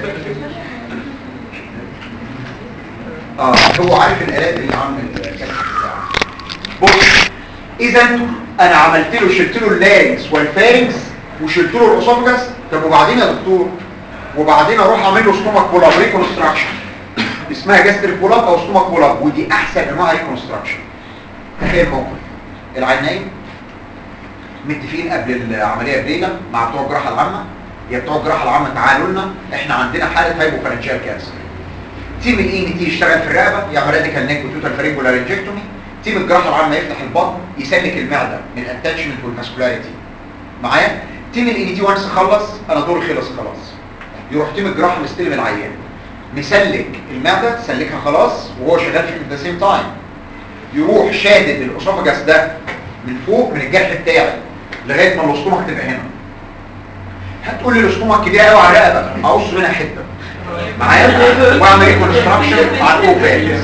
اه هو عارف الالات اللي عامل الكشف بتاعه بص اذا انا عملت له شلت له اللارنكس والفارنكس وشلت له الاسوفجس طب وبعدين يا دكتور وبعدين اروح اعمل له ستومك بولاب ريكونستراكشن اسمها جاستريك بولاب او ستومك بولاب ودي احسن انواع ريكونستراكشن تخيل موقف العين نايم متفقين قبل العمليه بليله مع بتوع الجراحه العامه يا بتوع الجراحه العامه تعالوا لنا احنا عندنا حاله هايبوفرنشال كانسر تيم الاي ان تي يشتغل في الرقبه يعمل راديكال نيك وتوتال فارينجولارينجكتومي تيم الجراحه العامه يفتح البطن يسلك المعده من الاتاتشمنت والفاسكولاريتي معايا تيم الان تي وانس خلص انا دوري خلص خلاص يروح تيم الجراحه مستلم العيان مسلك المعده سلكها خلاص وهو شغال في ذا سيم تايم يروح شادد الاسوفاجاس ده من فوق من الجرح بتاعي لغايه ما الاسطومه تبقى هنا هتقول لي الاسطومه كبيره قوي على الرقبه اقص منها حته معايا واعمل ريكونستراكشن على الكوفاز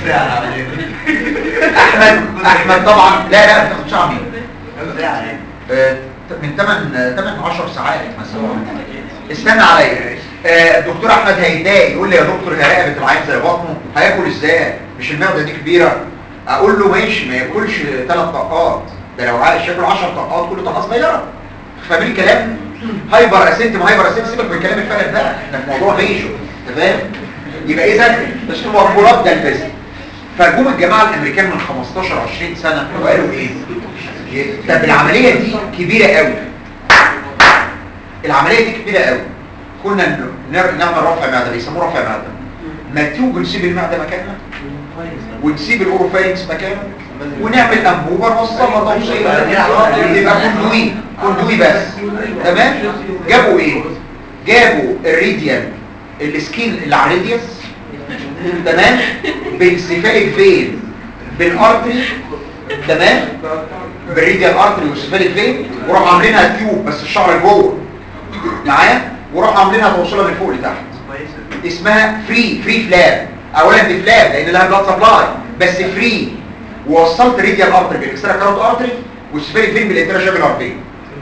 احمد احمد طبعا لا لا بتاخد ساعه مين آه، من 8 8 10 ساعات مثلا استنى عليا آه، الدكتور احمد هيتضايق يقول لي يا دكتور هي رقبه العين زي بطنه هياكل ازاي مش المعده دي كبيره اقول له ماشي ما ياكلش ثلاث طاقات ده لو عايش ياكل 10 طاقات كل طاقه صغيره فاهمين الكلام هايبر اسنت ما هايبر اسنت سيبك من الكلام الفارغ ده احنا في موضوع ريشو تمام يبقى اذا اسمه مقبولات ده البس فجم الجماعه الامريكان من 15 20 سنه وقالوا ايه طب العمليه دي كبيره قوي العمليه دي كبيره قوي كنا ن- نر- نعمل رفع معده بيسموه رفع معده ما تيجوا نسيب المعده مكانها ونسيب الاوروفارينكس مكانه ونعمل انبوبه نوصلها توصيل يبقى كندوي كندوي بس تمام جابوا ايه جابوا الريديان السكين اللي على الريديوس تمام بالسيفاليك فين بالارتري تمام بالريديال ارتري والسيفاليك فين وراحوا عاملينها تيوب بس الشعر جوه معايا وراحوا عاملينها توصلها من فوق لتحت اسمها فري فري فلاب اولا دي فلاب لان لها بلاد سبلاي بس فري ووصلت ريديال ارتري بالاكسترا كاروت ارتري والسفيريك فين بالانترا شابل ارتري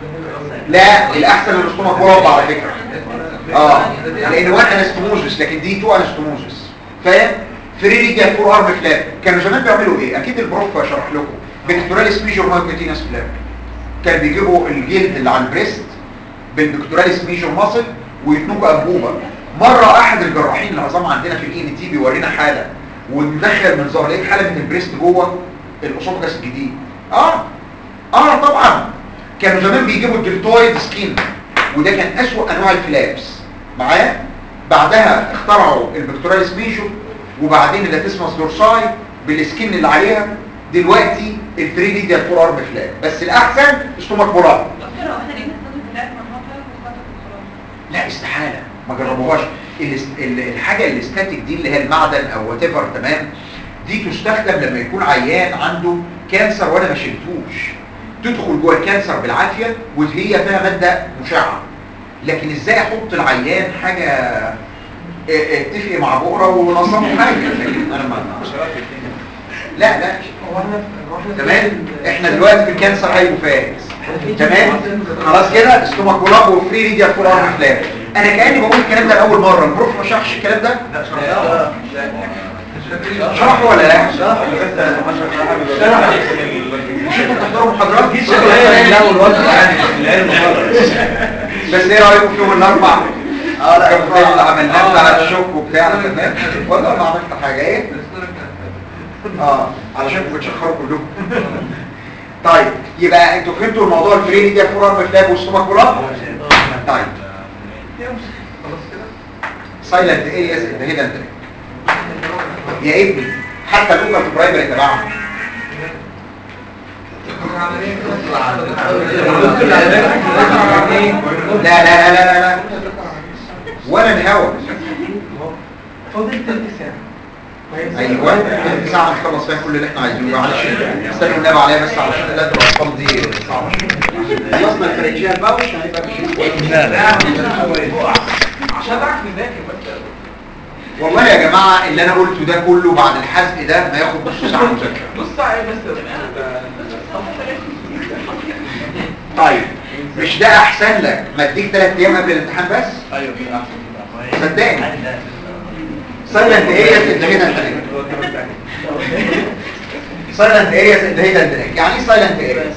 لا الاحسن الاسطومه مربع على فكره اه لان وان انستموزس لكن دي تو انستموزس فاهم فري ريديال فور ارم فلاب كانوا زمان بيعملوا ايه اكيد البروف شرح لكم بكتوراليس ميجور مايكوتينس فلاب كان بيجيبوا الجلد اللي على البريست بالبكتوراليس ميجور ماسل ويتنوكوا انبوبه مره احد الجراحين العظام عندنا في الاي ان تي بيورينا حاله وندخل منظار لقيت حاله من البريست جوه الاسوفجاس الجديد اه اه طبعا كانوا زمان بيجيبوا الدلتويد سكين وده كان اسوأ انواع الفلابس معايا بعدها اخترعوا البكتوراليس ميجور وبعدين اللاتيسماس دورساي بالسكين اللي عليها دلوقتي الفري ميديا فور ارم فلاب بس الاحسن ستومك بولار دكتور هو احنا ليه بنستخدم فلاش مرهقه وخطط وخلاص لا استحالة ما جربوهاش الاس- ال- الحاجة الاستاتيك دي اللي هي المعدن او وات ايفر تمام دي تستخدم لما يكون عيان عنده كانسر وانا ما شلتوش تدخل جوه الكانسر بالعافية وهي فيها مادة مشعة لكن ازاي احط العيان حاجة اه، اه، اتفق مع بقرة ونصمه حاجة لكن انا ما لا لا هو احنا هو احنا تمام احنا دلوقتي في الكانسر هايبوفارينكس تمام خلاص كده ستومك بولاب وفري ريديا فول ارم فلاب انا كاني بقول الكلام ده لاول مره البروف ما شرحش الكلام ده شرحه ولا لا مش انتوا بتحضروا محاضرات بس ايه رايكم في يوم الاربع اه لا اللي عملناه بتاع الشوك وبتاع تمام والله ما عملت حاجه ايه اه علشان كنتوا بتشخروا كلكم طيب يبقى انتوا فهمتوا الموضوع الفريدي ده فورم فلاب والسtomach فورم طيب خلاص كده سايلنت ارياز ان هيدن تراك يا ابني حتى اللوكال برايمري تبعهم لا لا لا لا لا, لا. ولا الهوا فاضل تلت ساعة ايوه تلت ساعه نخلص فيها كل اللي احنا عايزينه معلش استنوا النبي عليها بس علشان لا الارقام دي صعبه خلصنا الفرنجيات بقى ومش هنبقى ماشيين كويس عشان اعرف نذاكر بس والله يا جماعه اللي انا قلته ده كله بعد الحزق ده ما ياخد نص ساعه مذاكره نص ساعة إيه بس طيب مش ده احسن لك ما اديك ثلاث ايام قبل الامتحان بس ايوه كده احسن صدقني سايلنت ارياز انت هنا سايلنت ارياز انت هنا يعني ايه سايلنت ارياز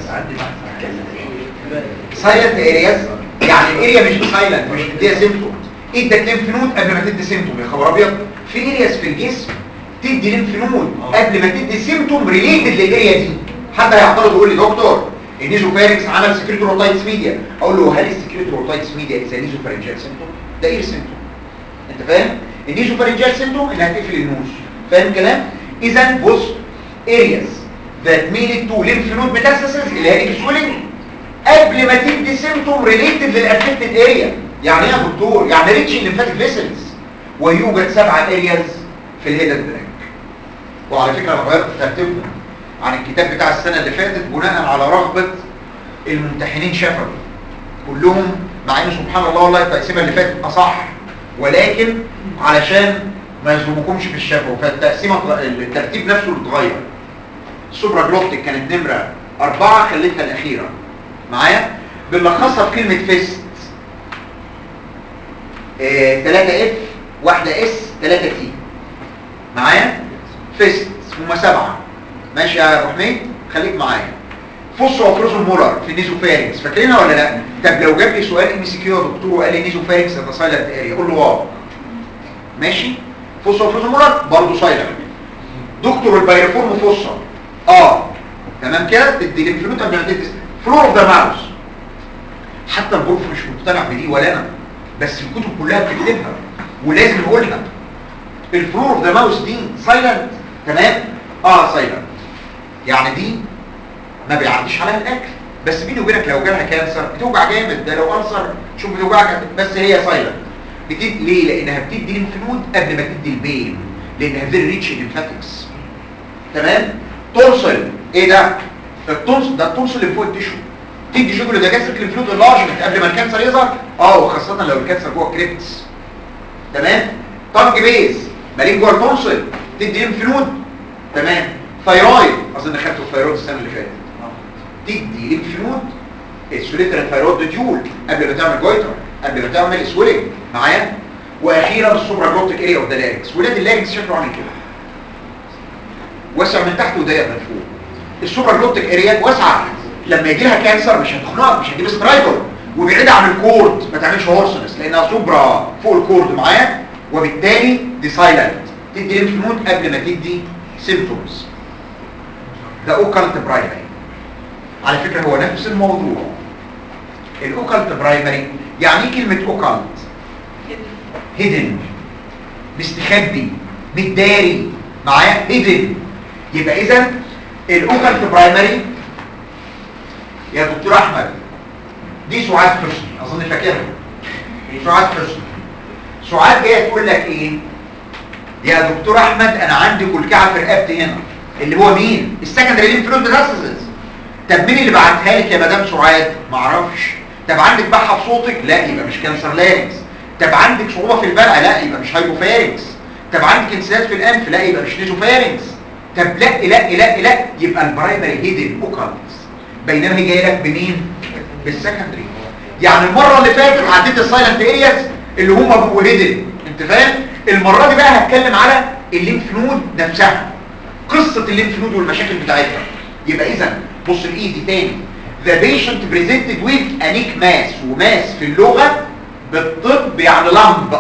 سايلنت ارياز يعني الاريا مش سايلنت مش بتديها سيمتوم ادك ليمف نود قبل ما تدي سيمتوم يا خبر ابيض في ارياز في الجسم تدي ليمف نود قبل ما تدي سيمتوم ريليتد للاريا دي حد هيعترض يقول لي دكتور النيزوفارينكس عمل سكريتور روتايتس ميديا اقول له هل السكريتور روتايتس ميديا اذا نيزوفارينجال سيمتوم ده ايه سيمتوم انت فاهم النيزوفارينجال سيمتوم اللي هتقفل النوز فاهم الكلام اذا بص areas that made to lymph node metastasis اللي هي دي swelling قبل ما تدي سيمتوم ريليتد للافكتد اريا يعني ايه يا دكتور يعني ريتش الليمفاتيك فيسلز ويوجد سبعه ارياز في الهيدن بلاك وعلى فكره انا غيرت ترتيبهم عن الكتاب بتاع السنه اللي فاتت بناء على رغبه الممتحنين شفوي كلهم مع ان سبحان الله والله التقسيمه اللي فاتت اصح ولكن علشان ما يظلمكمش في الشفوي فالتقسيمه الترتيب نفسه اللي اتغير السوبرا جلوبتيك كانت نمره أربعة خليتها الأخيرة معايا بنلخصها في كلمة فيست آه، 3 اف واحدة اس 3 تي معايا فيست هما سبعة ماشي يا ابو حميد خليك معايا فص وفرز مولر في النيزوفارينكس فاكرينها ولا لا طب لو جاب لي سؤال ام سي كيو يا دكتور وقال لي نيزوفارينكس ده سايلنت اريا قول له اه ماشي فص وفرز مولر برضه سايلنت دكتور البايرفورم فصة اه تمام كده تدي ليمفنود قبل ما تدي فلور اوف ذا ماوس حتى البروف مش مقتنع بدي ولا انا بس الكتب كلها بتكتبها ولازم نقولها الفلور اوف ذا ماوس دي سايلنت تمام اه سايلنت يعني دي ما بيعديش عليها الاكل بس بيني وبينك لو جالها كانسر بتوجع جامد ده لو ألسر شوف بتوجعك بس هي سايلنت بتدي ليه لانها بتدي ليمفنود قبل ما تدي البين لانها فيري ريتش ليمفاتكس تمام تونسل ايه ده التونسل ده التونسل اللي فوق التشو تدي شغل ده جاستريك ليمفنود اللارجمنت قبل ما الكانسر يظهر اه وخاصه لو الكانسر جوه الكريبتس تمام طنج بيز مالين جوه التونسل تدي ليمفنود تمام ثايرويد اظن خدته الثايرويد السنه اللي فاتت تدي ليمفنود السوليتر ثايرويد ديول قبل ما تعمل جويتر قبل ما تعمل سويلنج معايا واخيرا السوبرا جلوتيك اريا اوف ذا لارينكس ولاد اللارينكس شكله عامل كده واسع من تحت وضيق من فوق السوبرا جلوتيك اريا واسعه لما يجي لها كانسر مش هتخنقك مش هتجيب سترايكر وبعيدة عن الكورد ما تعملش هورسنس لانها سوبرا فوق الكورد معايا وبالتالي دي سايلنت تدي ليمف نود قبل ما تدي سيمبتومز ده اوكالت برايمري على فكرة هو نفس الموضوع الاوكالت برايمري يعني ايه كلمة اوكالت هيدن مستخبي متداري معايا هيدن يبقى اذا الاوكالت برايمري يا دكتور احمد دي سعاد حسني اظن فاكرها سعاد حسني سعاد جايه تقول لك ايه يا دكتور احمد انا عندي كلكعه في رقبتي هنا اللي هو مين السكندري ليمف نود ميتاستاسيس طب مين اللي بعتها لك يا مدام سعاد ما اعرفش طب عندك بحه في صوتك لا يبقى مش كانسر لارنكس طب عندك صعوبه في البلع لا يبقى مش هايبوفارنكس طب عندك انسداد في الانف لا يبقى مش نيزوفارنكس طب لا لا لا لا يبقى البرايمري هيدن اوكالتس بينما هي جايه لك بمين بالسكندري يعني المره اللي فاتت عديت السايلنت ارياز اللي هم بيبقوا هيدن انت فاهم المره دي بقى هتكلم على الليمف نود نفسها قصه الليمف نود والمشاكل بتاعتها يبقى اذا بص الايدي تاني the patient presented with انيك ماس وماس في اللغه بالطب يعني لمب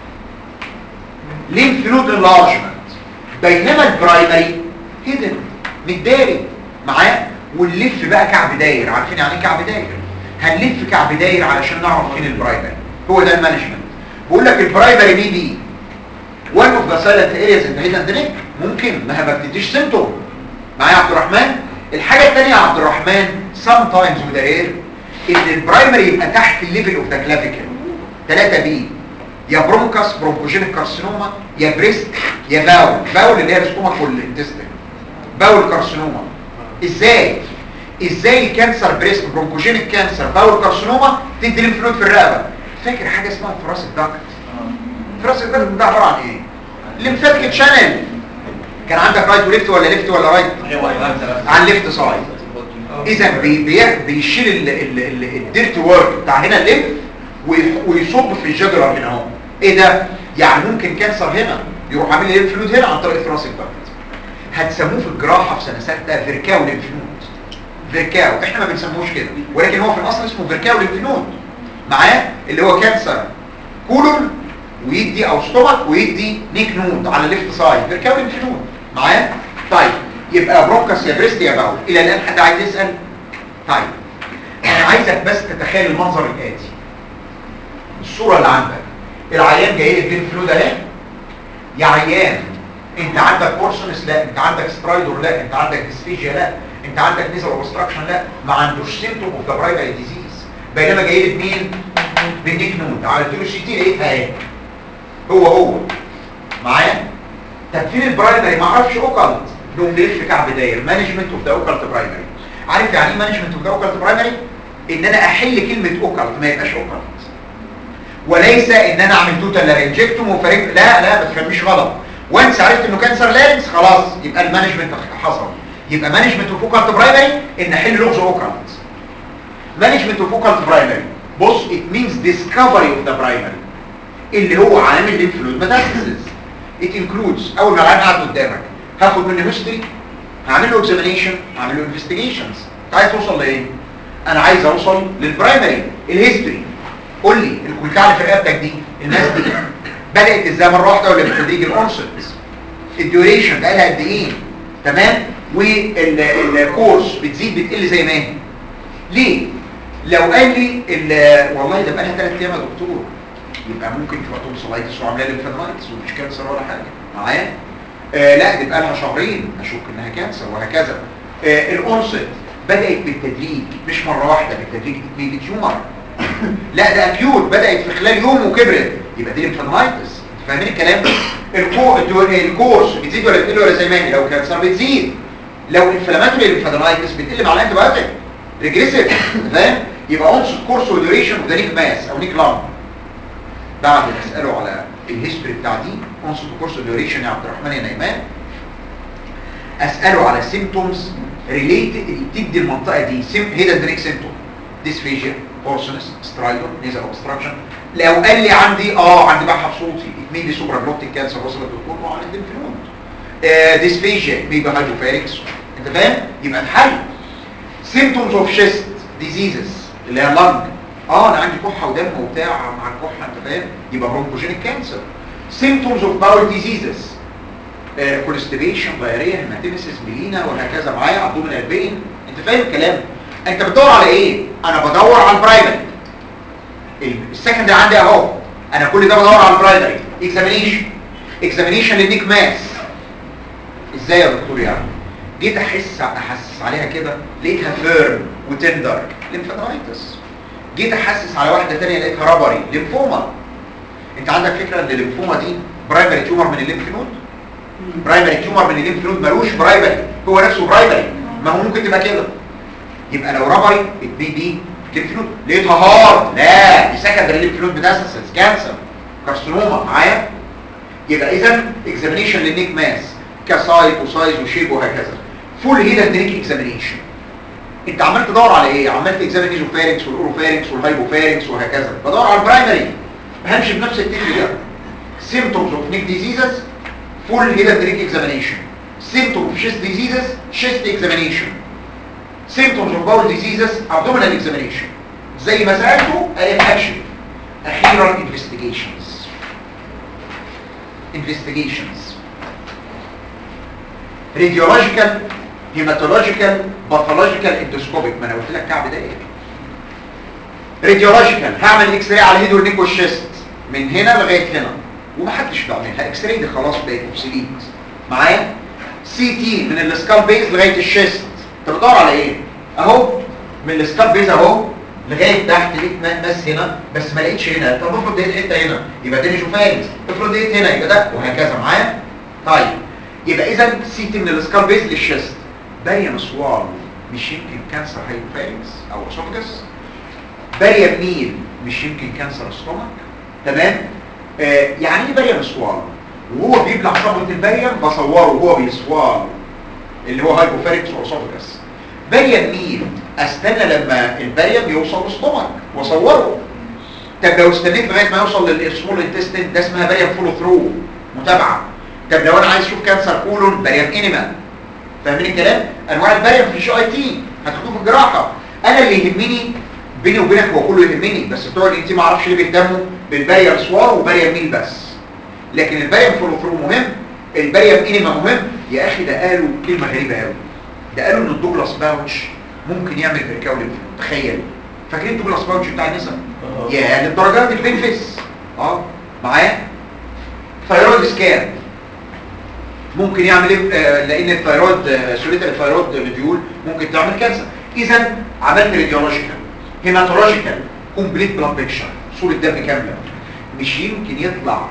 lymph node enlargement بينما البرايمري هيدن متداري معاه ونلف بقى كعب داير عارفين يعني ايه كعب داير هنلف كعب داير علشان نعرف فين البرايمري هو ده المانجمنت بقول لك البرايمري مي بي one of the silent areas in the head and neck ممكن ما ما بتديش سيمتوم معايا يا عبد الرحمن الحاجه الثانيه يا عبد الرحمن sometimes وده رير ان البرايمري يبقى تحت الليفل اوف ذا كلافيكل 3 بي يا برونكاس برونكوجينيك كارسينوما يا بريست يا باول باول اللي هي السكوما والانتستين باول كارسينوما ازاي ازاي كانسر بريست برونكوجينيك كانسر باول كارسينوما تدي ليمفنود في الرقبه فاكر حاجه اسمها فراس الدكت فراس الدكت ده عباره عن ايه ليمفاتيك شانل كان عندك رايت وليفت ولا ليفت ولا رايت على الليفت سايد اذا بي بي بيشيل ال- ال- ال- الديرت وورك بتاع هنا الليمف ويح- ويصب في الجدرة هنا اهو ايه ده يعني ممكن كانسر هنا يروح عامل ليمف نود هنا عن طريق ثراسيك دكت هتسموه في الجراحه في سنه سته فيركاو ليمف نود فيركاو احنا ما بنسموهوش كده ولكن هو في الاصل اسمه فيركاو ليمف نود معاه اللي هو كانسر كولون ويدي او ستومك ويدي نيك نود على الليفت سايد فيركاو ليمف نود معاه طيب يبقى برونكاس يا بريست يا باول الى الان حد عايز يسال طيب انا عايزك بس تتخيل المنظر الاتي الصوره اللي عندك العيان جاي لك ليمف نود اهي يا عيان انت عندك بورسونس لا انت عندك سترايدور لا انت عندك ديسفيجيا لا انت عندك نيزل اوبستراكشن لا ما عندوش سيمتوم اوف ذا برايمري ديزيز بينما جاي لك مين بالنيك نود عملت له سي تي لقيتها اهي هو هو معايا طب فين البرايمري ما اعرفش اوكالت نقوم نلف كعب داير مانجمنت اوف ذا اوكالت برايمري عارف يعني ايه مانجمنت اوف ذا اوكالت برايمري ان انا احل كلمه اوكالت ما يبقاش اوكالت وليس ان انا اعمل توتال لارنجكتوم وفريق لا لا ما تفهمنيش غلط وانس عرفت انه كانسر لارنكس خلاص يبقى المانجمنت حصل يبقى مانجمنت اوف اوكالت برايمري ان احل لغز اوكالت مانجمنت اوف اوكالت برايمري بص it means discovery of the primary اللي هو عامل ليمفنود ميتاستاسيس it includes اول ما العيان قاعد قدامك هاخد منه هيستوري هعمل له اكزامينيشن هعمل له انفستيجيشنز عايز توصل لايه انا عايز اوصل للبرايمري الهيستوري قول لي الكلكعه اللي في رقبتك دي الناس دي بدات ازاي مره واحده ولا بالتدريج الاونست الديوريشن بقى لها قد ايه تمام والكورس بتزيد بتقل زي ما هي ليه لو قال لي ال- والله ده بقى لها 3 ايام يا دكتور يبقى ممكن تبقى توصلايتس وعامله لي ليمفادرايتس ومش كانسر ولا حاجه معايا آه لا دي بقى لها شهرين اشك انها كانسر وهكذا آه الاونست بدات بالتدريج مش مره واحده بالتدريج تبتدي تيومر لا ده اكيوت بدات في خلال يوم وكبرت يبقى دي ليمفادرايتس انت فاهمين الكلام الكو... الدو- الكورس بتزيد ولا بتقل ولا زي ما هي لو كانسر بتزيد لو انفلاماتوري ليمفادرايتس بتقل مع الانتيبيوتيك ريجريسيف فاهم يبقى اونست كورس وديوريشن اوف ذا نيك ماس او نيك لامب بعد ما اساله على الهيستوري بتاع دي اونست كورس وديوريشن يا عبد الرحمن يا نايمان اساله على سيمتومز ريليتد اللي بتدي المنطقه دي سيم هيدا دريك سيمتوم ديسفيجيا هورسونس سترايدون نيزل اوبستراكشن لو قال لي عندي اه عندي بحث صوتي ميبي سوبرا جلوتيك كانسر وصلت للدكتور وعندي الانفلونت آه ديسفيجيا ميبي هايدروفاريكس انت فاهم يبقى اتحل سيمتومز اوف شيست ديزيزز اللي هي اللنج اه انا عندي كحه ودم وبتاع مع الكحه انت فاهم يبقى برونكوجينيك كانسر سيمتومز اوف باول ديزيزز كوليستيبيشن دايريا هيماتيمسيس ميلينا وهكذا معايا ابدومينال بين انت فاهم الكلام انت بتدور على ايه انا بدور على البرايمري السكندري عندي اهو انا كل ده بدور على البرايمري اكزامينيشن اكزامينيشن للنيك ماس ازاي يا دكتور يعني جيت احس احسس عليها كده لقيتها فيرم وتندر ليمفادرايتس جيت احسس على واحده ثانيه لقيتها ربري ليمفوما انت عندك فكره ان الليمفوما دي برايمري تيومر من الليمف نود برايمري تيومر من الليمف نود ملوش برايمري هو نفسه برايمري ما هو ممكن تبقى كده يبقى لو ربري البي دي ليمف نود لقيتها هارد لا دي سكندري ليمف نود ميتاستاسيس كانسر كارسينوما معايا يبقى اذا اكزامينيشن للنيك ماس كسايز وسايز وشيب وهكذا فول هيدا دريك اكزامينيشن انت عمال تدور على ايه عمال تكزامين ايزوفارينكس والاوروفارينكس والهايبوفارينكس وهكذا بدور على البرايمري همشي بنفس التكنيك ده symptoms of neck diseases full head examination symptoms of chest diseases chest examination symptoms of bowel diseases abdominal examination زي ما سألته قال اكشن اخيرا investigations investigations radiological هيماتولوجيكال باثولوجيكال اندوسكوبيك ما انا قلت لك كعب ده ايه راديولوجيكال هعمل اكس راي على الهيد والنيك والشيست من هنا لغايه هنا ومحدش بيعملها اكس راي دي خلاص بقت اوبسيليت معايا سي تي من السكال بيز لغايه الشيست انت بتدور على ايه اهو من السكال بيز اهو لغايه تحت لقيت م- بس هنا بس ما لقيتش هنا طب افرض لقيت حته هنا يبقى ده نيجوفانز افرض لقيت هنا يبقى ده وهكذا معايا طيب يبقى اذا سي تي من السكال بيز للشيست باريم سوال مش يمكن كانسر هايبوفارينكس او اسوفجس باريم ميل مش يمكن كانسر ستومك تمام آه يعني ايه باريم سوال وهو بيبلع صبغه الباريم بصوره وهو بيسوال اللي هو هايبوفارينكس واسوفجس باريم ميل استنى لما الباريم يوصل للستومك واصوره طب لو استنيت لغايه ما يوصل للسمول انتستين ده اسمها باريم فولو ثرو متابعه طب لو انا عايز اشوف كانسر كولون باريم انيما فاهمين الكلام انواع الباريم في الجي اي تي هتاخدوه في الجراحه انا اللي يهمني بيني وبينك هو كله يهمني بس بتوع الان تي ما اعرفش ليه بيهتموا بالباريم سوار وباريم ميل بس لكن الباريم فولو ثرو مهم الباريم انيما مهم يا اخي ده قالوا كلمه غريبه قوي ده قالوا ان الدوجلاس باوتش ممكن يعمل بركاولي تخيل فاكرين الدوجلاس باوتش بتاع النساء يا للدرجه دي بينفس اه معايا ثايرويد سكان ممكن يعمل ايه آه، لان الثايرويد آه، سوليتر الثايرويد مديول ممكن تعمل كانسر اذا عملت راديولوجيكال هيماتولوجيكال كومبليت بلاد بيكشر صوره دم كامله مش يمكن يطلع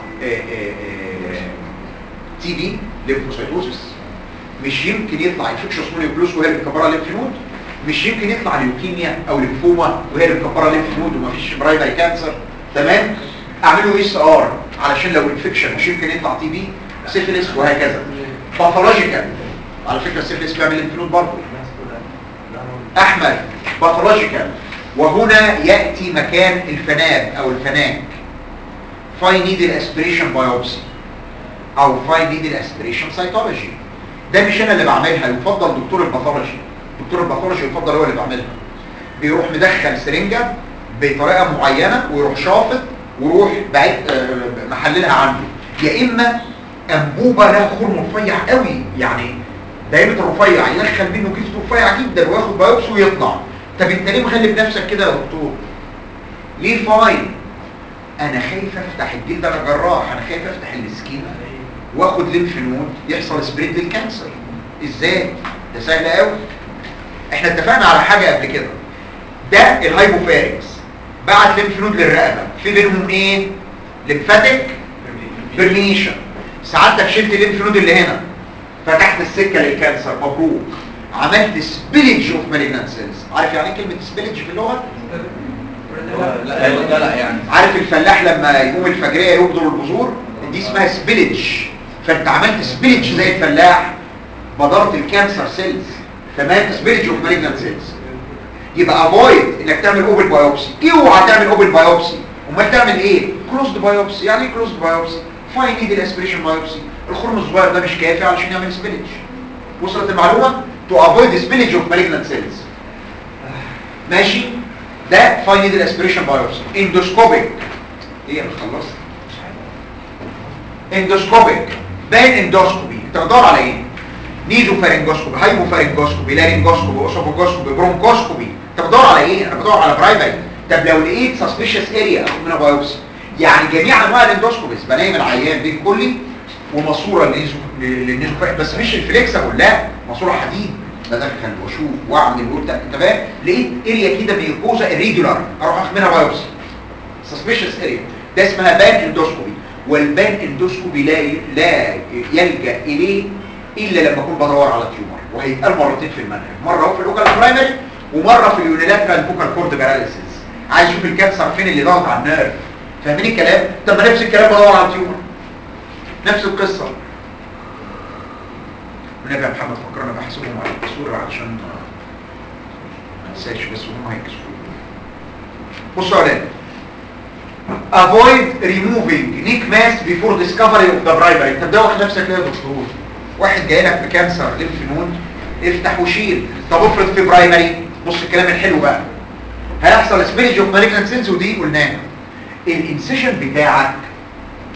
تي بي ليمفوسايتوزس مش يمكن يطلع انفكشن مونيوكلوس وهي اللي مكبره ليمف نود مش يمكن يطلع ليوكيميا او ليمفوما وهي اللي مكبره ليمف نود ومفيش برايمري كانسر تمام اعمله اس ار علشان لو انفكشن مش يمكن يطلع تي بي سيفيلس وهكذا باثولوجيكال على فكره السيفيلس بيعمل ليمف نود برضه احمد باثولوجيكال وهنا ياتي مكان الفناد او الفناك فاي نيدل اسبريشن بايوبسي او فاي نيدل اسبريشن سايتولوجي ده مش انا اللي بعملها يفضل دكتور الباثولوجي دكتور الباثولوجي يفضل هو اللي بعملها بيروح مدخل سرنجه بطريقه معينه ويروح شافط ويروح بعيد آه، محللها عنده يا اما انبوبه لها خرم رفيع قوي يعني دايمتر رفيع يدخل منه كيس رفيع جدا وياخد بايوبسي ويطلع طب انت ليه مغلب نفسك كده يا دكتور ليه فاين انا خايف افتح الجلد انا جراح انا خايف افتح السكين واخد ليمف نود يحصل سبريد للكانسر ازاي ده سهل قوي احنا اتفقنا على حاجه قبل كده ده الهايبوفارينكس بعت ليمف نود للرقبه في بينهم ايه ليمفاتيك برميشن سعادتك شلت الليمف نود اللي هنا فتحت السكه للكانسر مبروك عملت سبيلج اوف مالجنانت سيلز عارف يعني ايه كلمه سبيلج في اللغه لا لا لا يعني عارف الفلاح لما يقوم الفجريه يبذر البذور دي اسمها سبيلج فانت عملت سبيلج زي الفلاح بدرت الكانسر سيلز تمام سبيلج اوف مالجنانت سيلز يبقى افويد انك تعمل اوبن بايوبسي اوعى تعمل اوبن بايوبسي امال تعمل ايه كلوزد بايوبسي يعني ايه كلوزد بايوبسي فاين نيدل اسبريشن بايوبسي الخرم الصغير ده مش كافي علشان يعمل سبيلج وصلت المعلومه تو افويد سبيلج اوف مالجنانت سيلز ماشي ده فاين نيدل اسبريشن بايوبسي اندوسكوبيك ايه انا خلصت اندوسكوبيك بان اندوسكوبي انت بتدور على ايه نيزو فارنجوسكوبي هايبو فارنجوسكوبي لارنجوسكوبي اوسوفوجوسكوبي برونكوسكوبي انت بتدور على ايه انا بدور على برايمري طب لو لقيت سسبيشس اريا اخد منها بايوبسي يعني جميع انواع الاندوسكوبيز بنايم العيان بين كلي وماسوره للنيزو للنيزو فارنج بس مش الفليكسبل لا ماسوره حديد بدخل واشوف واعمل وبتاع انت فاهم لقيت اريا كده ميوكوزا irregular اروح اخد منها بايوبسي سسبيشس اريا ده اسمها بان اندوسكوبي والبان اندوسكوبي لا لا يلجا اليه الا لما اكون بدور على تيومر وهيتقال مرتين في المنهج مره هو في اللوكال برايمري ومره في اليونيلاترال فوكال كورد باراليسيس عايز اشوف الكانسر فين اللي ضغط على النيرف فاهمين الكلام طب ما نفس الكلام بدور على تيومر نفس القصه ونبقى يا محمد فكرنا بحسبهم على التصوير علشان ما انساش بس هم هيكسروا بصوا يا ولاد avoid removing neck mass before discovery of the primary طب دوخ نفسك ليه يا دكتور واحد جاي لك بكانسر ليمف نود افتح وشيل طب افرض في برايمري بص الكلام الحلو بقى هيحصل سبيلج اوف مالجنت سيلز ودي قلناها الانسيشن بتاعك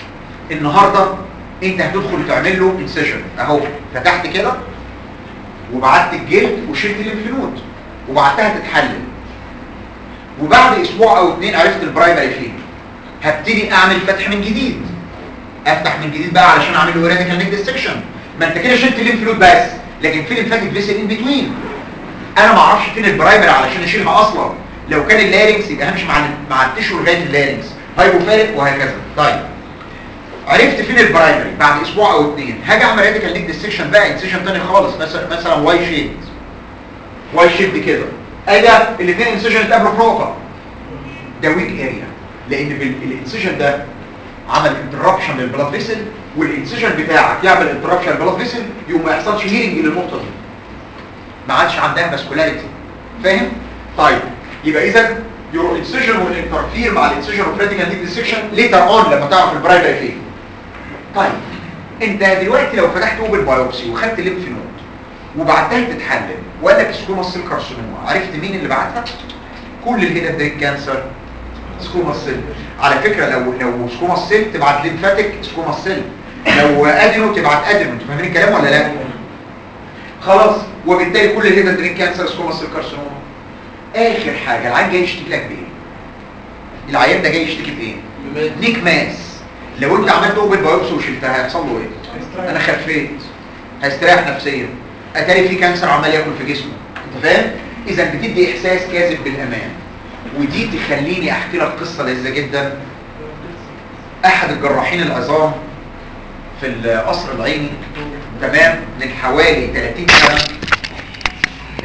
النهارده انت هتدخل تعمل له انسيشن اهو فتحت كده وبعت الجلد وشلت الليمف نود وبعتها تتحلل وبعد اسبوع او اتنين عرفت البرايمري فين هبتدي اعمل فتح من جديد افتح من جديد بقى علشان اعمل له راديكال نيك ديسكشن ما انت كده شلت الليمف نود بس لكن فين الفاتك فيسل ان بتوين انا ما اعرفش فين البرايمري علشان اشيلها اصلا لو كان اللارنكس يبقى همشي مع ال- مع التشو لغايه اللارنكس هايبوفارق وهكذا طيب عرفت فين البرايمري بعد اسبوع او اتنين هاجي اعمل راديكال نيك ديسكشن بقى انسيشن تاني خالص مثلا مثلا واي شيب واي شيب كده ادي الاثنين انسيشن اتقابلوا بروبر ده ويك اريا لان الانسيشن ده عمل انتربشن للبلاد فيسل والانسيشن بتاعك يعمل انتربشن للبلاد فيسل يقوم ما يحصلش هيلينج للنقطه دي ما عادش عندها ماسكولاريتي فاهم طيب يبقى اذا يور انسيشن والانترفير مع الانسيشن اوف راديكال نيك ديسكشن ليتر اون لما تعرف البرايمري فين طيب انت دلوقتي لو فتحت اوبن بايوبسي وخدت ليمف نود وبعتها تتحلل وقال لك سكوما سيل كارسينوما عرفت مين اللي بعتها كل الهيدا بريك كانسر سكوما سيل على فكره لو لو سكوما سيل تبعت ليمفاتيك سكوما سيل لو ادينو تبعت ادينو انتوا فاهمين الكلام ولا لا خلاص وبالتالي كل الهيدا بريك كانسر سكوما سيل كارسينوما اخر حاجه العيان جاي يشتكي لك بايه العيان ده جاي يشتكي بايه نيك ماس لو انت عملت اوبن بايوبسي وشلتها هيحصل له ايه انا خفيت هيستريح نفسيا اتاري في كانسر عمال ياكل في جسمه انت فاهم اذا بتدي احساس كاذب بالامان ودي تخليني احكي لك قصه لذيذه جدا احد الجراحين العظام في القصر العيني تمام من حوالي 30 سنه